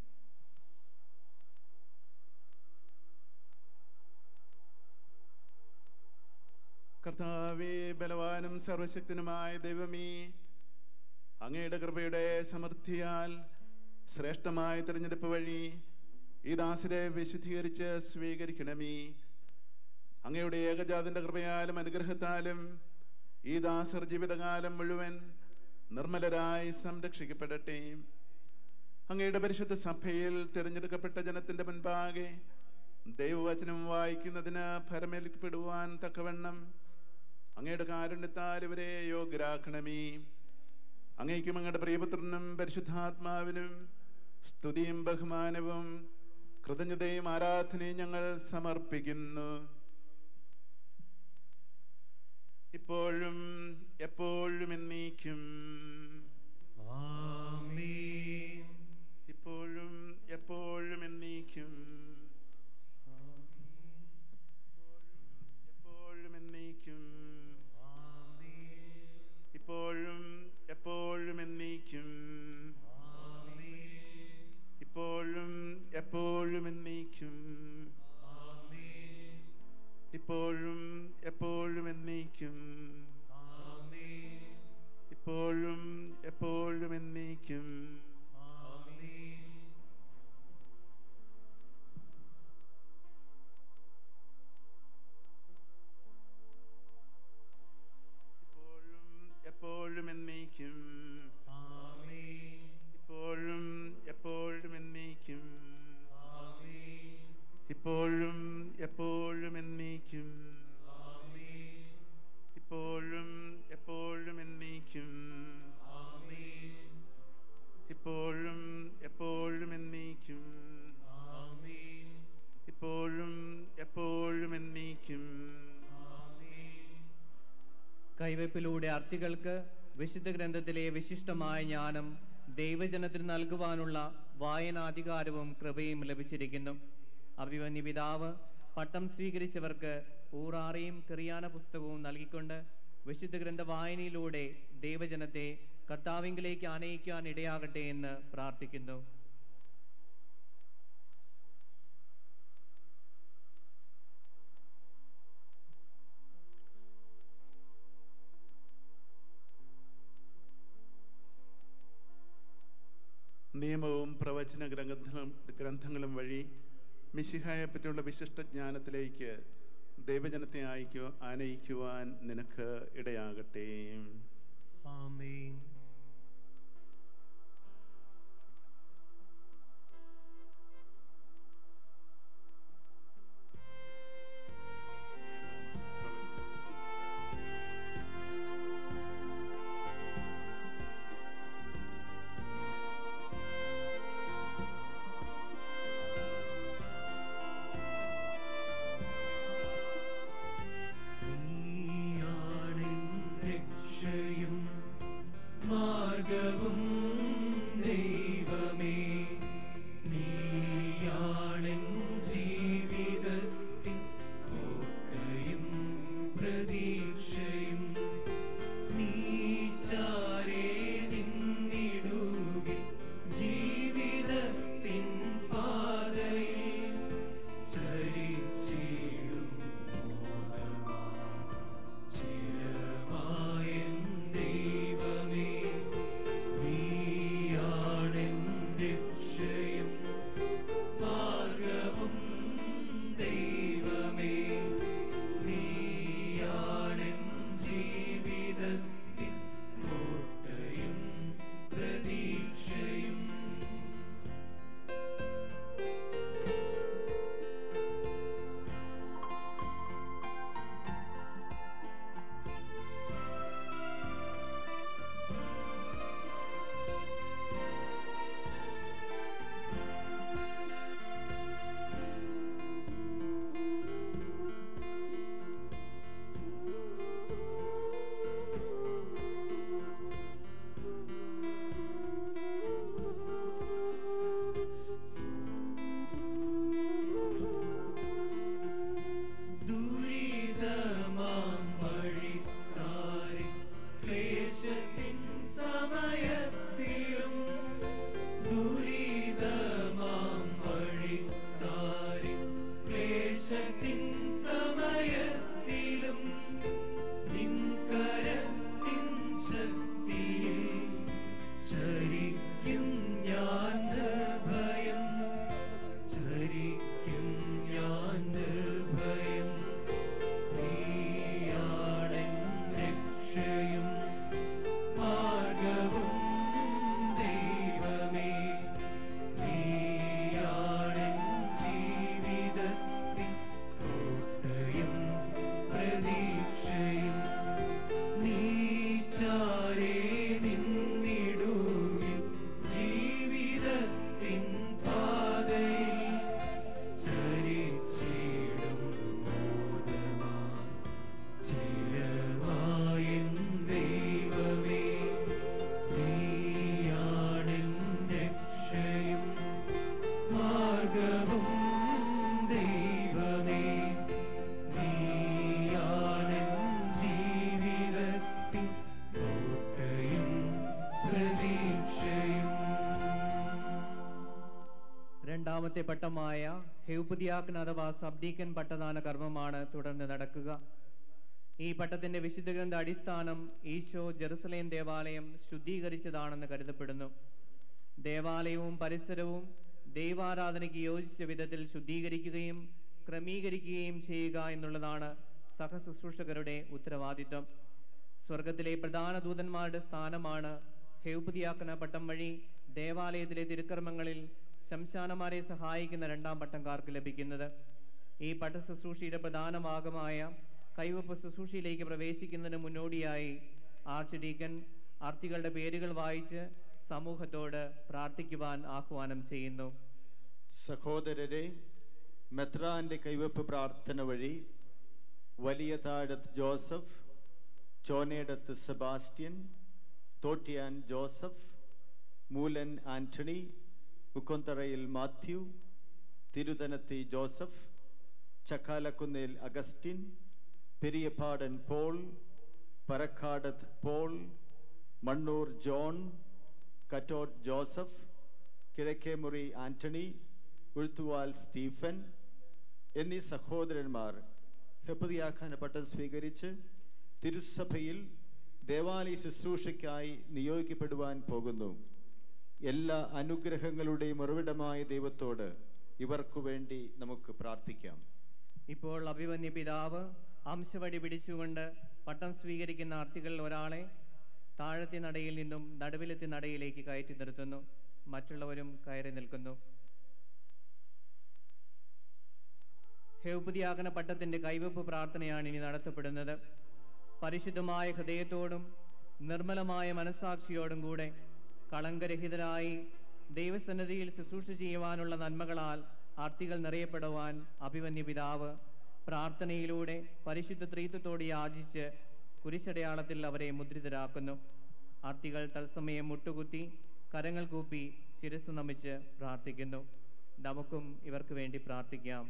കർത്താവേ ബലവാനും സർവശക്തനുമായ ദൈവമേ അങ്ങയുടെ കൃപയുടെ സമൃദ്ധിയാൽ ശ്രേഷ്ഠമായ തിരഞ്ഞെടുപ്പ് വഴി ഈ ദാസരെ വിശുദ്ധീകരിച്ച് സ്വീകരിക്കണമേ അങ്ങയുടെ ഏകജാതിന്റെ കൃപയാലും അനുഗ്രഹത്താലും ഈ ദാസർ ജീവിതകാലം മുഴുവൻ നിർമ്മലരായി സംരക്ഷിക്കപ്പെടട്ടെ അങ്ങയുടെ പരിശുദ്ധ സഭയിൽ തിരഞ്ഞെടുക്കപ്പെട്ട ജനത്തിന്റെ മുൻപാകെ ദൈവവചനം വായിക്കുന്നതിന് ഫലമേൽക്കപ്പെടുവാൻ തക്കവണ്ണം അങ്ങയുടെ കാരുണ്യത്താൽ ഇവരെ യോഗ്യരാക്കണമേ അങ്ങേക്കും അങ്ങയുടെ പ്രിയപുത്രനും പരിശുദ്ധാത്മാവിനും സ്തുതിയും ബഹുമാനവും കൃതജ്ഞതയും ആരാധനയും ഞങ്ങൾ സമർപ്പിക്കുന്നു ഇപ്പോഴും എപ്പോഴും എന്നേക്കും ഇപ്പോഴും എപ്പോഴും എന്നേക്കും എപ്പോഴും എന്നേക്കും ഇപ്പോഴും എപ്പോഴും എന്നേക്കും ഇപ്പോഴും എപ്പോഴും എന്നേക്കും ഇപ്പോഴും എപ്പോഴും എന്നേക്കും ഇപ്പോഴും എപ്പോഴും എന്നേക്കും ഇപ്പോഴും എപ്പോഴും എന്നേക്കും ഇപ്പോഴും എപ്പോഴും എന്നേക്കും ഇപ്പോഴും എപ്പോഴും എന്നേക്കും ഇപ്പോഴും എപ്പോഴും എന്നേക്കും ഇപ്പോഴും എപ്പോഴും എന്നേക്കും ഇപ്പോഴും എപ്പോഴും എന്നേക്കും കൈവയ്പിലൂടെ അർത്ഥികൾക്ക് വിശുദ്ധ ഗ്രന്ഥത്തിലെ വിശിഷ്ടമായ ജ്ഞാനം ദൈവജനത്തിന് നൽകുവാനുള്ള വായനാധികാരവും കൃപയും ലഭിച്ചിരിക്കുന്നു അഭിമന്യ പിതാവ് പട്ടം സ്വീകരിച്ചവർക്ക് ഊറാറിയും ക്രിയാന പുസ്തകവും നൽകിക്കൊണ്ട് വിശുദ്ധ ഗ്രന്ഥ വായനയിലൂടെ ദൈവജനത്തെ കർത്താവിങ്കിലേക്ക് ആനയിക്കാൻ ഇടയാകട്ടെ എന്ന് പ്രാർത്ഥിക്കുന്നു നിയമവും പ്രവചന ഗ്രന്ഥങ്ങളും ഗ്രന്ഥങ്ങളും വഴി മിശിഹായെ പറ്റിയുള്ള വിശിഷ്ട ജ്ഞാനത്തിലേക്ക് ദൈവജനത്തെ അയക്കു ആനയിക്കുവാൻ നിനക്ക് ഇടയാകട്ടെ ആമേൻ നീയാണെൻ രക്ഷയും രക്ഷയും മാർഗവും ദൈവമേ നീയാണെൻ ജീവിതത്തിൻ കോട്ടയും പ്രതീക്ഷയും നീ ചാരേ നിന്നിടുകിൽ ജീവിതത്തിൻ പാതയിൽ ചരിച്ചിടും ബോധമാ ചിരമായൻ ദൈവമേ നീയാണെൻ രക്ഷയും മാർഗവും ദൈവമേ നീയാണെൻ ജീവിതത്തിൻ കോട്ടയും പ്രതീക്ഷയും രണ്ടാമത്തെ പട്ടമായ ഹൌപതിയാക്കൻ അഥവാ സബ്ഡീക്കൻ പട്ടദാന കർമ്മമാണ് തുടർന്ന് നടക്കുക ഈ പട്ടത്തിന്റെ വിശുദ്ധ ഗ്രന്ഥ അടിസ്ഥാനം ഈശോ ജെറുസലേം ദേവാലയം ശുദ്ധീകരിച്ചതാണെന്ന് കരുതപ്പെടുന്നു ദേവാലയവും പരിസരവും ദൈവാരാധനയ്ക്ക് യോജിച്ച വിധത്തിൽ ശുദ്ധീകരിക്കുകയും ക്രമീകരിക്കുകയും ചെയ്യുക എന്നുള്ളതാണ് സഹശുശ്രൂഷകരുടെ ഉത്തരവാദിത്വം സ്വർഗത്തിലെ പ്രധാന ദൂതന്മാരുടെ സ്ഥാനമാണ് ഹൌപതിയാക്കന പട്ടം വഴി ദേവാലയത്തിലെ തിരുക്കർമ്മങ്ങളിൽ ശംശാനമാരെ സഹായിക്കുന്ന രണ്ടാം പട്ടംകാർക്ക് ലഭിക്കുന്നത് ഈ പട്ട ശുശ്രൂഷയുടെ പ്രധാന ഭാഗമായ കൈവപ്പ് ശുശ്രൂഷയിലേക്ക് പ്രവേശിക്കുന്നതിന് മുന്നോടിയായി ആർച്ച് ഡീക്കൻ ആർത്തികളുടെ പേരുകൾ വായിച്ച് സമൂഹത്തോട് പ്രാർത്ഥിക്കുവാൻ ആഹ്വാനം ചെയ്യുന്നു സഹോദരരെ മെത്രാന്റെ കൈവപ്പ് പ്രാർത്ഥന വഴി Valiyathazhath Joseph Chonedath Sebastian Thottiyan Joseph Moolan Antony Mukkontharayil Mathew Thiruthanathi Joseph Chakkalakkunnel Augustine Periyappadan Paul Parakkadath Paul Mannur John Kattot Joseph Kizhakkemuri Antony Uzhuthuval Stephen എന്നീ സഹോദരന്മാർ ഹെപ്പതിയാഖാന പട്ടം സ്വീകരിച്ച് തിരുസഭയിൽ ദേവാലയ ശുശ്രൂഷയ്ക്കായി നിയോഗിക്കപ്പെടുവാൻ പോകുന്നു എല്ലാ അനുഗ്രഹങ്ങളുടെയും ഉറവിടമായ ദൈവത്തോട് ഇവർക്കു വേണ്ടി നമുക്ക് പ്രാർത്ഥിക്കാം ഇപ്പോൾ അഭിമന്യ പിതാവ് അംശവടി പിടിച്ചുകൊണ്ട് പട്ടം സ്വീകരിക്കുന്ന ആർത്തികളിൽ ഒരാളെ താഴത്തെ നടയിൽ നിന്നും നടുവിലത്തെ നടയിലേക്ക് കയറ്റി നിർത്തുന്നു മറ്റുള്ളവരും കയറി നിൽക്കുന്നു ഹൌപതിയാകന പട്ടത്തിന്റെ കൈവപ്പ് പ്രാർത്ഥനയാണ് ഇനി നടത്തപ്പെടുന്നത് പരിശുദ്ധമായ ഹൃദയത്തോടും നിർമ്മലമായ മനസ്സാക്ഷിയോടും കൂടെ കളങ്കരഹിതരായി ദൈവസന്നിധിയിൽ ശുശ്രൂഷ ചെയ്യുവാനുള്ള നന്മകളാൽ ആർത്തികൾ നിറയപ്പെടുവാൻ അഭിമന്യ പിതാവ് പ്രാർത്ഥനയിലൂടെ പരിശുദ്ധ ത്രീത്വത്തോട് യാചിച്ച് കുരിശടയാളത്തിൽ അവരെ മുദ്രിതരാക്കുന്നു ആർത്തികൾ തത്സമയം മുട്ടുകുത്തി കരങ്ങൾ കൂപ്പി ശിരസ് നമിച്ച് പ്രാർത്ഥിക്കുന്നു നമുക്കും ഇവർക്ക് വേണ്ടി പ്രാർത്ഥിക്കാം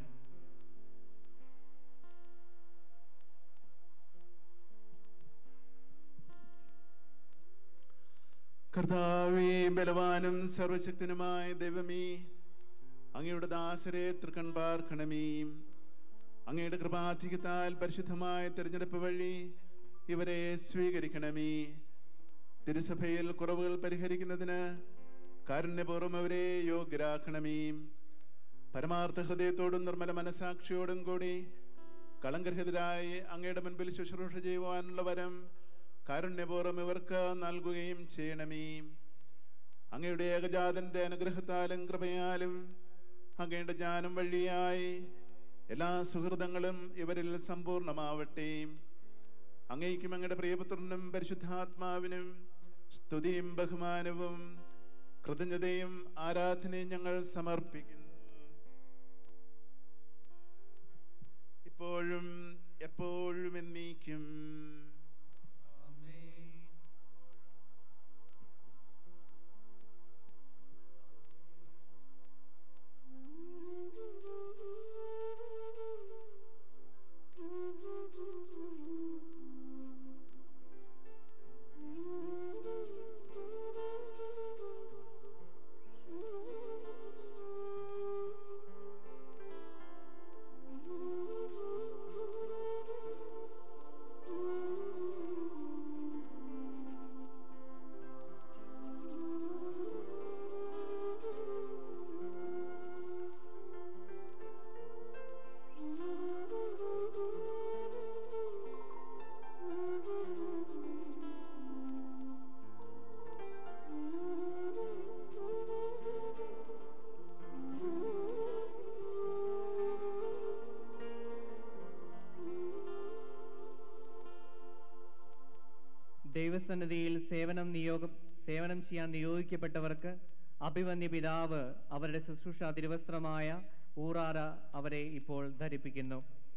കർത്താവേ ബലവാനും സർവശക്തനുമായ ദൈവമേ അങ്ങയുടെ ദാസരെ തൃക്കൺ പാർക്കണമേ അങ്ങയുടെ കൃപാധികത്താൽ പരിശുദ്ധമായ തിരഞ്ഞെടുപ്പ് വഴി ഇവരെ സ്വീകരിക്കണമേ തിരുസഭയിൽ കുറവുകൾ പരിഹരിക്കുന്നതിന് കാരുണ്യപൂർവ്വം അവരെ യോഗ്യരാക്കണമേ പരമാർത്ഥ ഹൃദയത്തോടും നിർമ്മല മനസാക്ഷിയോടും കൂടി കളങ്കരഹിതരായി അങ്ങയുടെ മുൻപിൽ ശുശ്രൂഷ ചെയ്യുവാനുള്ള വരം കാരുണ്യപൂർവ്വം ഇവർക്ക് നൽകുകയും ചെയ്യണമേ അങ്ങയുടെ ഏകജാതന്റെ അനുഗ്രഹത്താലും കൃപയാലും അങ്ങയുടെ ജ്ഞാനം വഴിയായി എല്ലാ സുഹൃതങ്ങളും ഇവരിൽ സമ്പൂർണമാവട്ടെ അങ്ങയ്ക്കും അങ്ങയുടെ പ്രിയപുത്രനും പരിശുദ്ധാത്മാവിനും സ്തുതിയും ബഹുമാനവും കൃതജ്ഞതയും ആരാധനയും ഞങ്ങൾ സമർപ്പിക്കുന്നു ഇപ്പോഴും എപ്പോഴും എന്നീക്കും Thank you. ദൈവസന്നിധിയിൽ സേവനം നിയോഗം സേവനം ചെയ്യാൻ നിയോഗിക്കപ്പെട്ടവർക്ക് അഭിവന്യ പിതാവ് അവരുടെ ശുശ്രൂഷ തിരുവസ്ത്രമായ ഊറാറ അവരെ ഇപ്പോൾ ധരിപ്പിക്കുന്നു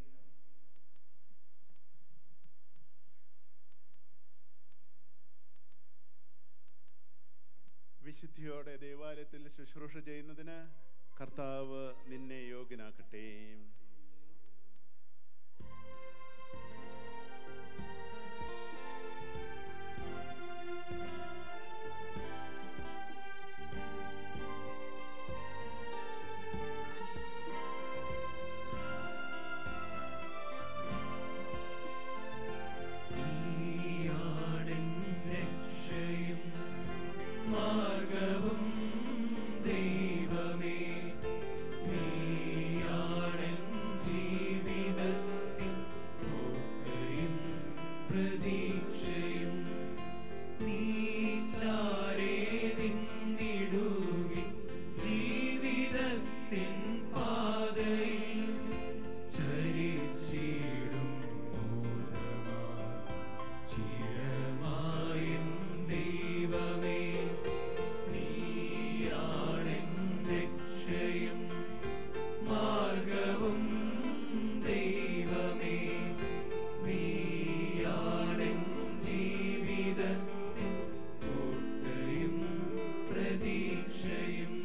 വിശുദ്ധിയോടെ ദേവാലയത്തിൽ ശുശ്രൂഷ ചെയ്യുന്നതിന് കർത്താവ് നിന്നെ യോഗ്യനാക്കട്ടെ നീയാണെൻ രക്ഷയും മാർഗവും ദൈവമേ നീയാണെൻ ജീവിതത്തിൻ കോട്ടയും പ്രതീക്ഷയും നീ ചാരേ നിന്നിടുകി ജീവിതത്തിൻ പാതയിൽ ചരിച്ചിടും മോദമാ ചിരമായും ദൈവമേ നീയാണെൻ രക്ഷയും മാർഗവും ദൈവമേ നീയാണെൻ ജീവിതത്തിൻ കോട്ടയും പ്രതീക്ഷയും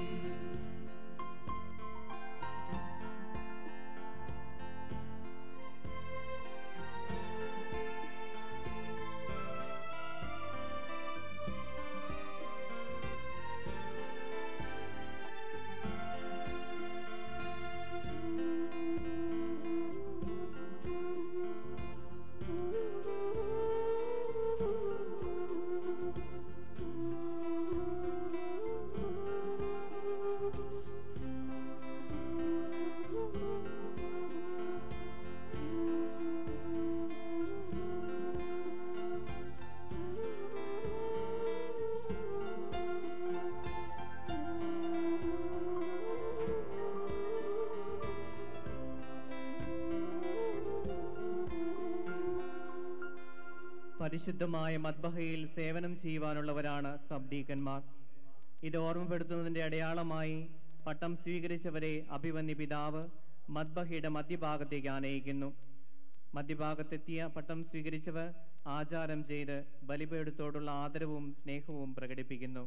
പരിശുദ്ധമായ മദ്ബഹയിൽ സേവനം ചെയ്യുവാനുള്ളവരാണ് സബ് ഡീക്കന്മാർ ഇത് ഓർമ്മപ്പെടുത്തുന്നതിന്റെ അടയാളമായി പട്ടം സ്വീകരിച്ചവരെ അഭിവന്യ പിതാവ് മദ്ബഹയുടെ മധ്യഭാഗത്തേക്ക് ആനയിക്കുന്നു മധ്യഭാഗത്തെത്തിയ പട്ടം സ്വീകരിച്ചവർ ആചാരം ചെയ്ത് ബലിപീഠത്തോടുള്ള ആദരവും സ്നേഹവും പ്രകടിപ്പിക്കുന്നു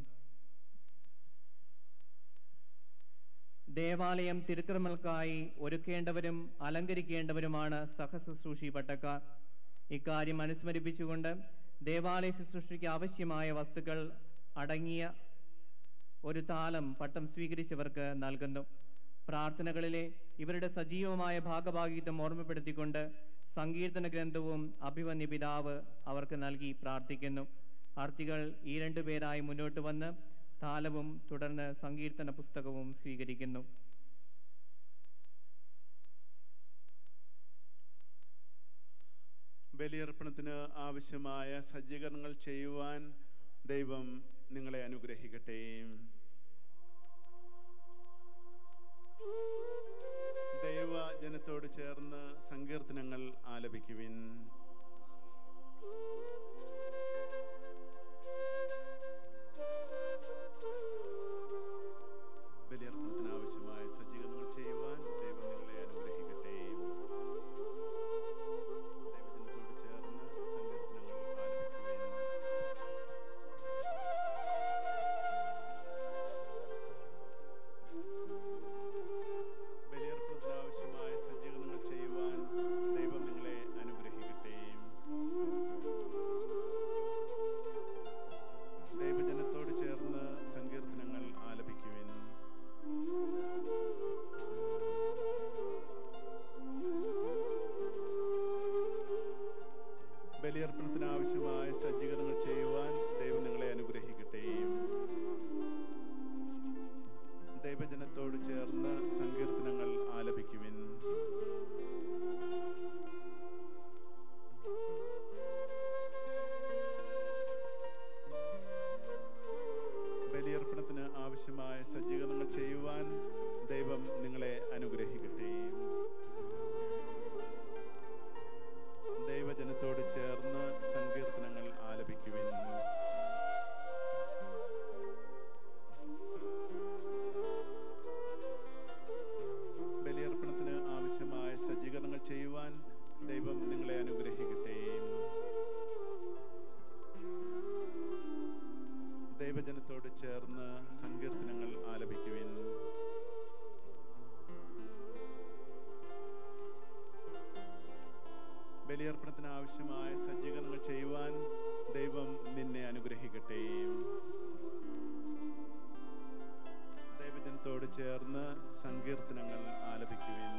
ദേവാലയം തിരുക്രമൽക്കായി ഒരുക്കേണ്ടവരും അലങ്കരിക്കേണ്ടവരുമാണ് സഹശുശ്രൂഷി പട്ടക്കാർ ഇക്കാര്യം അനുസ്മരിപ്പിച്ചുകൊണ്ട് ദേവാലയ ശുശ്രൂഷയ്ക്ക് ആവശ്യമായ വസ്തുക്കൾ അടങ്ങിയ ഒരു താലം പട്ടം സ്വീകരിച്ചവർക്ക് നൽകുന്നു പ്രാർത്ഥനകളിലെ ഇവരുടെ സജീവമായ ഭാഗഭാഗിത്വം ഓർമ്മപ്പെടുത്തിക്കൊണ്ട് സങ്കീർത്തന ഗ്രന്ഥവും അഭിവന്യ പിതാവ് അവർക്ക് നൽകി പ്രാർത്ഥിക്കുന്നു ആർത്തികൾ ഈ രണ്ടു പേരായി മുന്നോട്ട് വന്ന് താലവും തുടർന്ന് സങ്കീർത്തന പുസ്തകവും സ്വീകരിക്കുന്നു ബലിയർപ്പണത്തിന് ആവശ്യമായ സജ്ജീകരണങ്ങൾ ചെയ്യുവാൻ ദൈവം നിങ്ങളെ അനുഗ്രഹിക്കട്ടെ ദൈവ ജനത്തോട് ചേർന്ന് സങ്കീർത്തനങ്ങൾ ആലപിക്കുവിൻ ബലിയർപ്പണത്തിന് ആവശ്യമായ സജ്ജീകരണങ്ങൾ ചെയ്യുവാൻ ദൈവം നിങ്ങളെ അനുഗ്രഹിക്കട്ടെ ദൈവജനത്തോട് ചേർന്ന് സങ്കീർത്തനങ്ങൾ ആലപിക്കുവിൻ ബലിയർപ്പണത്തിന് ആവശ്യമായ സജ്ജീകരണങ്ങൾ ചെയ്യുവാൻ ദൈവം നിങ്ങളെ അനുഗ്രഹിക്കട്ടെ ദൈവജനത്തോട് ചേർന്ന് സങ്കീർത്തനങ്ങൾ ആലപിക്കുവിൻ ബലിയർപ്പണത്തിന് ആവശ്യമായ സജ്ജീകരണങ്ങൾ ചെയ്യുവാൻ ദൈവം നിന്നെ അനുഗ്രഹിക്കട്ടെ ദൈവജനത്തോട് ചേർന്ന് സങ്കീർത്തനങ്ങൾ ആലപിക്കുവിൻ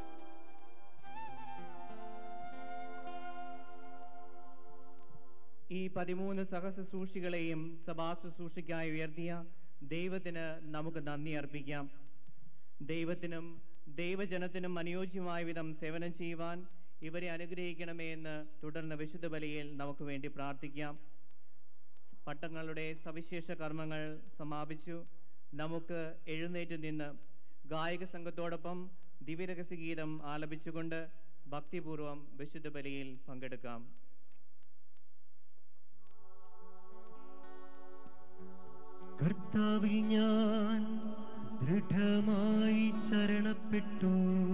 ഈ പതിമൂന്ന് സഹശുശ്രൂഷികളെയും സഭാശുശ്രൂഷയ്ക്കായി ഉയർത്തിയ ദൈവത്തിന് നമുക്ക് നന്ദി അർപ്പിക്കാം ദൈവത്തിനും ദൈവജനത്തിനും അനുയോജ്യമായ വിധം സേവനം ചെയ്യുവാൻ ഇവരെ അനുഗ്രഹിക്കണമേ എന്ന് തുടർന്ന് വിശുദ്ധ ബലിയിൽ നമുക്ക് വേണ്ടി പ്രാർത്ഥിക്കാം പട്ടങ്ങളുടെ സവിശേഷ കർമ്മങ്ങൾ സമാപിച്ചു നമുക്ക് എഴുന്നേറ്റ് നിന്ന് ഗായക സംഘത്തോടൊപ്പം ദിവ്യരഹസ്യ ഗീതം ആലപിച്ചുകൊണ്ട് ഭക്തിപൂർവം വിശുദ്ധ ബലിയിൽ പങ്കെടുക്കാം കർത്താവിൽ ഞാൻ ദൃഢമായി ശരണപ്പെട്ടു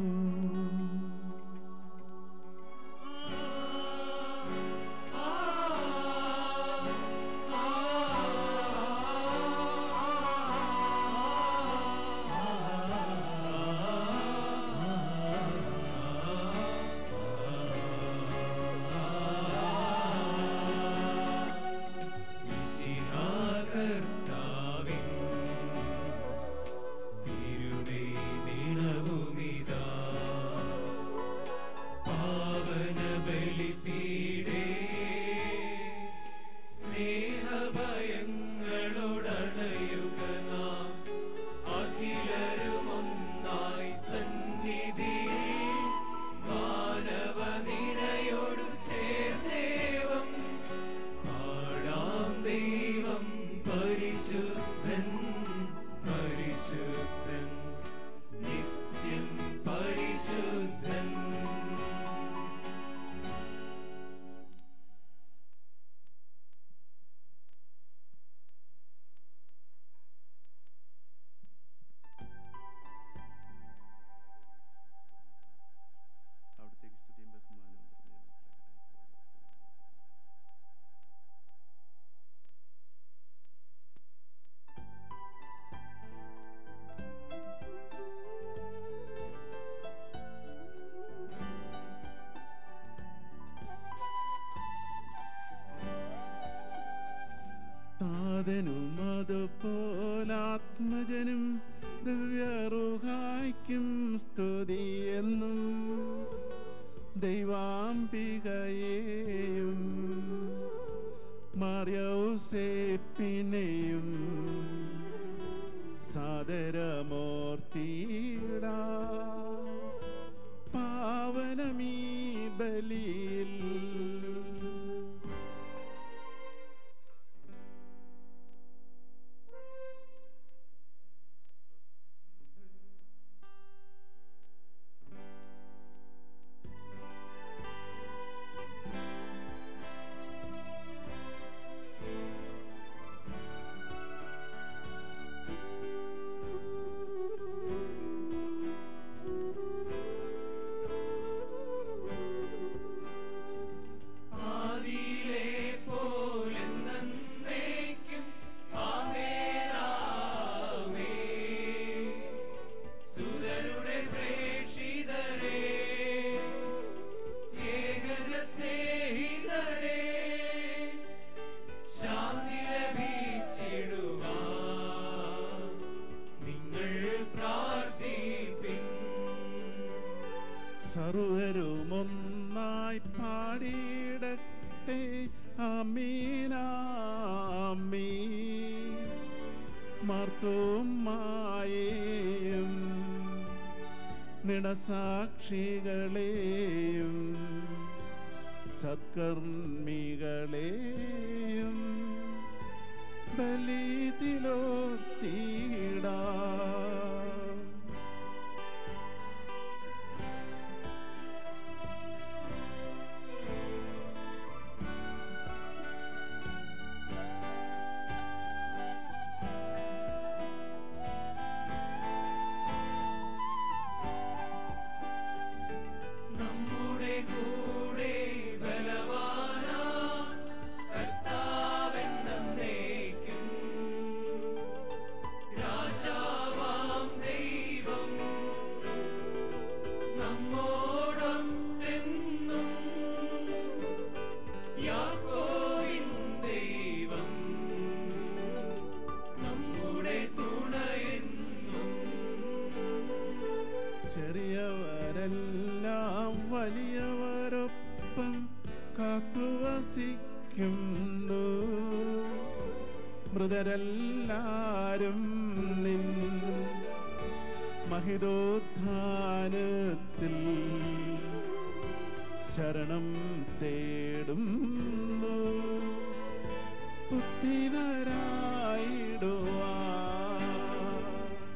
കർത്താവിൻ തിരുമേ നിണവുമിതാ പാവന ബലിപീഡേ സ്നേഹഭയങ്ങളോടണയുക നാം അഖിലരുമൊന്നായി സന്നിധിയിൽ മാനവനിരയോടു ചേർന്നേവം പാടാം ദൈവം പരിശുദ്ധൻ പരിശുദ്ധൻ നിത്യം പരിശുദ്ധൻ അവിടത്തേക്ക് സ്തുതിയും ബഹുമാനവും താതനും അതുപോലാത്മജനും ദിവ്യറുഹായ്ക്കും സ്തുതിയെന്നും ദൈവാംബികയെയും മറിയൗസേപ്പിനെയും സാദരമൂർത്തിയിട പാവനമീ ബലിയിൽ ആദിയിലെ പോലെന്നേക്കും ആമേനാമേ സുതരുടെ പ്രേക്ഷിതരേ ഏകജ സ്നേഹിതരേ ശാന്തി ലഭിച്ചിടുവാൻ നിങ്ങൾ പ്രാർത്ഥിപ്പിൻ സർവരുമൊന്നായി പാടിയിടട്ടെ അമീനാമീ മർത്തും മായേയും നിണസാക്ഷികളെയും സത്കർമ്മികളെയും ബലിതിലോർത്തിടാം നമ്മുടെ കൂടെ ബലവാനാ കർത്താവെന്നേക്കും മൃതരെല്ലാരും നിൻ മഹിതോത്ഥാനത്തിൽ ശരണം തേടുന്നു ഉത്തിതരായിടുവാൻ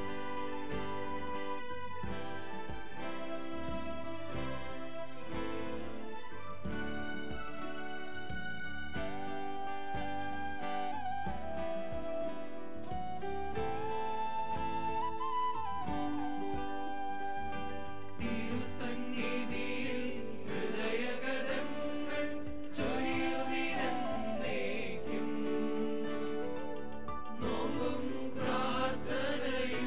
തിരുസന്നിധിയിൽ ഹൃദയഗതങ്ങൾ ചൊരിയുവിനേക്കും നോമ്പും പ്രാർത്ഥനയും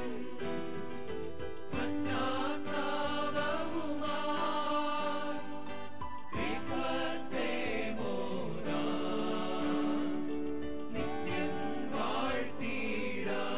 പശ്ചാത്താപവുമായി ദൈവത്തെ മോദാം നിത്യം വാഴ്ത്തിടാം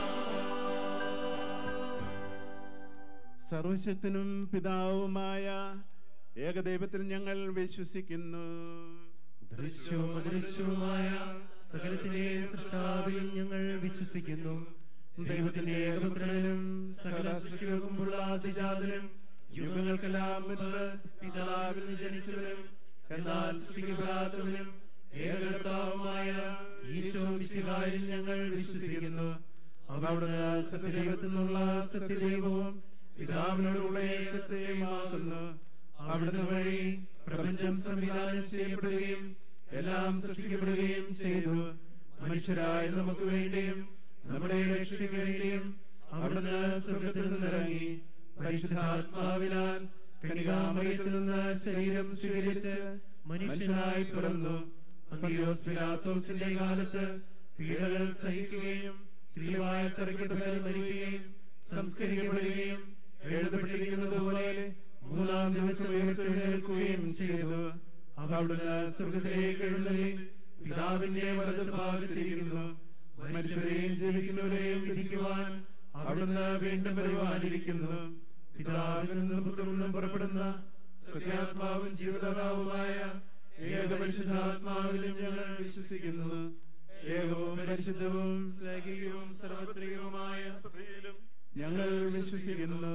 സർവശക്തനും പിതാവുമായ ഏകദൈവത്തിൽ ഞങ്ങൾ വിശ്വസിക്കുന്നു ദൃശ്യവും അദൃശ്യവുമായ സകലത്തിന്റെയും സൃഷ്ടാവിൽ ഞങ്ങൾ വിശ്വസിക്കുന്നു ദൈവത്തിന്റെ ഏകപുത്രനും സകല സൃഷ്ടികൾക്കുമുള്ള അതിജാതനും യുഗങ്ങൾക്കെല്ലാം മുൻപ് പിതാവിൽ നിന്ന് ജനിച്ചവനും എന്നാൽ സൃഷ്ടിക്കപ്പെടാത്തവനും ഏകകർത്താവുമായ ഈശോ മിശിഹായിൽ ഞങ്ങൾ വിശ്വസിക്കുന്നു അവിടുന്ന് സത്യദൈവത്തിൽ നിന്നുള്ള സത്യദൈവവും പിതാവിനോടുകൂടെ സത്യമാകുന്നു അവിടുന്ന് വഴി പ്രപഞ്ചം സംവിധാനം ചെയ്യപ്പെടുകയും എല്ലാം സൃഷ്ടിക്കപ്പെടുകയും ചെയ്തു മനുഷ്യരായ നമുക്ക് വേണ്ടിയും നമ്മുടെ രക്ഷയ്ക്ക് വേണ്ടിയും അവിടുന്ന് സ്വർഗത്തിൽ നിന്നിറങ്ങി പരിശുദ്ധാത്മാവിനാൽ കനികാമയത്തിൽ നിന്ന് ശരീരം സ്വീകരിച്ച് മനുഷ്യനായി പിറന്നു അന്തിയോസ് പിലാത്തോസിന്റെ കാലത്ത് പീഡകൾ സഹിക്കുകയും സ്ത്രീവായ തറയ്ക്കപ്പെട്ട് മരിക്കുകയും സംസ്കരിക്കപ്പെടുകയും എഴുതപ്പെട്ടിരിക്കുന്നത് പോലെ മൂന്നാം ദിവസം ഉയർത്തെഴുന്നേൽക്കുകയും ചെയ്തു അവിടുന്ന് സ്വർഗത്തിലേക്ക് എഴുന്നള്ളി പിതാവിന്റെ വലത് ഭാഗത്തിരിക്കുന്നു മനുഷ്യരെയും ജീവിക്കുന്നവരെയും വിധിക്കുവാൻ അവിടുന്ന് വീണ്ടും വരുവാനിരിക്കുന്നു പിതാവിൽ നിന്നും പുത്രനിൽ നിന്നും പുറപ്പെടുന്ന സത്യാത്മാവും ജീവദാതാവുമായ ഏകപരിശുദ്ധാത്മാവിലും ഞങ്ങൾ വിശ്വസിക്കുന്നു ഏകവും പരിശുദ്ധവും സ്നേഹികവും സർവത്രികവുമായ സഭയിലും ഞങ്ങൾ വിശ്വസിക്കുന്നു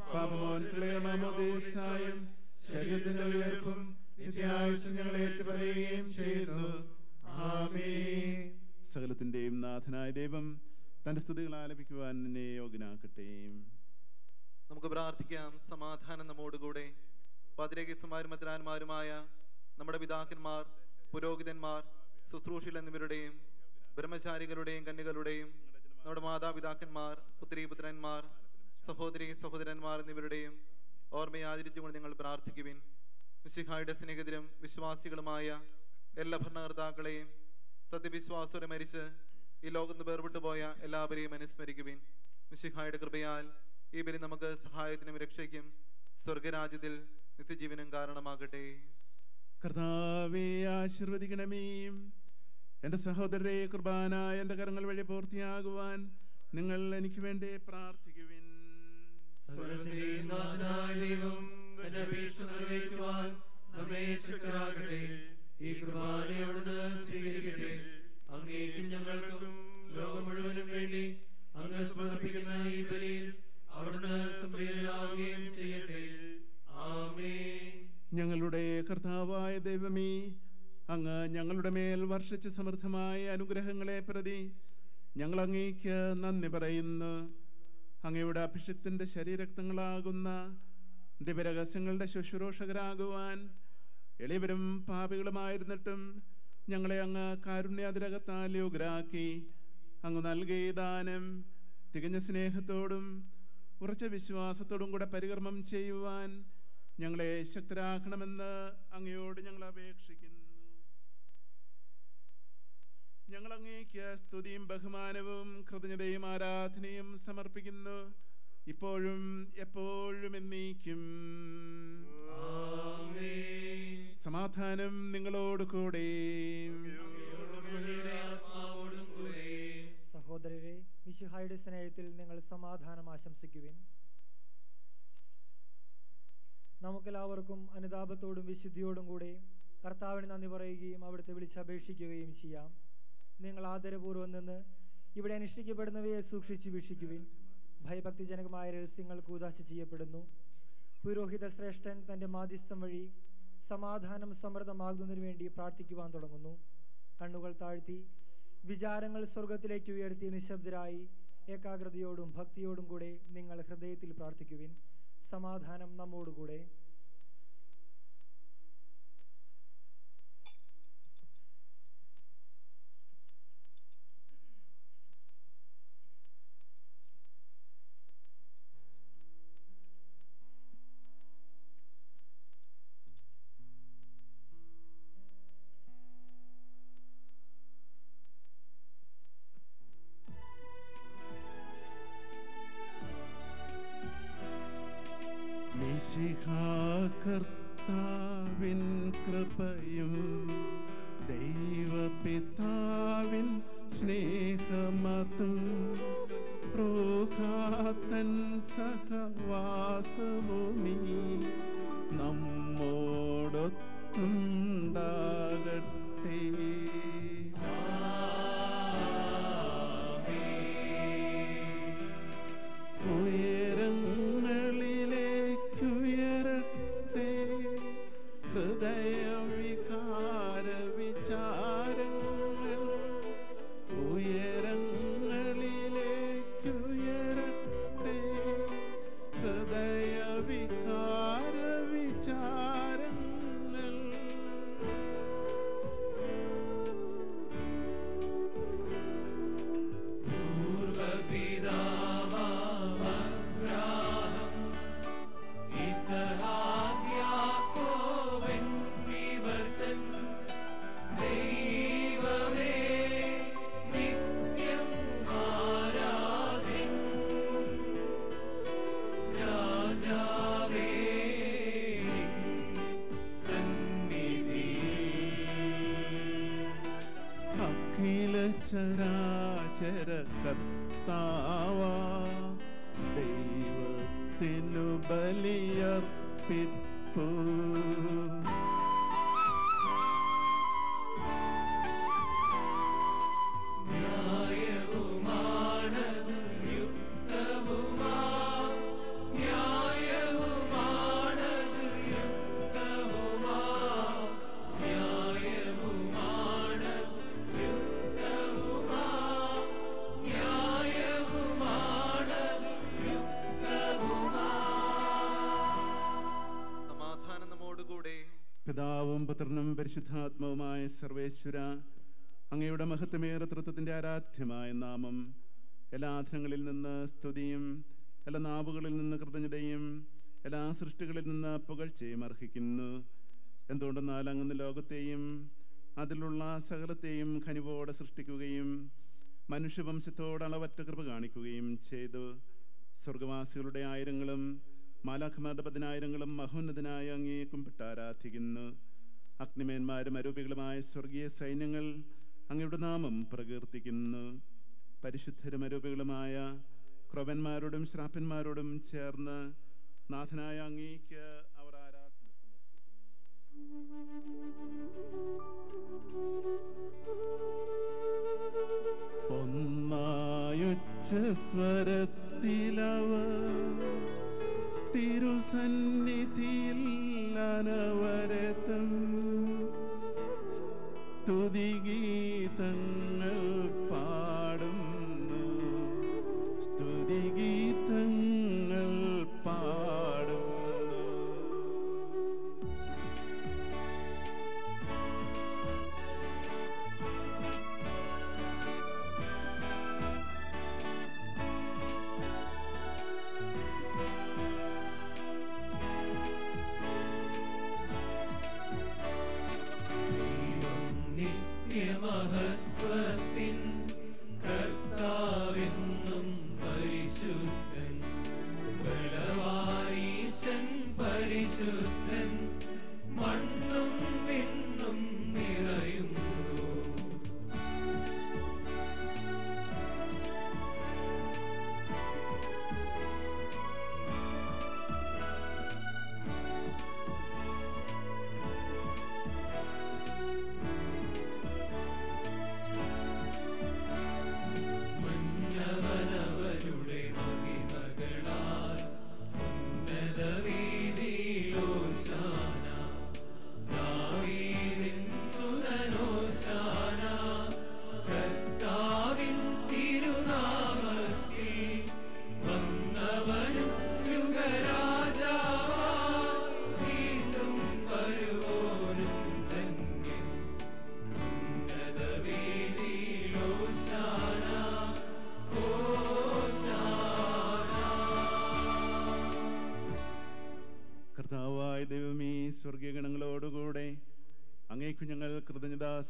പാപമോൻമാമോദേശായും ശരീരത്തിന്റെ ഉയർപ്പും നിത്യായുസും ഞങ്ങൾ ഏറ്റുപറയുകയും ചെയ്യുന്നു ആമേ സകലത്തിന്റെയും നാഥനായ ദൈവം തന്റെ സ്തുതികൾ ആലപിക്കുവാൻ നിന്നെ യോഗ്യനാക്കട്ടെ നമുക്ക് പ്രാർത്ഥിക്കാം സമാധാനം നമ്മോടുകൂടെ പതിരകേസുമാരും മദ്രാന്മാരുമായ നമ്മുടെ പിതാക്കന്മാർ പുരോഹിതന്മാർ ശുശ്രൂഷിൽ എന്നിവരുടെയും ബ്രഹ്മചാരികളുടെയും കന്യകളുടെയും നമ്മുടെ മാതാപിതാക്കന്മാർ പുത്രീപുത്രന്മാർ സഹോദരി സഹോദരന്മാർ എന്നിവരുടെയും ഓർമ്മയെ ആചരിച്ചുകൊണ്ട് നിങ്ങൾ പ്രാർത്ഥിക്കുവിൻ മിശിഹായുടെ സ്നേഹിതരും വിശ്വാസികളുമായ എല്ലാ ഭരണകർത്താക്കളെയും സത്യവിശ്വാസോടെ മരിച്ച് ഈ ലോകത്ത് വേർപെട്ടു പോയ എല്ലാവരെയും അനുസ്മരിക്കുവിൻ മിശിഹായുടെ കൃപയാൽ ഈ ബലി നമുക്ക് സഹായത്തിനും രക്ഷയ്ക്കും സ്വർഗരാജ്യത്തിൽ നിത്യജീവനും കാരണമാകട്ടെ കർത്താവെ ആശീർവദിക്കണമേ എൻ്റെ സഹോദരരെ കുർബാന എൻ്റെ കരങ്ങൾ വഴി പൂർത്തിയാകുവാൻ നിങ്ങൾ എനിക്ക് വേണ്ടി പ്രാർത്ഥിക്കുവിൻ സ്വർഗത്തിലെ നാഥനായ ദൈവം തന്റെ അപേക്ഷ നിറവേറ്റുവാൻ നമ്മെ ശക്തരാകട്ടെ ഈ കുർബാന അവിടുന്ന് സ്വീകരിക്കട്ടെ അങ്ങേക്കും ഞങ്ങൾക്കും ലോകം മുഴുവനും വേണ്ടി അങ്ങ് സമർപ്പിക്കുന്ന ഈ ബലിയിൽ അവിടുന്ന് സംപ്രീതനാവുകയും ചെയ്യട്ടെ ആമേ ഞങ്ങളുടെ കർത്താവായ ദൈവമേ അങ്ങ് ഞങ്ങളുടെ മേൽ വർഷിച്ച സമൃദ്ധമായ അനുഗ്രഹങ്ങളെ പ്രതി ഞങ്ങൾ അങ്ങേക്ക് നന്ദി പറയുന്നു അങ്ങയുടെ അഭിഷിക്തന്റെ ശരീരക്തങ്ങളാകുന്ന ദിവരഹസ്യങ്ങളുടെ ശുശ്രൂഷകരാകുവാൻ എളിവരും പാപികളുമായിരുന്നിട്ടും ഞങ്ങളെ അങ്ങ് കാരുണ്യാതിരകത്താൽ യോഗ്യരാക്കി അങ്ങ് നൽകിയ ദാനം തികഞ്ഞ സ്നേഹത്തോടും ഉറച്ച വിശ്വാസത്തോടും കൂടെ പരികർമ്മം ചെയ്യുവാൻ ഞങ്ങളെ ശക്തരാക്കണമെന്ന് അങ്ങയോട് ഞങ്ങൾ അപേക്ഷിക്കുന്നു ഞങ്ങൾ അങ്ങേക്ക് സ്തുതിയും ബഹുമാനവും കൃതജ്ഞതയും ആരാധനയും സമർപ്പിക്കുന്നു ഇപ്പോഴും എപ്പോഴും എന്നേക്കും സമാധാനം നിങ്ങളോട് കൂടെ സഹോദരരെ മിശിഹായുടെ സ്നേഹത്തിൽ നിങ്ങൾ സമാധാനം ആശംസിക്കുവിൻ നമുക്കെല്ലാവർക്കും അനുതാപത്തോടും വിശുദ്ധിയോടും കൂടെ കർത്താവിന് നന്ദി പറയുകയും അവിടുത്തെ വിളിച്ചപേക്ഷിക്കുകയും ചെയ്യാം നിങ്ങൾ ആദരപൂർവ്വം നിന്ന് ഇവിടെ അനുഷ്ഠിക്കപ്പെടുന്നവയെ സൂക്ഷിച്ചു വീക്ഷിക്കുവിൻ ഭയഭക്തിജനകമായ രഹസ്യങ്ങൾ കൂതാശ ചെയ്യപ്പെടുന്നു പുരോഹിത ശ്രേഷ്ഠൻ തൻ്റെ മാധ്യസ്ഥം വഴി സമാധാനം സമൃദ്ധമാകുന്നതിനു വേണ്ടി പ്രാർത്ഥിക്കുവാൻ തുടങ്ങുന്നു കണ്ണുകൾ താഴ്ത്തി വിചാരങ്ങൾ സ്വർഗത്തിലേക്ക് ഉയർത്തി നിശബ്ദരായി ഏകാഗ്രതയോടും ഭക്തിയോടും കൂടെ നിങ്ങൾ ഹൃദയത്തിൽ പ്രാർത്ഥിക്കുവിൻ സമാധാനം നമ്മോടുകൂടെ കർത്താവിൻ കൃപയും ദൈവപിതാവിൻ സ്നേഹമതും റോഹാത്തൻ സഹവാസവുമീ നമ്മോടൊത്തുണ്ടാകട്ടെ ഉയരങ്ങളിലേക്കുയരട്ടെ ഹൃദയവികാര വിചാരങ്ങൾ ഉയരങ്ങളിലേക്കുയരട്ടെ ഹൃദയവികാര വിചാരങ്ങൾ അഖില ചരാചര കർത്താവ ദൈവത്തിനു ബലിയർപ്പിപ്പൂ സമാധാനം നമ്മോടുകൂടെ പിതാവും പുത്രനും പരിശുദ്ധാത്മാവുമായ സർവേശ്വര അങ്ങയുടെ മഹത്വമേറെ തൃത്വത്തിൻ്റെ ആരാധ്യമായ നാമം എല്ലാ ആധനങ്ങളിൽ നിന്ന് സ്തുതിയും എല്ലാ നാവുകളിൽ നിന്ന് കൃതജ്ഞതയും എല്ലാ സൃഷ്ടികളിൽ നിന്ന് പുകഴ്ചയും അർഹിക്കുന്നു എന്തുകൊണ്ടെന്നാൽ അങ്ങ് ലോകത്തെയും അതിലുള്ള സകലത്തെയും ഖനിവോടെ സൃഷ്ടിക്കുകയും മനുഷ്യവംശത്തോട് അളവറ്റ കൃപ കാണിക്കുകയും ചെയ്തു സ്വർഗവാസികളുടെ ആയിരങ്ങളും മാലാഖമാരുടെ പതിനായിരങ്ങളും മഹോന്നതനായ അങ്ങേ കുമ്പിട്ട് ആരാധിക്കുന്നു അഗ്നിമേന്മാരും അരൂപികളുമായ സ്വർഗീയ സൈന്യങ്ങൾ അങ്ങയുടെ നാമം പ്രകീർത്തിക്കുന്നു പരിശുദ്ധരും അരൂപികളുമായ ക്രവന്മാരോടും ശ്രാപ്പന്മാരോടും ചേർന്ന് നാഥനായ അങ്ങേക്ക് അവർ ആരാധന ഒന്നായുച്ച സ്വരത്തിലവർ തിരുസന്നിധിയിൽ അനവരതം സ്തുതിഗീതങ്ങൾ പാടുന്നു സ്തുതിഗീതങ്ങൾ പാടുന്നു നിത്യമഹത്വത്തിൻ കർത്താവെന്നും പരിശുദ്ധൻ ബലവാരീശൻ പരിശുദ്ധൻ മണ്ണും വിണ്ണും നിറയുന്നു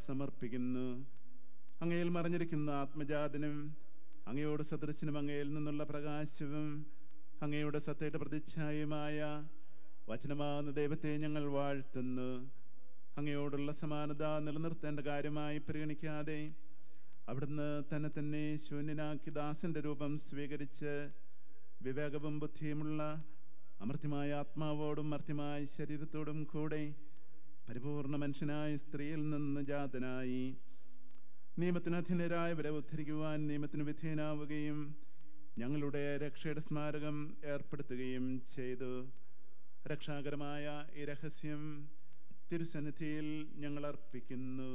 സമർപ്പിക്കുന്നു അങ്ങയിൽ മറിഞ്ഞിരിക്കുന്ന ആത്മജാതനും അങ്ങയോട് സദൃശനും അങ്ങയിൽ നിന്നുള്ള പ്രകാശവും അങ്ങയുടെ സത്തയുടെ പ്രതിച്ഛായമായ വചനമാകുന്ന ദൈവത്തെ ഞങ്ങൾ വാഴ്ത്തുന്നു അങ്ങയോടുള്ള സമാനത നിലനിർത്തേണ്ട കാര്യമായി പരിഗണിക്കാതെ അവിടുന്ന് തന്നെ തന്നെ ശൂന്യനാക്കി ദാസന്റെ രൂപം സ്വീകരിച്ച് വിവേകവും ബുദ്ധിയുമുള്ള അമർത്യമായ ആത്മാവോടും മർത്യമായ ശരീരത്തോടും കൂടെ പരിപൂർണ മനുഷ്യനായ സ്ത്രീയിൽ നിന്ന് ജാതനായി നിയമത്തിന് അധീനരായവരെ ഉദ്ധരിക്കുവാൻ നിയമത്തിന് വിധേയനാവുകയും ഞങ്ങളുടെ രക്ഷയുടെ സ്മാരകം ഏർപ്പെടുത്തുകയും ചെയ്തു രക്ഷാകരമായ ഈ രഹസ്യം തിരുസന്നിധിയിൽ ഞങ്ങൾ അർപ്പിക്കുന്നു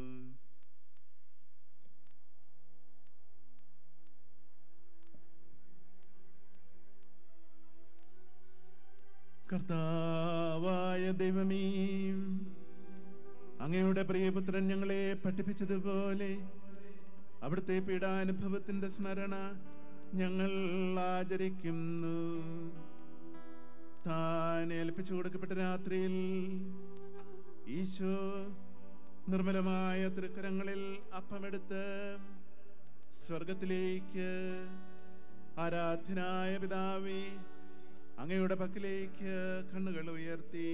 കർത്താവായ ദൈവമേ അങ്ങയുടെ പ്രിയപുത്രൻ ഞങ്ങളെ പഠിപ്പിച്ചതുപോലെ അവിടുത്തെ പീഡാനുഭവത്തിന്റെ സ്മരണ ഞങ്ങൾ ആചരിക്കുന്നു താൻ ഏൽപ്പിച്ചു കൊടുക്കപ്പെട്ട രാത്രിയിൽ ഈശോ നിർമ്മലമായ തൃക്കരങ്ങളിൽ അപ്പമെടുത്ത് സ്വർഗത്തിലേക്ക് ആരാധ്യനായ പിതാവേ അങ്ങയുടെ പക്കലേക്ക് കണ്ണുകൾ ഉയർത്തി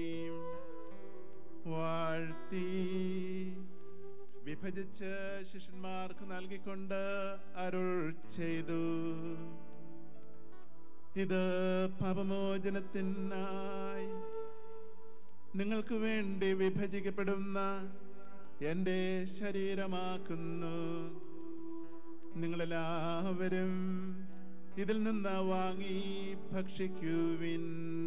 വാഴ്ത്തി വിഭജിച്ച് ശിഷ്യന്മാർക്ക് നൽകിക്കൊണ്ട് അരുൾ ചെയ്തു ഇത് പാപമോചനത്തിനായി നിങ്ങൾക്ക് വേണ്ടി വിഭജിക്കപ്പെടുന്ന എൻ്റെ ശരീരമാക്കുന്നു നിങ്ങളെല്ലാവരും ഇതിൽ നിന്ന് വാങ്ങി ഭക്ഷിക്കുവിൻ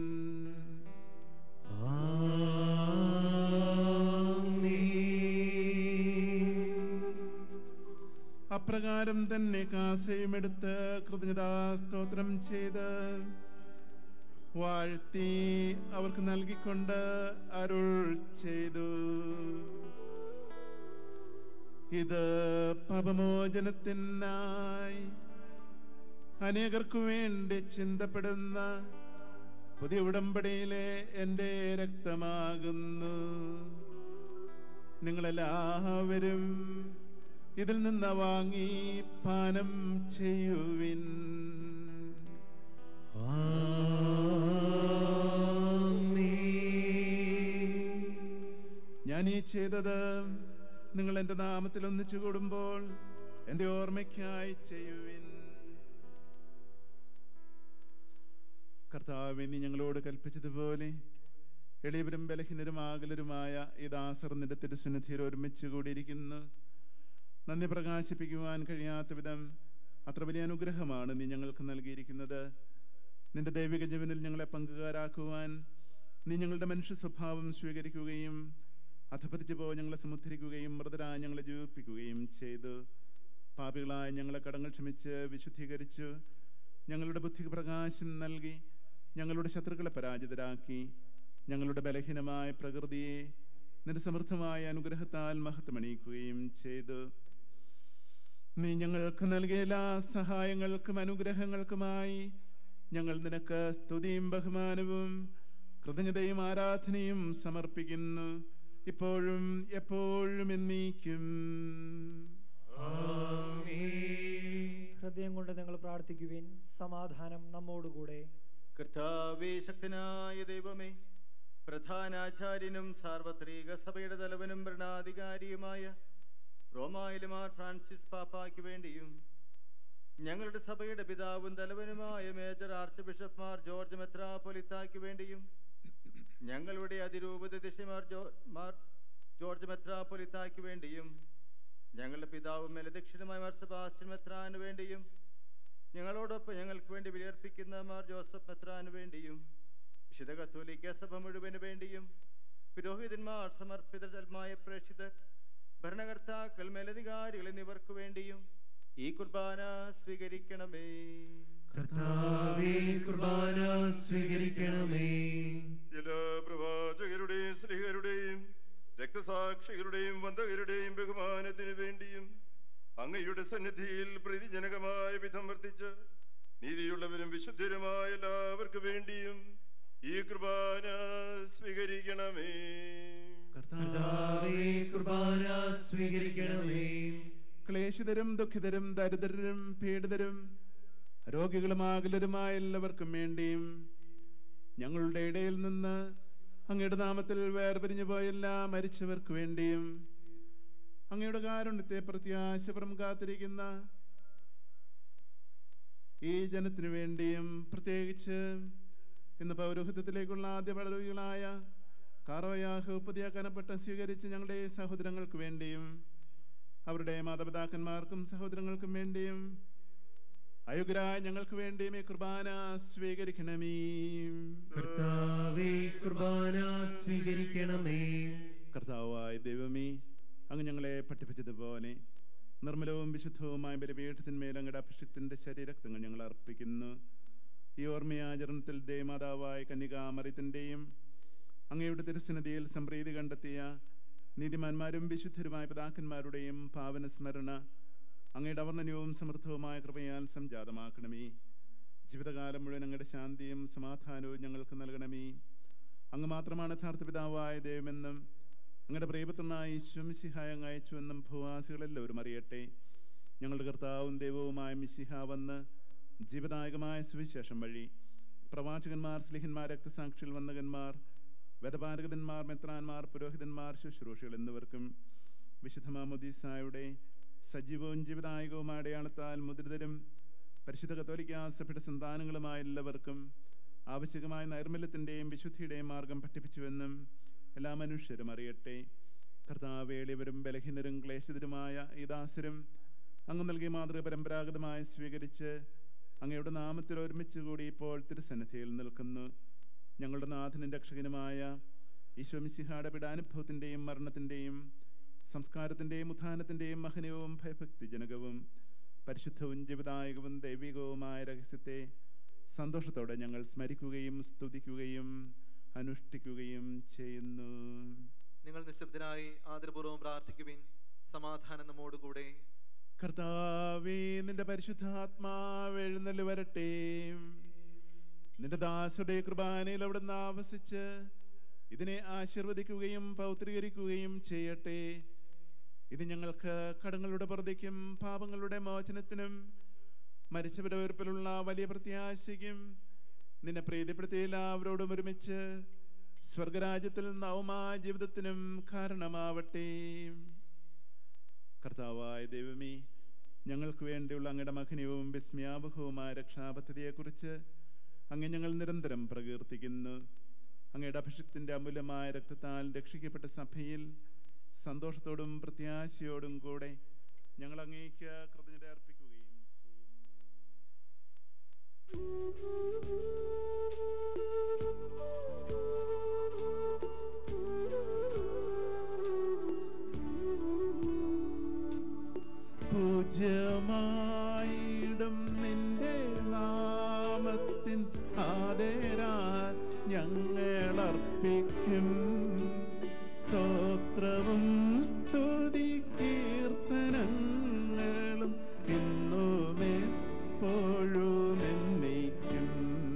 അപ്രകാരം തന്നെ കാസയും എടുത്ത് കൃതജ്ഞതാസ്തോത്രം ചെയ്ത് വാഴ്ത്തി അവർക്ക് നൽകിക്കൊണ്ട് അരുൾ ചെയ്തു ഇത് പാപമോചനത്തിനായി അനേകർക്കു വേണ്ടി ചിന്തപ്പെടുന്ന പുതിയ ഉടമ്പടിയിലെ എൻ്റെ രക്തമാകുന്നു നിങ്ങളെല്ലാവരും ഇതിൽ നിന്ന് വാങ്ങി പാനം ചെയ്യുവിൻ ഞാൻ ഈ ചെയ്തത് നിങ്ങൾ എൻ്റെ നാമത്തിൽ ഒന്നിച്ചു കൂടുമ്പോൾ എൻ്റെ ഓർമ്മയ്ക്കായി ചെയ്യുവിൻ കർത്താവ് നീ ഞങ്ങളോട് കൽപ്പിച്ചതുപോലെ എളിയവരും ബലഹീനരും ആകലരുമായ ഈ ദാസർ നിന്റെ തിരുസന്നിധിയിൽ ഒരുമിച്ച് കൂടിയിരിക്കുന്നു നന്ദി പ്രകാശിപ്പിക്കുവാൻ കഴിയാത്ത വിധം അത്ര വലിയ അനുഗ്രഹമാണ് നീ ഞങ്ങൾക്ക് നൽകിയിരിക്കുന്നത് നിന്റെ ദൈവിക ജീവനിൽ ഞങ്ങളെ പങ്കുകാരാക്കുവാൻ നീ ഞങ്ങളുടെ മനുഷ്യ സ്വഭാവം സ്വീകരിക്കുകയും അധപതിച്ചു പോ ഞങ്ങളെ സമുദ്ധരിക്കുകയും മൃതരായ ഞങ്ങളെ ജീവിപ്പിക്കുകയും ചെയ്തു പാപികളായ ഞങ്ങളെ കടങ്ങൾ ക്ഷമിച്ച് വിശുദ്ധീകരിച്ചു ഞങ്ങളുടെ ബുദ്ധിക്ക് പ്രകാശം നൽകി ഞങ്ങളുടെ ശത്രുക്കളെ പരാജിതരാക്കി ഞങ്ങളുടെ ബലഹീനമായ പ്രകൃതിയെ നിന്റെ സമൃദ്ധമായ അനുഗ്രഹത്താൽ മഹത്വമണിയിക്കുകയും ചെയ്തു നീ ഞങ്ങൾക്ക് നൽകിയ എല്ലാ സഹായങ്ങൾക്കും അനുഗ്രഹങ്ങൾക്കുമായി ഞങ്ങൾ നിനക്ക് സ്തുതിയും ബഹുമാനവും കൃതജ്ഞതയും ആരാധനയും സമർപ്പിക്കുന്നു ഇപ്പോഴും എപ്പോഴും എന്നീക്കും ഹൃദയം കൊണ്ട് നിങ്ങൾ പ്രാർത്ഥിക്കുവിൻ സമാധാനം നമ്മോടുകൂടെ കർത്താവേ ശക്തനായ ദൈവമേ പ്രധാനാചാര്യനും സാർവത്രിക സഭയുടെ തലവനും ഭരണാധികാരിയുമായ റോമായിലുമാർ ഫ്രാൻസിസ് പാപ്പായ്ക്ക് വേണ്ടിയും ഞങ്ങളുടെ സഭയുടെ പിതാവും തലവനുമായ മേജർ ആർച്ച് ബിഷപ്പ്മാർ ജോർജ് മെത്രാപ്പൊലിത്തായ്ക്ക് വേണ്ടിയും ഞങ്ങളുടെ അതിരൂപത ദിശമാർ ജോ മാർ ജോർജ് മെത്രാപ്പൊലിത്തായ്ക്ക് വേണ്ടിയും ഞങ്ങളുടെ പിതാവും മേലദക്ഷിണമായ മാർ സെബാസ്റ്റ്യൻ മെത്രാന് വേണ്ടിയും ഞങ്ങളോടൊപ്പം ഞങ്ങൾക്ക് വേണ്ടി വിലർപ്പിക്കുന്ന മാർ ജോസഫ് മെത്രാന് വേണ്ടിയും വിശുദ്ധ കത്തോലിക്ക സഭ മുഴുവന് വേണ്ടിയും പുരോഹിതന്മാർ സമർപ്പിതമായ പ്രേക്ഷിതർ ഭരണകർത്താക്കൾ മേലധികാരികൾ എന്നിവർക്ക് വേണ്ടിയും ഈ കുർബാന സ്വീകരിക്കണമേ കർത്താവേ കുർബാന സ്വീകരിക്കണമേ എല്ലാ പ്രവാചകരുടെയും സ്ത്രീകളുടെയും രക്തസാക്ഷികളുടെയും വന്ധകരുടെയും ബഹുമാനത്തിന് വേണ്ടിയും അങ്ങയുടെ സന്നിധിയിൽ പ്രീതിജനകമായ വിധം വർത്തിച്ച് നീതിയുള്ളവരും വിശുദ്ധരുമായ എല്ലാവർക്കും വേണ്ടിയും ഈ കുർബാന സ്വീകരിക്കണമേ കർത്താവേ കുർബാന സ്വീകരിക്കണമേ ക്ലേശിതരും ദുഃഖിതരും ദരിദ്രരും പീഡിതരും രോഗികളും ആകുലരുമായ എല്ലാവർക്കും വേണ്ടിയും ഞങ്ങളുടെ ഇടയിൽ നിന്ന് അങ്ങയുടെ നാമത്തിൽ വേർപിരിഞ്ഞു പോയ എല്ലാ മരിച്ചവർക്ക് വേണ്ടിയും അങ്ങയുടെ കാരുണ്യത്തെ പ്രത്യാശപുറം കാത്തിരിക്കുന്ന ഈ ജനത്തിനു വേണ്ടിയും പ്രത്യേകിച്ച് ഇന്ന് പൗരോഹിത്യത്തിലേക്കുള്ള ആദ്യ പടവികളായ കാറോയാഹ് പുതിയ കനപ്പട്ടം സ്വീകരിച്ച് ഞങ്ങളുടെ സഹോദരങ്ങൾക്ക് വേണ്ടിയും അവരുടെ മാതാപിതാക്കന്മാർക്കും സഹോദരങ്ങൾക്കും വേണ്ടിയും അയുഗ്രായ ഞങ്ങൾക്ക് വേണ്ടിയും ഈ കുർബാന സ്വീകരിക്കണമേ കർത്താവേ കുർബാന സ്വീകരിക്കണമേ കർത്താവായ ദൈവമേ അങ്ങ് ഞങ്ങളെ പഠിപ്പിച്ചതുപോലെ നിർമ്മലവും വിശുദ്ധവുമായ ബലിപീഠത്തിന്മേൽ അങ്ങയുടെ അഭിഷേകത്തിൻ്റെ ശരീരക്തങ്ങൾ ഞങ്ങൾ അർപ്പിക്കുന്നു ഈ ഓർമ്മയാചരണത്തിൽ ദേവമാതാവായ കന്യകാമറിയത്തിൻ്റെയും അങ്ങയുടെ തിരുസന്നിധിയിൽ സംപ്രീതി കണ്ടെത്തിയ നീതിമാന്മാരും വിശുദ്ധരുമായ പിതാക്കന്മാരുടെയും പാവന സ്മരണ അങ്ങയുടെ അവർണ്ണനവും സമൃദ്ധവുമായ കൃപയാൽ സംജാതമാക്കണമേ ജീവിതകാലം മുഴുവൻ അങ്ങയുടെ ശാന്തിയും സമാധാനവും ഞങ്ങൾക്ക് നൽകണമേ അങ്ങ് മാത്രമാണ് യഥാർത്ഥ പിതാവായ ദൈവമെന്നും അങ്ങയുടെ പ്രിയപുത്രനായ ഈശ്വമിസിഹായ അങ്ങ് അയച്ചുവെന്നും ഭൂവാസികളെല്ലാവരും അറിയട്ടെ ഞങ്ങളുടെ കർത്താവും ദൈവവുമായ മിശിഹ വന്ന് ജീവദായകമായ സുവിശേഷം വഴി പ്രവാചകന്മാർ സ്ലിഹന്മാർ രക്തസാക്ഷികൾ വന്നകന്മാർ വേദപാരകന്മാർ മെത്രാന്മാർ പുരോഹിതന്മാർ ശുശ്രൂഷകൾ എന്നിവർക്കും വിശുദ്ധ മാമുദീസായുടെ സജീവവും ജീവദായകവുമായ അടയാളത്താൽ മുദ്രിതരും പരിശുദ്ധ കത്തോലിക്ക സഭയുടെ സന്താനങ്ങളുമായ എല്ലാവർക്കും ആവശ്യകമായ നൈർമല്യത്തിൻ്റെയും വിശുദ്ധിയുടെയും മാർഗം പഠിപ്പിച്ചുവെന്നും എല്ലാ മനുഷ്യരും അറിയട്ടെ കർത്താവേളിയവരും ബലഹീനരും ക്ലേശിതരുമായ ഈ ദാസരും അങ്ങ് നൽകിയ മാതൃക പരമ്പരാഗതമായി സ്വീകരിച്ച് അങ്ങയുടെ നാമത്തിൽ ഒരുമിച്ച് കൂടി ഇപ്പോൾ തിരുസന്നിധിയിൽ നിൽക്കുന്നു ഞങ്ങളുടെ നാഥനും രക്ഷകനുമായ ഈശോമിസിഹായുടെ പിടാനുഭവത്തിൻ്റെയും മരണത്തിൻ്റെയും സംസ്കാരത്തിൻ്റെയും ഉത്ഥാനത്തിൻ്റെയും മഹനീയവും ഭയഭക്തിജനകവും പരിശുദ്ധവും ജീവിതായകവും ദൈവികവുമായ രഹസ്യത്തെ സന്തോഷത്തോടെ ഞങ്ങൾ സ്മരിക്കുകയും സ്തുതിക്കുകയും അനുഷ്ഠിക്കുകയും ചെയ്യുന്നു നിങ്ങൾ നിശബ്ദരായി ആദരപൂർവ്വം പ്രാർത്ഥിക്കുവിൻ സമാധാനം നമ്മോടുകൂടെ കർത്താവേ നിന്റെ പരിശുദ്ധാത്മാവ് എഴുന്നള്ളി വരട്ടെ നിന്റെ ദാസരുടെ കുർബാനയിൽ അവിടുന്ന് ആവസിച്ച് ഇതിനെ ആശീർവദിക്കുകയും പൗത്രീകരിക്കുകയും ചെയ്യട്ടെ ഇത് ഞങ്ങൾക്ക് കടങ്ങളുടെ പുറത്തേക്കും പാപങ്ങളുടെ മോചനത്തിനും മരിച്ചവരുടെ ഉയർപ്പിലുള്ള വലിയ പ്രത്യാശയ്ക്കും നിന്നെ പ്രീതിപ്പെടുത്തിയ എല്ലാവരോടും ഒരുമിച്ച് സ്വർഗരാജ്യത്തിൽ നവമായ ജീവിതത്തിനും കാരണമാവട്ടെ കർത്താവായ ദൈവമേ ഞങ്ങൾക്ക് വേണ്ടിയുള്ള അങ്ങയുടെ മഹനീയവും വിസ്മയാവഹവുമായ രക്ഷാപദ്ധതിയെക്കുറിച്ച് അങ്ങ് ഞങ്ങൾ നിരന്തരം പ്രകീർത്തിക്കുന്നു അങ്ങയുടെ അഭിഷേകത്തിൻ്റെ അമൂല്യമായ രക്തത്താൽ രക്ഷിക്കപ്പെട്ട സഭയിൽ സന്തോഷത്തോടും പ്രത്യാശയോടും കൂടെ ഞങ്ങൾ അങ്ങേക്ക് കൃതജ്ഞത അർപ്പിക്കുകയും പൂജ്യമായിടും നിന്റെ നാമത്തിൻ ആദരാൽ ഞങ്ങൾ അർപ്പിക്കും സ്തോത്രവും സ്തുതി കീർത്തനങ്ങളും എന്നും എപ്പോഴും എന്നേക്കും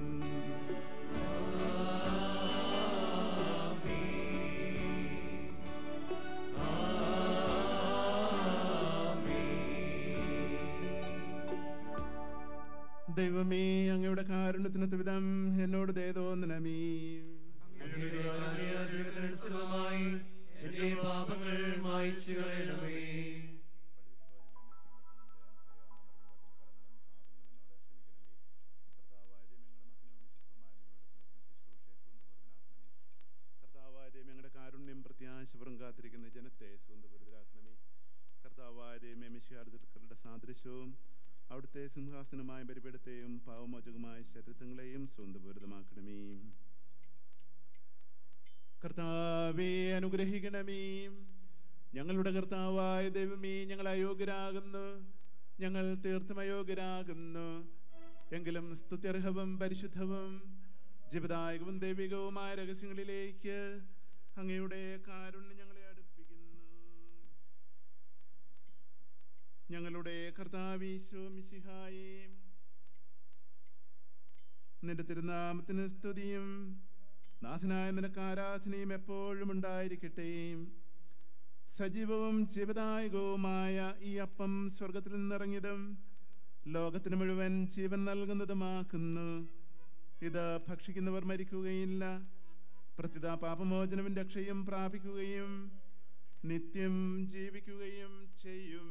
ദൈവമേ അങ്ങയുടെ കാരുണ്യത്തിന് തുവിധം എന്നോട് ദയ തോന്നണമേ അങ്ങയുടെ കാര്യാതിരക്കനുസൃതമായി എന്റെ പാപങ്ങൾ മായ്ച്ചു കളയണമേ കർത്താവായ ദൈവം ഞങ്ങളുടെ കാരുണ്യം പ്രത്യാശപുറം കാത്തിരിക്കുന്ന ജനത്തെ സ്വന്തപുരത്തിലാക്കണമേ കർത്താവായ ദൈവമേ മിശിഹാർദരുടെ സാദൃശ്യവും അവിടുത്തെ സിംഹാസനമായ ബലിപീഠത്തെയും പാവമോചകമായ ശരീരങ്ങളെയും സ്വന്തപൂരിതമാക്കണമേ കർത്താവെ അനുഗ്രഹിക്കണമേ ഞങ്ങളുടെ കർത്താവായ ദൈവമേ ഞങ്ങൾ അയോഗ്യരാകുന്നു ഞങ്ങൾ തീർത്തും അയോഗ്യരാകുന്നു എങ്കിലും സ്തുത്യർഹവും പരിശുദ്ധവും ജീവദായകവും ദൈവികവുമായ രഹസ്യങ്ങളിലേക്ക് അങ്ങയുടെ കാരുണ്യം ഞങ്ങളെ അടുപ്പിക്കുന്നു ഞങ്ങളുടെ കർത്താവീശോ മിശിഹായേ നിന്റെ തിരുനാമത്തിന് സ്തുതിയും നാഥനായ നിനക്ക് ആരാധനയും എപ്പോഴും ഉണ്ടായിരിക്കട്ടെ സജീവവും ജീവദായകവുമായ ഈ അപ്പം സ്വർഗത്തിൽ നിന്നിറങ്ങിയതും ലോകത്തിന് മുഴുവൻ ജീവൻ നൽകുന്നതുമാക്കുന്നു ഇത് ഭക്ഷിക്കുന്നവർ മരിക്കുകയില്ല പ്രത്യുത പാപമോചനവും രക്ഷയും പ്രാപിക്കുകയും നിത്യം ജീവിക്കുകയും ചെയ്യും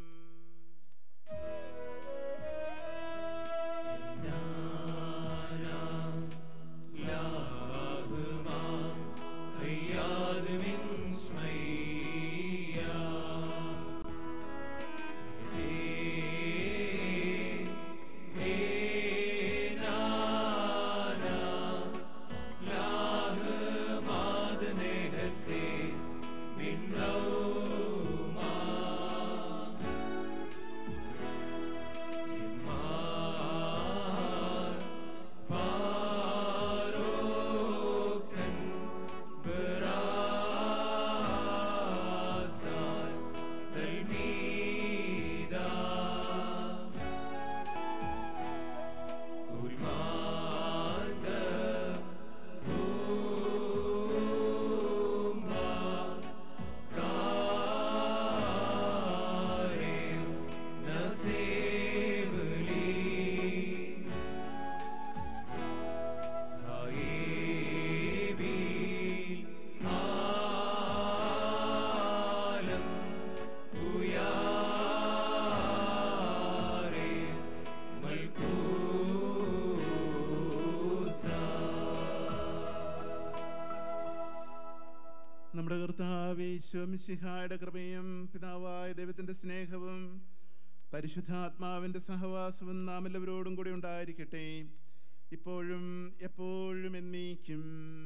നമ്മുടെ കർത്താവ് ഈശോമിശിഹായുടെ കൃപയും പിതാവായ ദൈവത്തിന്റെ സ്നേഹവും പരിശുദ്ധാത്മാവിന്റെ സഹവാസവും നാം എല്ലാവരോടും കൂടി ഉണ്ടായിരിക്കട്ടെ ഇപ്പോഴും എപ്പോഴും എന്നേക്കും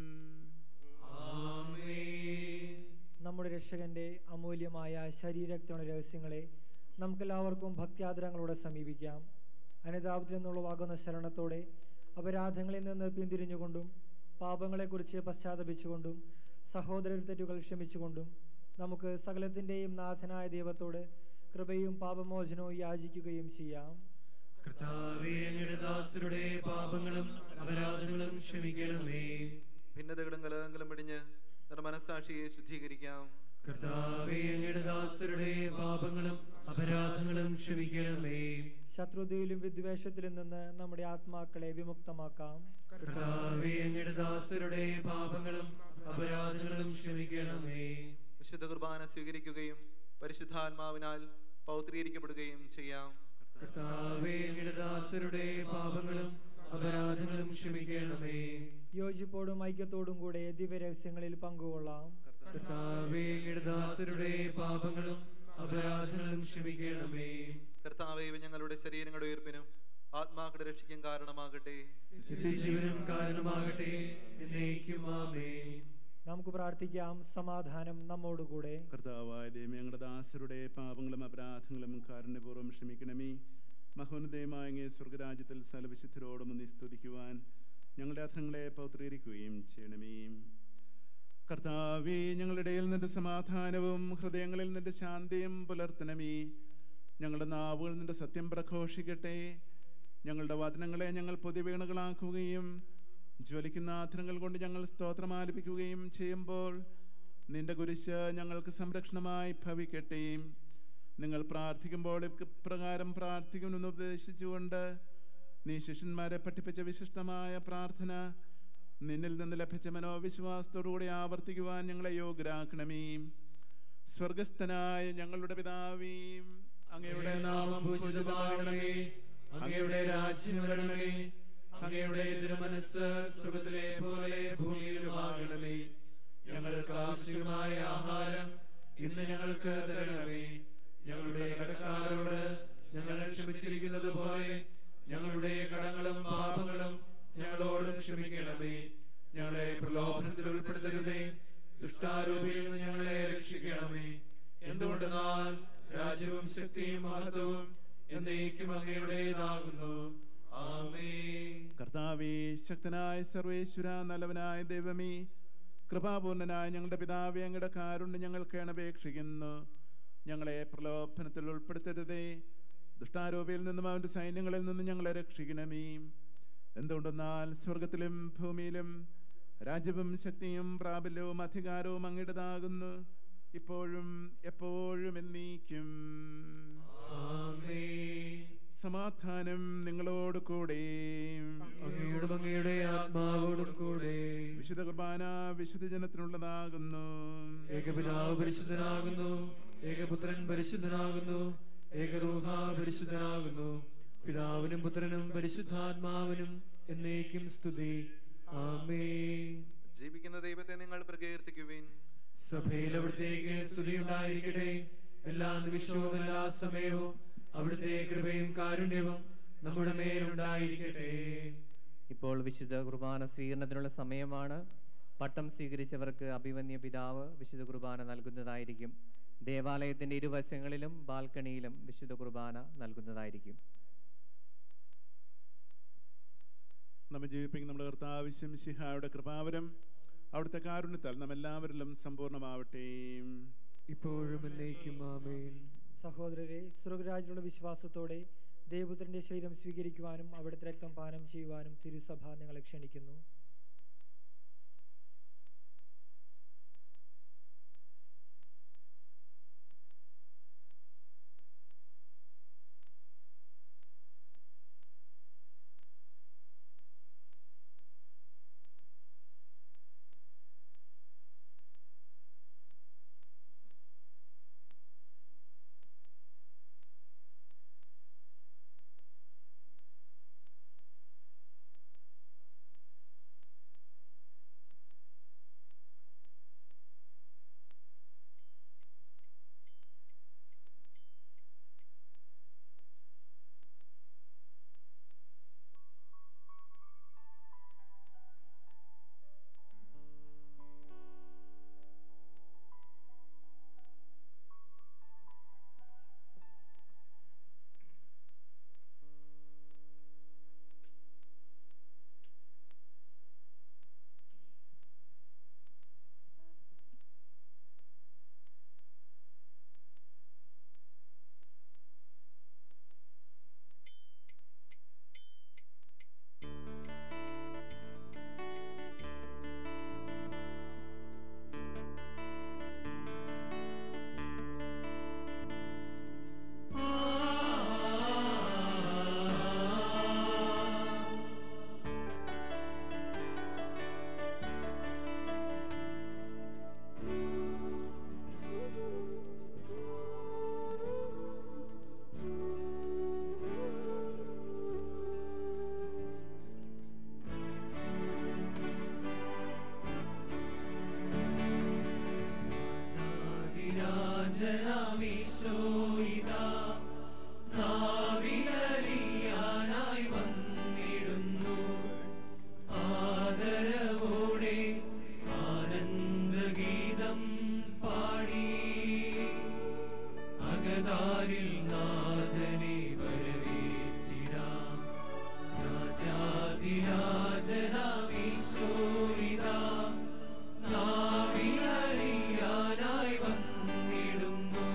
നമ്മുടെ രക്ഷകന്റെ അമൂല്യമായ ശരീരക്തയുടെ രഹസ്യങ്ങളെ നമുക്കെല്ലാവർക്കും ഭക്ത്യാദരങ്ങളോടെ സമീപിക്കാം അനുതാപത്തിൽ നിന്നുള്ളവാകുന്ന ശരണത്തോടെ അപരാധങ്ങളിൽ നിന്ന് പിന്തിരിഞ്ഞുകൊണ്ടും പാപങ്ങളെക്കുറിച്ച് പശ്ചാത്തപിച്ചുകൊണ്ടും സഹോദരർ തെറ്റുകൾ ക്ഷമിച്ചുകൊണ്ടും നമുക്ക് സകലത്തിൻ്റെയും നാഥനായ ദൈവത്തോട് കൃപയും പാപമോചനവും യാചിക്കുകയും ചെയ്യാം കർത്താവേ അങ്ങയുടെ ദാസരുടെ പാപങ്ങളും അപരാധങ്ങളും ക്ഷമിക്കണമേ ഭിന്നതകളും കലഹങ്ങളും പിടിഞ്ഞ് നമ്മുടെ മനസ്സാക്ഷിയെ ശുദ്ധീകരിക്കാം കർത്താവേ അങ്ങയുടെ ദാസരുടെ പാപങ്ങളും അപരാധങ്ങളും ക്ഷമിക്കണമേ ശത്രുതയിലും വിദ്വേഷത്തിലും നിന്ന് നമ്മുടെ ആത്മാക്കളെ വിമുക്തമാക്കാം കർത്താവേ അങ്ങയുടെ ദാസരുടെ പാപങ്ങളും അപരാധങ്ങളും ക്ഷമിക്കണമേ വിശുദ്ധ കുർബാന സ്വീകരിക്കുകയും പരിശുദ്ധാത്മാവിനാൽ പൗത്രീകരിക്കപ്പെടുകയും ചെയ്യാം കർത്താവേ അങ്ങയുടെ ദാസരുടെ പാപങ്ങളും അപരാധങ്ങളും ക്ഷമിക്കണമേ യോജിപ്പോടും ഐക്യത്തോടും കൂടെ ദിവ്യരഹസ്യങ്ങളിൽ പങ്കുകൊള്ളാം കർത്താവേ അങ്ങയുടെ ദാസരുടെ പാപങ്ങളും അപരാധങ്ങളും ക്ഷമിക്കണമേ കർത്താവേ ഇവ ഞങ്ങളുടെ ശരീരങ്ങളുടെ ഉയർപ്പിനും ആത്മാക്കളുടെ രക്ഷിക്കും കാരണമാകട്ടെ നിത്യജീവനും കാരണമാകട്ടെ എന്നേക്കും ആമേൻ നമുക്ക് പ്രാർത്ഥിക്കാം സമാധാനം നമ്മോടുകൂടെ കർത്താവായ ദൈവമേ ഞങ്ങളുടെ ദാസരുടെ പാപങ്ങളും അപരാധങ്ങളും കാരുണ്യപൂർവ്വം ക്ഷമിക്കണമേ മഹോന്നതയമായ അങ്ങേ സ്വർഗരാജ്യത്തിൽ സലവിശുദ്ധരോടും നീ സ്തുതിക്കുവാൻ ഞങ്ങളുടെ അധരങ്ങളെ പൗത്രീകരിക്കുകയും ചെയ്യണമേ കർത്താവേ ഞങ്ങളുടെ ഇടയിൽ നിന്റെ സമാധാനവും ഹൃദയങ്ങളിൽ നിന്റെ ശാന്തിയും പുലർത്തണമേ ഞങ്ങളുടെ നാവുകൾ നിന്റെ സത്യം പ്രഘോഷിക്കട്ടെ ഞങ്ങളുടെ വചനങ്ങളെ ഞങ്ങൾ പൊതുവീണകളാക്കുകയും ജ്വലിക്കുന്ന ആധരങ്ങൾ കൊണ്ട് ഞങ്ങൾ സ്തോത്രം ആലപിക്കുകയും ചെയ്യുമ്പോൾ നിന്റെ കുരിശ് ഞങ്ങൾക്ക് സംരക്ഷണമായി ഭവിക്കട്ടെ നിങ്ങൾ പ്രാർത്ഥിക്കുമ്പോൾ ഇപ്രകാരം പ്രാർത്ഥിക്കുമെന്ന് ഉപദേശിച്ചുകൊണ്ട് നീ ശിഷ്യന്മാരെ പഠിപ്പിച്ച വിശിഷ്ടമായ പ്രാർത്ഥന നിന്നിൽ നിന്ന് ലഭിച്ച മനോവിശ്വാസത്തോടുകൂടി ആവർത്തിക്കുവാൻ ഞങ്ങളെ യോഗ്യരാക്കണമേ സ്വർഗസ്ഥനായ ഞങ്ങളുടെ പിതാവീം അങ്ങയുടെ നാമം പൂജിതമാകണമേ അങ്ങയുടെ രാജ്യം വരണമേ അങ്ങയുടെ തിരുമനസ് സ്വർഗത്തിലെ പോലെ ഭൂമിയിലുമാകണമേ ഞങ്ങൾക്ക് ആവശ്യമായ ആഹാരം ഇന്ന് ഞങ്ങൾക്ക് തരണമേ ഞങ്ങളുടെ കടക്കാരോട് ഞങ്ങൾ ക്ഷമിച്ചിരിക്കുന്നത് പോലെ ഞങ്ങളുടെ കടങ്ങളും പാപങ്ങളും ഞങ്ങളോടും ക്ഷമിക്കണമേ ഞങ്ങളെ പ്രലോഭനത്തിൽ ഉൾപ്പെടുത്തരുതേ ദുഷ്ടാരൂപിയിൽ നിന്ന് ഞങ്ങളെ രക്ഷിക്കണമേ എന്തുകൊണ്ടെന്നാൽ രാജ്യവും ശക്തിയും മഹത്വവും എന്നേക്കും അങ്ങയുടേതാകുന്നു ആമേ കർത്താവേ ശക്തനായ സർവേശ്വര നല്ലവനായ ദൈവമേ കൃപാപൂർണനായ ഞങ്ങളുടെ പിതാവേ അങ്ങയുടെ കാരുണ്യം ഞങ്ങൾക്ക് അപേക്ഷിക്കുന്നു ഞങ്ങളെ പ്രലോഭനത്തിൽ ഉൾപ്പെടുത്തരുതേ ദുഷ്ടാരോപിയിൽ നിന്നും അവന്റെ സൈന്യങ്ങളിൽ നിന്നും ഞങ്ങളെ രക്ഷിക്കണമേ എന്തുകൊണ്ടെന്നാൽ സ്വർഗത്തിലും ഭൂമിയിലും രാജ്യവും ശക്തിയും പ്രാബല്യവും അധികാരവും അങ്ങയുടേതാകുന്നു ഇപ്പോഴും എപ്പോഴും എന്നീക്കും സമാധാനം നിങ്ങളോട് കൂടെ അങ്ങയോടും അങ്ങയുടെ ആത്മാവോടും കൂടെ വിശുദ്ധ കുർബാന വിശുദ്ധ ജനത്തിനുള്ളതാകുന്നു ഏകപിതാവ് പരിശുദ്ധനാകുന്നു ഏകപുത്രൻ പരിശുദ്ധനാകുന്നു ഏകരൂഹ പരിശുദ്ധനാകുന്നു പിതാവിനും പുത്രനും പരിശുദ്ധാത്മാവിനും എന്നേക്കും സ്തുതി ആമേ ജീവിക്കുന്ന ദൈവത്തെ നിങ്ങൾ പ്രകീർത്തിക്കുവിൻ സഭയിൽ അവിടുത്തേക്ക് സ്തുതി ഉണ്ടായിരിക്കട്ടെ എല്ലാ നിമിഷവും എല്ലാ സമയവും അവിടുത്തെ കൃപയും കാരുണ്യവും നമ്മുടെ മേലുണ്ടായിരിക്കട്ടെ ഇപ്പോൾ വിശുദ്ധ കുർബാന സ്വീകരണത്തിനുള്ള സമയമാണ് പട്ടം സ്വീകരിച്ചവർക്ക് അഭിമന്യ പിതാവ് വിശുദ്ധ കുർബാന നൽകുന്നതായിരിക്കും ദേവാലയത്തിന്റെ ഇരുവശങ്ങളിലും ബാൽക്കണിയിലും വിശുദ്ധ കുർബാന നൽകുന്നതായിരിക്കും നമ്മെ ജീവിപ്പിക്കുന്ന നമ്മുടെ കർത്താവശ്യം ശിഹായുടെ കൃപാവരം അവിടുത്തെ കാരുണ്യത്താൽ നാം എല്ലാവരിലും സമ്പൂർണ്ണമാവട്ടെ ഇപ്പോഴും എന്നേക്കും ആമേൻ സഹോദരരെ സ്വർഗരാജിലുള്ള വിശ്വാസത്തോടെ ദേവപുത്രന്റെ ശരീരം സ്വീകരിക്കുവാനും അവിടുത്തെ രക്തം പാനം ചെയ്യുവാനും തിരുസഭ നിങ്ങളെ ക്ഷണിക്കുന്നു നാവിലറിയാനായി വന്നിടുന്നു ആദരവോടെ ആനന്ദഗീതം പാടി അകതാരിൽ നാഥനെ വരവേറ്റിടാം രാജാതിരാജനാമീശോയിതാ നാവിലറിയാനായി വന്നിടുന്നു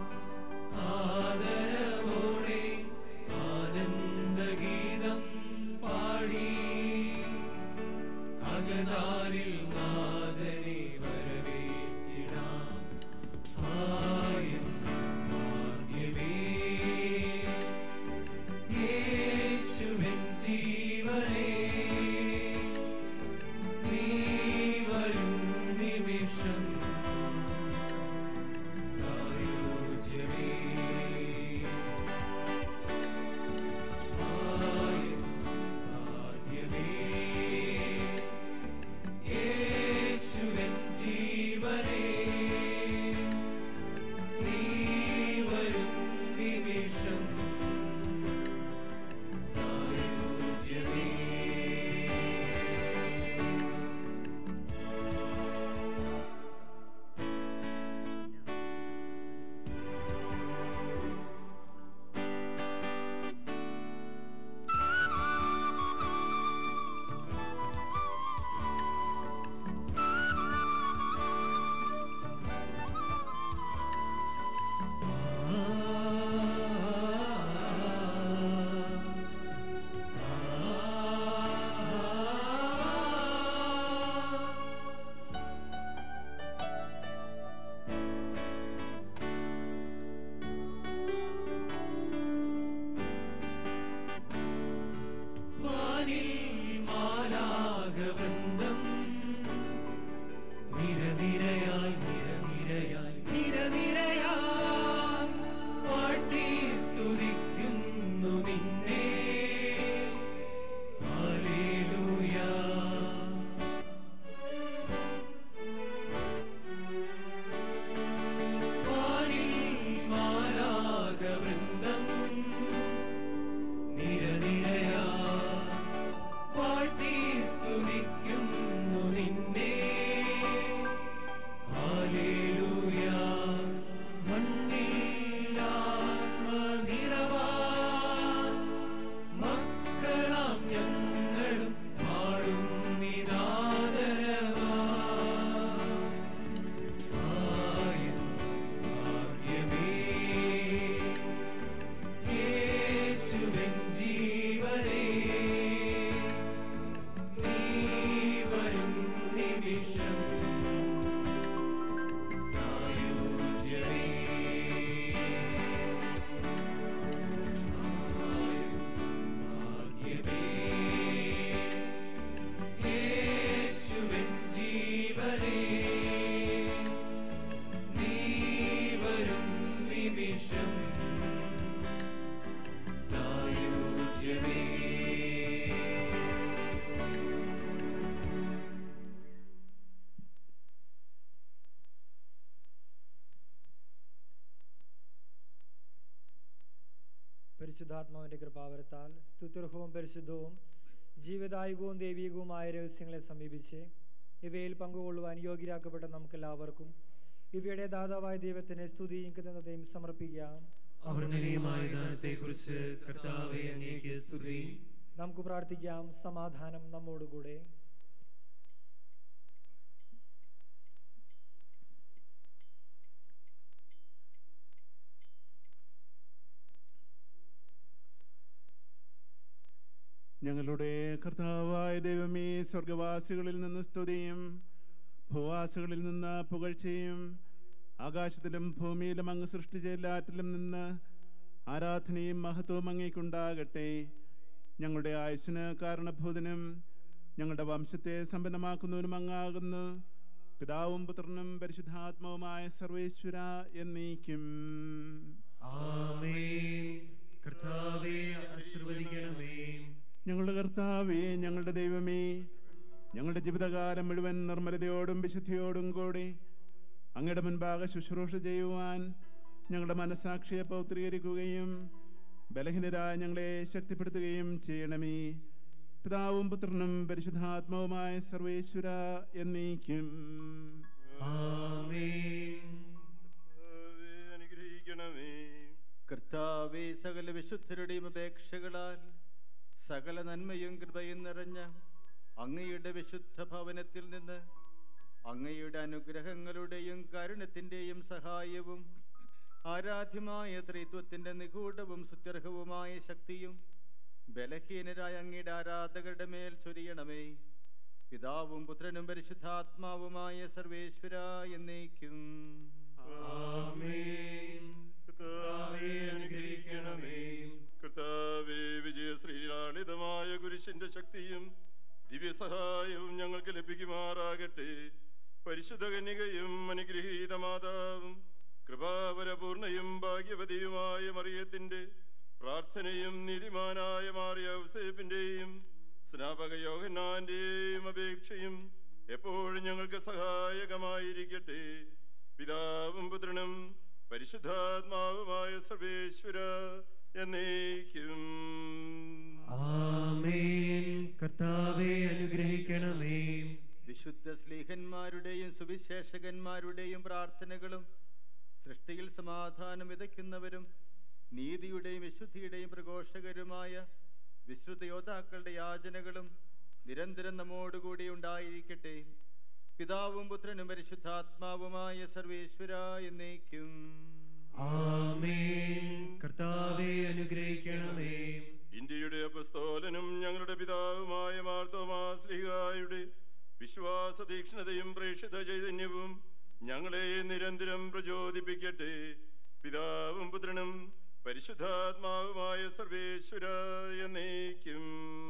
ആദരവോടെ ആനന്ദഗീതം പാടി അകതാരിൽ നാഥനെ വരവേറ്റിടാം ആയെന്നും ഭാഗ്യമേ യേശുവിൻ ജീവനേ പരിശുദ്ധാത്മാവിൻ്റെ കൃപാവരത്താൽ സ്തുത്യർഹവും പരിശുദ്ധവും ജീവദായകവും ദൈവികവുമായ രഹസ്യങ്ങളെ സമീപിച്ച് ഇവയിൽ പങ്കുകൊള്ളുവാൻ യോഗ്യരാക്കപ്പെട്ട നമുക്കെല്ലാവർക്കും ഇവയുടെ ദാതാവായ ദൈവത്തിന് സ്തുതിയും കൃതജ്ഞതയും സമർപ്പിക്കാം അവർണ്ണനീയമായ ദാനത്തെക്കുറിച്ച് കർത്താവെ അങ്ങേക്ക് സ്തുതി നമുക്ക് പ്രാർത്ഥിക്കാം സമാധാനം നമ്മോടുകൂടെ ഞങ്ങളുടെ കർത്താവായ ദൈവമേ സ്വർഗവാസികളിൽ നിന്ന് സ്തുതിയും ഭൂവാസികളിൽ നിന്ന് പുകഴ്ചയും ആകാശത്തിലും ഭൂമിയിലും അങ്ങ് സൃഷ്ടിച്ച എല്ലാറ്റിലും നിന്ന് ആരാധനയും മഹത്വവും അങ്ങേക്കുണ്ടാകട്ടെ ഞങ്ങളുടെ ആയുസ്സിന് കാരണഭൂതനും ഞങ്ങളുടെ വംശത്തെ സമ്പന്നമാക്കുന്നവനും അങ്ങാകുന്നു പിതാവും പുത്രനും പരിശുദ്ധാത്മാവുമായ സർവേശ്വര എന്നീക്കും ആമേൻ കർത്താവെ ആശീർവദിക്കണമേ ഞങ്ങളുടെ കർത്താവേ ഞങ്ങളുടെ ദൈവമേ ഞങ്ങളുടെ ജീവിതകാലം മുഴുവൻ നിർമ്മലതയോടും വിശുദ്ധിയോടും കൂടി അങ്ങയുടെ മുൻപാകെ ശുശ്രൂഷ ചെയ്യുവാൻ ഞങ്ങളുടെ മനസാക്ഷിയെ പൗത്രീകരിക്കുകയും ബലഹീനരായ ഞങ്ങളെ ശക്തിപ്പെടുത്തുകയും ചെയ്യണമേ പിതാവും പുത്രനും പരിശുദ്ധാത്മാവുമായ സർവേശ്വര എന്നീക്കും ആമേൻ കർത്താവേ, അനുഗ്രഹിക്കണമേ കർത്താവേ സകല വിശുദ്ധരുടെയും അപേക്ഷകളാൽ സകല നന്മയും കൃപയും നിറഞ്ഞ അങ്ങയുടെ വിശുദ്ധ ഭവനത്തിൽ നിന്ന് അങ്ങയുടെ അനുഗ്രഹങ്ങളുടെയും കരുണത്തിൻ്റെയും സഹായവും ആരാധ്യമായ ത്രിത്വത്തിൻ്റെ നിഗൂഢവും സുത്യർഹവുമായ ശക്തിയും ബലഹീനരായ അങ്ങയുടെ ആരാധകരുടെ മേൽ ചൊരിയണമേ പിതാവും പുത്രനും പരിശുദ്ധാത്മാവുമായ സർവേശ്വര എന്നേക്കും ആമേൻ കർത്താവെ അനുഗ്രഹിക്കണമേ കർത്താവേ വിജയശ്രീലാളിതമായ കുരിശിന്റെ ശക്തിയും ദിവ്യസഹായവും ഞങ്ങൾക്ക് ലഭിക്കുമാറാകട്ടെ പരിശുദ്ധ കന്യകയും അനുഗ്രഹീത മാതാവും കൃപാവരപൂർണയും ഭാഗ്യവതിയുമായ മറിയത്തിന്റെ പ്രാർത്ഥനയും നീതിമാനായ മാറിയ ഔസേപ്പിന്റെയും സ്നാപക യോഹന്നാന്റെയും അപേക്ഷയും എപ്പോഴും ഞങ്ങൾക്ക് സഹായകമായിരിക്കട്ടെ പിതാവും പുത്രനും പരിശുദ്ധാത്മാവുമായ സർവേശ്വര എന്നേക്കും ആമേൻ കർത്താവെ അനുഗ്രഹിക്കണമേ വിശുദ്ധ സ്ലീഹന്മാരുടെയും സുവിശേഷകന്മാരുടെയും പ്രാർത്ഥനകളും സൃഷ്ടിയിൽ സമാധാനം വിതയ്ക്കുന്നവരും നീതിയുടെയും വിശുദ്ധിയുടെയും പ്രഘോഷകരുമായ വിശ്രുത യോദ്ധാക്കളുടെ യാചനകളും നിരന്തരം നമ്മോടുകൂടി ഉണ്ടായിരിക്കട്ടെ പിതാവും പുത്രനും പരിശുദ്ധാത്മാവുമായ സർവേശ്വര എന്നേക്കും ആമേൻ കർത്താവെ അനുഗ്രഹിക്കണമേ ഇന്ത്യയുടെ അപസ്തോലനും ഞങ്ങളുടെ പിതാവുമായ മാർത്തോമാസ്ലിഹായുടെ വിശ്വാസ തീക്ഷ്ണതയും പ്രേക്ഷിത ചൈതന്യവും ഞങ്ങളെ നിരന്തരം പ്രചോദിപ്പിക്കട്ടെ പിതാവും പുത്രനും പരിശുദ്ധാത്മാവുമായ സർവേശ്വര എന്നേക്കും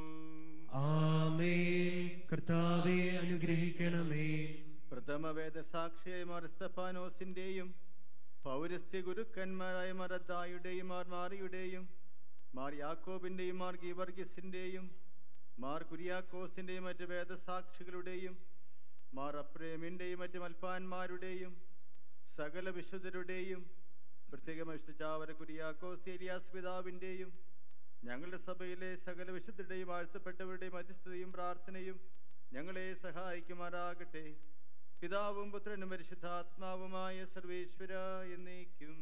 ആമേൻ കർത്താവെ അനുഗ്രഹിക്കണമേ പ്രഥമ വേദസാക്ഷിയായ മാർ സ്തഫാനോസിന്റെയും പൗരസ്ത്യ ഗുരുക്കന്മാരായ മറദായുടെയും മാർ മാറിയുടെയും മാർ യാക്കോബിന്റെയും മാർ ഗീവർഗിസിന്റെയും മാർ കുര്യാക്കോസിന്റെയും മറ്റ് വേദസാക്ഷികളുടെയും മാർ അപ്രേമിന്റെയും മറ്റ് മൽപ്പാന്മാരുടെയും സകല വിശുദ്ധരുടെയും പ്രത്യേകം ചാവര കുര്യാക്കോസ് ഏലിയാസ് പിതാവിന്റെയും ഞങ്ങളുടെ സഭയിലെ സകല വിശുദ്ധരുടെയും വാഴ്ത്തപ്പെട്ടവരുടെയും മധ്യസ്ഥതയും പ്രാർത്ഥനയും ഞങ്ങളെ സഹായിക്കുമാറാകട്ടെ പിതാവും പുത്രനും പരിശുദ്ധാത്മാവുമായ സർവേശ്വര എന്നേക്കും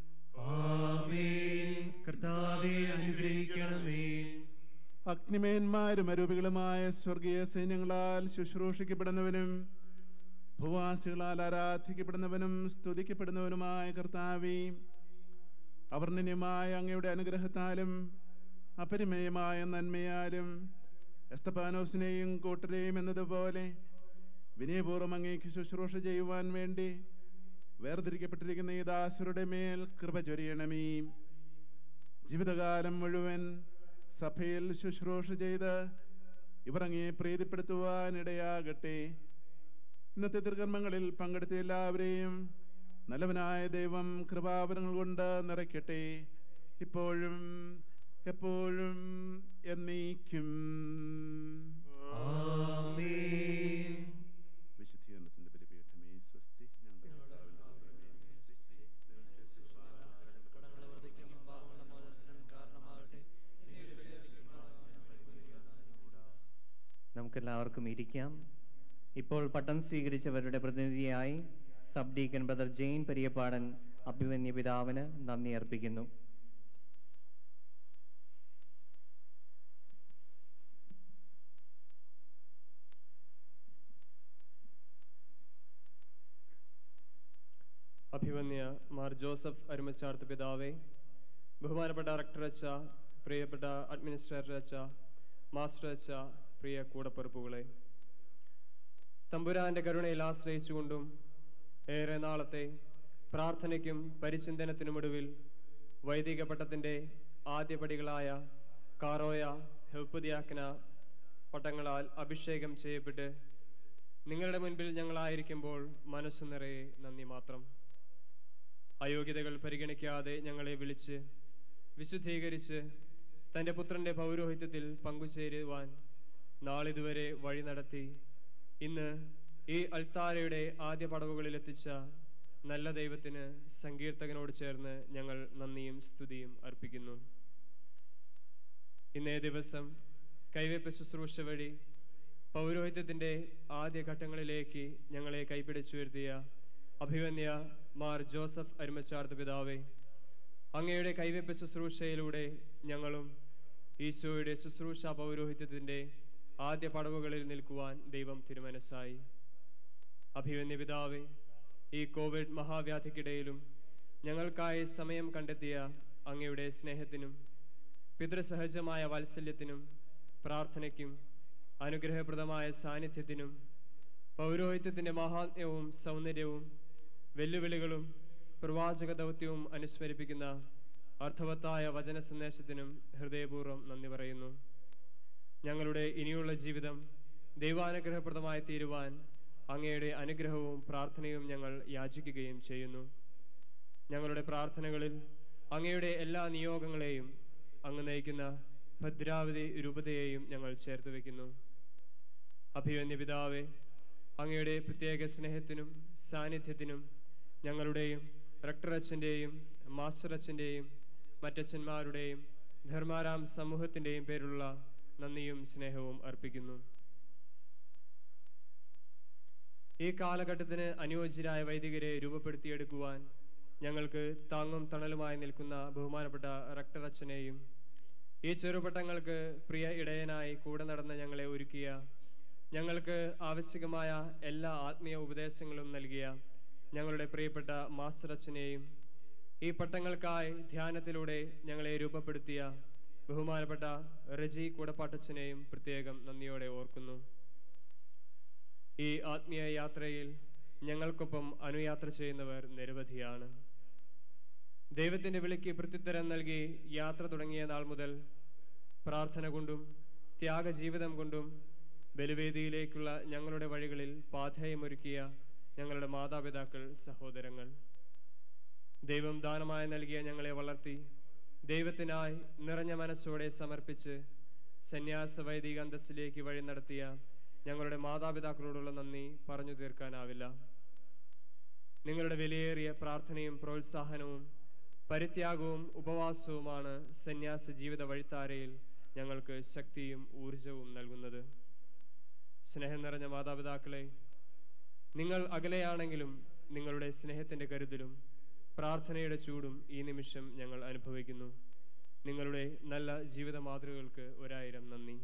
ആമേൻ കർത്താവെ അനുഗ്രഹിക്കണമേ അഗ്നിമേന്മാരും അരൂപികളുമായ സ്വർഗീയ സൈന്യങ്ങളാൽ ശുശ്രൂഷിക്കപ്പെടുന്നവനും ഭൂവാസികളാൽ ആരാധിക്കപ്പെടുന്നവനും സ്തുതിക്കപ്പെടുന്നവനുമായ കർത്താവേ അവർണ്ണന്യമായ അങ്ങയുടെ അനുഗ്രഹത്താലും അപരിമയമായ നന്മയാലും എസ്തപാനോസിനെയും കൂട്ടരെയും എന്നതുപോലെ വിനയപൂർവ്വം അങ്ങേക്ക് ശുശ്രൂഷ ചെയ്യുവാൻ വേണ്ടി വേർതിരിക്കപ്പെട്ടിരിക്കുന്ന ഈ ദാസരുടെ മേൽ കൃപ ചൊരിയണമേ ജീവിതകാലം മുഴുവൻ സഭയിൽ ശുശ്രൂഷ ചെയ്ത് ഇവർ അങ്ങേ പ്രീതിപ്പെടുത്തുവാൻ ഇടയാകട്ടെ ഇന്നത്തെ തിരുകർമ്മങ്ങളിൽ പങ്കെടുത്ത എല്ലാവരെയും നല്ലവനായ ദൈവം കൃപാവരങ്ങൾ കൊണ്ട് നിറയ്ക്കട്ടെ ഇപ്പോഴും എപ്പോഴും എന്നേക്കും ആമേൻ വിശുദ്ധീകരണത്തിന്റെ ബലിപീഠമേ സ്വസ്തി ഞങ്ങളുടെ കർത്താവിന്റെ ദൈവമേ, സ്വസ്തി. നമുക്കെല്ലാവർക്കും ഇരിക്കാം ഇപ്പോൾ പട്ടം സ്വീകരിച്ചവരുടെ പ്രതിനിധിയായി sub deacon brother Jain Periyappadan അഭിമന്യ പിതാവിന് നന്ദി അർപ്പിക്കുന്നു അഭിമന്യ മാർ ജോസഫ് അരുമച്ചാർത്ത് പിതാവേ ബഹുമാനപ്പെട്ട ഡയറക്ടർ അച്ഛ പ്രിയപ്പെട്ട അഡ്മിനിസ്ട്രേറ്റർ അച്ഛ മാസ്റ്റർ അച്ഛ പ്രിയ കൂടപ്പിറപ്പുകളെ തമ്പുരാന്റെ കരുണയിൽ ആശ്രയിച്ചുകൊണ്ടും ഏറെ നാളത്തെ പ്രാർത്ഥനയ്ക്കും പരിചിന്തനത്തിനുമൊടുവിൽ വൈദിക പട്ടത്തിൻ്റെ ആദ്യപടികളായ കാറോയ ഹെൽപ്പുദിയാക്കന പട്ടങ്ങളാൽ അഭിഷേകം ചെയ്യപ്പെട്ട് നിങ്ങളുടെ മുൻപിൽ ഞങ്ങളായിരിക്കുമ്പോൾ മനസ്സു നിറയെ നന്ദി മാത്രം അയോഗ്യതകൾ പരിഗണിക്കാതെ ഞങ്ങളെ വിളിച്ച് വിശുദ്ധീകരിച്ച് തൻ്റെ പുത്രൻ്റെ പൗരോഹിത്യത്തിൽ പങ്കുചേരുവാൻ നാളിതുവരെ വഴി നടത്തി ഇന്ന് ഈ അൾത്താരയുടെ ആദ്യ പടവുകളിൽ എത്തിച്ച നല്ല ദൈവത്തിന് സങ്കീർത്തകനോട് ചേർന്ന് ഞങ്ങൾ നന്ദിയും സ്തുതിയും അർപ്പിക്കുന്നു ഇന്നേ ദിവസം കൈവയ്പ് ശുശ്രൂഷ വഴി പൗരോഹിത്യത്തിൻ്റെ ആദ്യ ഘട്ടങ്ങളിലേക്ക് ഞങ്ങളെ കൈപ്പിടിച്ചു വരുത്തിയ അഭിവന്യ മാർ ജോസഫ് അരുമച്ചാർത്ത് പിതാവേ അങ്ങയുടെ കൈവയ്പ് ശുശ്രൂഷയിലൂടെ ഞങ്ങളും ഈശോയുടെ ശുശ്രൂഷ പൗരോഹിത്യത്തിൻ്റെ ആദ്യ പടവുകളിൽ നിൽക്കുവാൻ ദൈവം തിരുമനസ്സായി അഭിവന്യ പിതാവേ ഈ കോവിഡ് മഹാവ്യാധിക്കിടയിലും ഞങ്ങൾക്കായി സമയം കണ്ടെത്തിയ അങ്ങയുടെ സ്നേഹത്തിനും പിതൃസഹജമായ വാത്സല്യത്തിനും പ്രാർത്ഥനയ്ക്കും അനുഗ്രഹപ്രദമായ സാന്നിധ്യത്തിനും പൗരോഹിത്യത്തിൻ്റെ മഹാത്മ്യവും സൗന്ദര്യവും വെല്ലുവിളികളും പ്രവാചക ദൗത്യവും അനുസ്മരിപ്പിക്കുന്ന അർത്ഥവത്തായ വചന സന്ദേശത്തിനും ഹൃദയപൂർവ്വം നന്ദി പറയുന്നു ഞങ്ങളുടെ ഇനിയുള്ള ജീവിതം ദൈവാനുഗ്രഹപ്രദമായി തീരുവാൻ അങ്ങയുടെ അനുഗ്രഹവും പ്രാർത്ഥനയും ഞങ്ങൾ യാചിക്കുകയും ചെയ്യുന്നു ഞങ്ങളുടെ പ്രാർത്ഥനകളിൽ അങ്ങയുടെ എല്ലാ നിയോഗങ്ങളെയും അങ്ങ് നയിക്കുന്ന ഭദ്രാവതി രൂപതയെയും ഞങ്ങൾ ചേർത്ത് വയ്ക്കുന്നു അഭിവന്യ പിതാവെ അങ്ങയുടെ പ്രത്യേക സ്നേഹത്തിനും സാന്നിധ്യത്തിനും ഞങ്ങളുടെയും റക്ടർ അച്ഛൻ്റെയും മാസ്റ്റർ അച്ഛൻ്റെയും മറ്റച്ഛന്മാരുടെയും ധർമാരാം സമൂഹത്തിൻ്റെയും പേരുള്ള നന്ദിയും സ്നേഹവും അർപ്പിക്കുന്നു ഈ കാലഘട്ടത്തിന് അനുയോജ്യരായ വൈദികരെ രൂപപ്പെടുത്തിയെടുക്കുവാൻ ഞങ്ങൾക്ക് താങ്ങും തണലുമായി നിൽക്കുന്ന ബഹുമാനപ്പെട്ട റക്ടർ അച്ഛനെയും ഈ ചെറുപട്ടങ്ങൾക്ക് പ്രിയ ഇടയനായി കൂടെ നടന്ന് ഞങ്ങളെ ഒരുക്കിയ ഞങ്ങൾക്ക് ആവശ്യകമായ എല്ലാ ആത്മീയ ഉപദേശങ്ങളും നൽകിയ ഞങ്ങളുടെ പ്രിയപ്പെട്ട മാസ്റ്റർ അച്ഛനെയും ഈ പട്ടങ്ങൾക്കായി ധ്യാനത്തിലൂടെ ഞങ്ങളെ രൂപപ്പെടുത്തിയ ബഹുമാനപ്പെട്ട റജി കൂടപ്പാട്ടച്ചനെയും പ്രത്യേകം നന്ദിയോടെ ഓർക്കുന്നു ഈ ആത്മീയ യാത്രയിൽ ഞങ്ങൾക്കൊപ്പം അനുയാത്ര ചെയ്യുന്നവർ നിരവധിയാണ് ദൈവത്തിൻ്റെ വിളിക്ക് പ്രത്യുത്തരം നൽകി യാത്ര തുടങ്ങിയ നാൾ മുതൽ പ്രാർത്ഥന കൊണ്ടും ത്യാഗജീവിതം കൊണ്ടും ബലിവേദിയിലേക്കുള്ള ഞങ്ങളുടെ വഴികളിൽ പാഥേയമൊരുക്കിയ ഞങ്ങളുടെ മാതാപിതാക്കൾ സഹോദരങ്ങൾ ദൈവം ദാനമായി നൽകിയ ഞങ്ങളെ വളർത്തി ദൈവത്തിനായി നിറഞ്ഞ മനസ്സോടെ സമർപ്പിച്ച് സന്യാസ വൈദിക അന്തസ്സിലേക്ക് വഴി നടത്തിയ ഞങ്ങളുടെ മാതാപിതാക്കളോടുള്ള നന്ദി പറഞ്ഞു തീർക്കാനാവില്ല നിങ്ങളുടെ വിലയേറിയ പ്രാർത്ഥനയും പ്രോത്സാഹനവും പരിത്യാഗവും ഉപവാസവുമാണ് സന്യാസ ജീവിത വഴിത്താരയിൽ ഞങ്ങൾക്ക് ശക്തിയും ഊർജവും നൽകുന്നത് സ്നേഹം നിറഞ്ഞ മാതാപിതാക്കളെ നിങ്ങൾ അകലെയാണെങ്കിലും നിങ്ങളുടെ സ്നേഹത്തിൻ്റെ കരുതലും പ്രാർത്ഥനയുടെ ചൂടും ഈ നിമിഷം ഞങ്ങൾ അനുഭവിക്കുന്നു നിങ്ങളുടെ നല്ല ജീവിത മാതൃകകൾക്ക് ഒരായിരം നന്ദി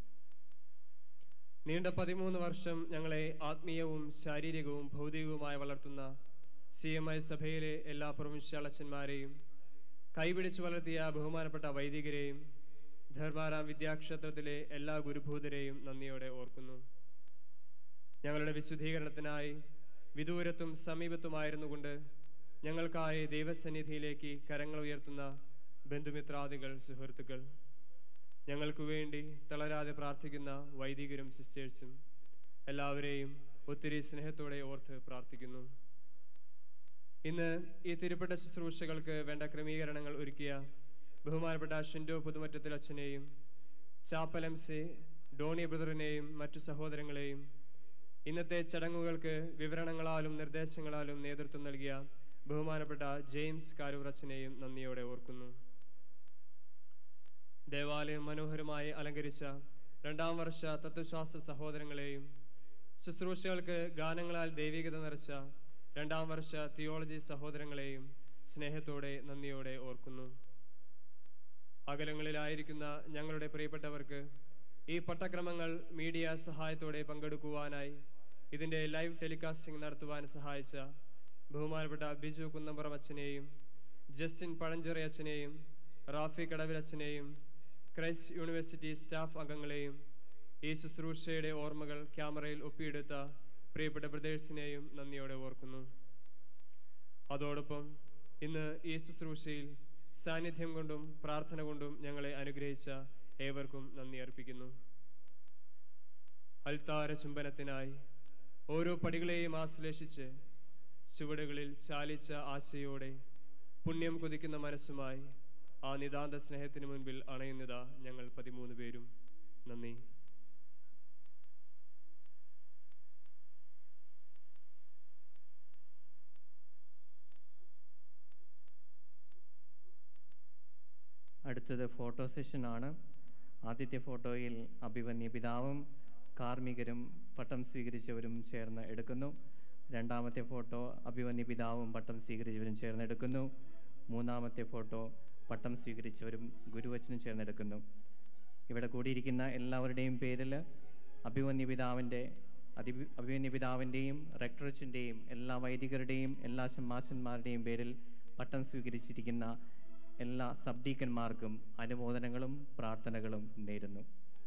നീണ്ട പതിമൂന്ന് വർഷം ഞങ്ങളെ ആത്മീയവും ശാരീരികവും ഭൗതികവുമായി വളർത്തുന്ന സി എം ഐ സഭയിലെ എല്ലാ പ്രൊവിൻഷ്യൽ അച്ഛന്മാരെയും കൈപിടിച്ച് വളർത്തിയ ബഹുമാനപ്പെട്ട വൈദികരെയും ധർമാരാം വിദ്യാക്ഷേത്രത്തിലെ എല്ലാ ഗുരുഭൂതരെയും നന്ദിയോടെ ഓർക്കുന്നു ഞങ്ങളുടെ വിശുദ്ധീകരണത്തിനായി വിദൂരത്തും സമീപത്തുമായിരുന്നുകൊണ്ട് ഞങ്ങൾക്കായി ദൈവസന്നിധിയിലേക്ക് കരങ്ങൾ ഉയർത്തുന്ന ബന്ധുമിത്രാദികൾ സുഹൃത്തുക്കൾ ഞങ്ങൾക്ക് വേണ്ടി തളരാതെ പ്രാർത്ഥിക്കുന്ന വൈദികരും സിസ്റ്റേഴ്സും എല്ലാവരെയും ഒത്തിരി സ്നേഹത്തോടെ ഓർത്ത് പ്രാർത്ഥിക്കുന്നു ഇന്ന് ഈ തിരുപ്പെട്ട ശുശ്രൂഷകൾക്ക് വേണ്ട ക്രമീകരണങ്ങൾ ഒരുക്കിയ ബഹുമാനപ്പെട്ട ഷിൻഡോ പുതുമറ്റത്തിൽ അച്ഛനെയും ചാപ്പൽ എം സി ഡോണി ബ്രദറിനെയും മറ്റു സഹോദരങ്ങളെയും ഇന്നത്തെ ചടങ്ങുകൾക്ക് വിവരണങ്ങളാലും നിർദ്ദേശങ്ങളാലും നേതൃത്വം നൽകിയ ബഹുമാനപ്പെട്ട ജെയിംസ് കാരൂർ അച്ഛനെയും നന്ദിയോടെ ഓർക്കുന്നു ദേവാലയം മനോഹരമായി അലങ്കരിച്ച രണ്ടാം വർഷ തത്വശാസ്ത്ര സഹോദരങ്ങളെയും ശുശ്രൂഷകൾക്ക് ഗാനങ്ങളാൽ ദൈവികത നിറച്ച രണ്ടാം വർഷ തിയോളജി സഹോദരങ്ങളെയും സ്നേഹത്തോടെ നന്ദിയോടെ ഓർക്കുന്നു അകലങ്ങളിലായിരിക്കുന്ന ഞങ്ങളുടെ പ്രിയപ്പെട്ടവർക്ക് ഈ പട്ടക്രമങ്ങൾ മീഡിയ സഹായത്തോടെ പങ്കെടുക്കുവാനായി ഇതിൻ്റെ ലൈവ് ടെലികാസ്റ്റിംഗ് നടത്തുവാൻ സഹായിച്ച ബഹുമാനപ്പെട്ട ബിജു കുന്നമ്പുറം അച്ഛനെയും ജസ്റ്റിൻ പഴഞ്ചെറി അച്ഛനെയും റാഫി കടവിൽ അച്ഛനെയും ക്രൈസ്റ്റ് യൂണിവേഴ്സിറ്റി സ്റ്റാഫ് അംഗങ്ങളെയും ഈ ശുശ്രൂഷയുടെ ഓർമ്മകൾ ക്യാമറയിൽ ഒപ്പിയെടുത്ത പ്രിയപ്പെട്ട ബ്രദേഴ്സിനെയും നന്ദിയോടെ ഓർക്കുന്നു അതോടൊപ്പം ഇന്ന് ഈ ശുശ്രൂഷയിൽ സാന്നിധ്യം കൊണ്ടും പ്രാർത്ഥന കൊണ്ടും ഞങ്ങളെ അനുഗ്രഹിച്ച ഏവർക്കും നന്ദി അർപ്പിക്കുന്നു അൽത്താര ചുംബനത്തിനായി ഓരോ പടികളെയും ആശ്ലേഷിച്ച് ചുവടുകളിൽ ചാലിച്ച ആശയോടെ പുണ്യം കൊതിക്കുന്ന മനസ്സുമായി ആ നിതാന്ത സ്നേഹത്തിന് മുൻപിൽ അണയുന്നതാ ഞങ്ങൾ പതിമൂന്ന് പേരും നന്ദി അടുത്തത് ഫോട്ടോ സെഷനാണ് ആദ്യത്തെ ഫോട്ടോയിൽ അഭിമന്യ പിതാവും കാർമ്മികരും പട്ടം സ്വീകരിച്ചവരും ചേർന്ന് എടുക്കുന്നു രണ്ടാമത്തെ ഫോട്ടോ അഭിമന്യ പിതാവും പട്ടം സ്വീകരിച്ചവരും ചേർന്ന് എടുക്കുന്നു മൂന്നാമത്തെ ഫോട്ടോ പട്ടം സ്വീകരിച്ചവരും ഗുരുവച്ചനും ചേർന്ന് എടുക്കുന്നു ഇവിടെ കൂടിയിരിക്കുന്ന എല്ലാവരുടെയും പേരിൽ അഭിമന്യ പിതാവിൻ്റെ അതി അഭിമന്യ പിതാവിൻ്റെയും റെക്ടറച്ചിൻ്റെയും എല്ലാ വൈദികരുടെയും എല്ലാ ശമ്മാശന്മാരുടെയും പേരിൽ പട്ടം സ്വീകരിച്ചിരിക്കുന്ന എല്ലാ സബ് ഡീക്കന്മാർക്കും അനുമോദനങ്ങളും പ്രാർത്ഥനകളും നേരുന്നു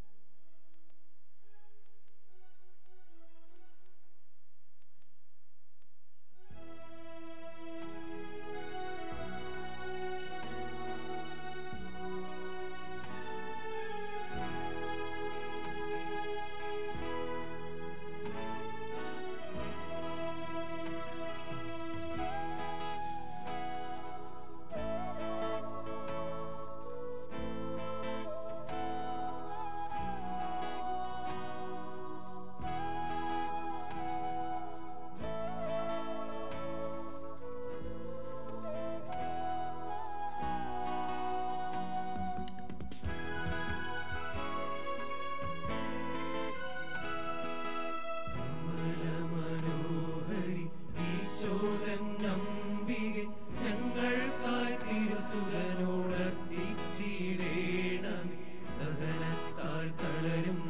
മനോഹരി ഈശോദൻ നമ്പികെ ഞങ്ങൾക്കായി തിരുസുതനോടർത്തിച്ചിടേണം സഹനത്താൽ തളരും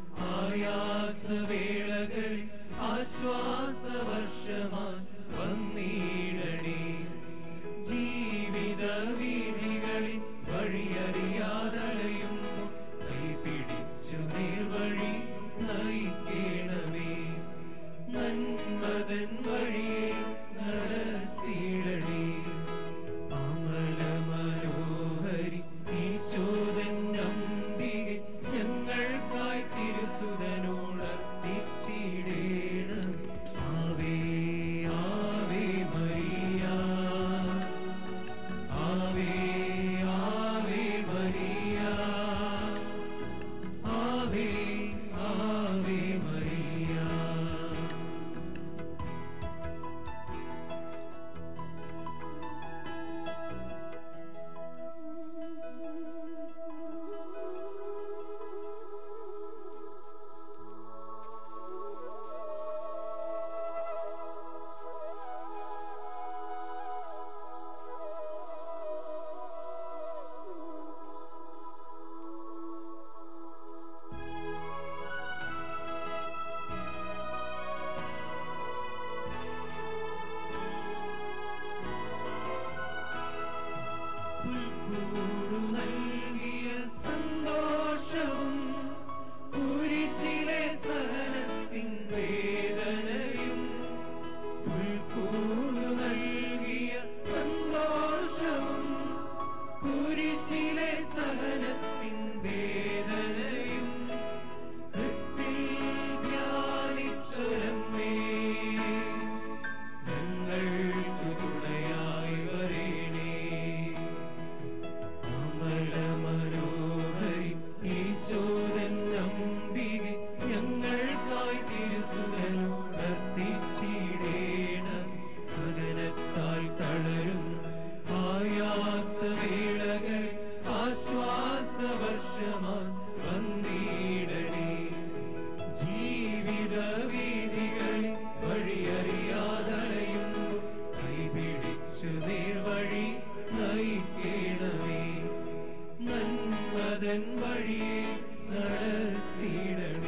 ആയാസവേളകളിൽ ആശ്വാസവർഷമായി വന്നിടണേ ജീവിത വീതികളിൽ വഴിയറിയാതലയുന്നു കൈപിടിച്ചു നേർവഴി നയിക്കണമേ നന്മതൻ വഴിയെ നടത്തിയിടണേ അമല മനോഹരി ഈശോദൻ നമ്പികെ ഞങ്ങൾക്കായി തിരുസുതനോടത്തിച്ചിടേണം ആവേ ആവേ മരിയ ആവേ ആവേ മരിയ ആവേ ആവേ മരിയ പുൽക്കൂടു നൽകിയ സന്തോഷവും കുരിശിലെ സഹനത്തിൻ വേദനയും പുൽക്കൂടു നൽകിയ സന്തോഷവും കുരിശിലെ സഹനത്തിൻ വേദനയും ഹൃത്തിൽ ധ്യാനിച്ചൊരമ്മേ ഞങ്ങൾക്കു തുണയായി വരേണേ അമല മനോഹരി ഈശോദൻ നമ്പികെ ഞങ്ങൾക്കായി തിരുസുതനോടർത്തിച്ചിടേണം സകലത്താൽ തളരും ആയാസവേളകൾ ആശ്വാസ തൻ വഴിയെ നടത്തിയിടണമേ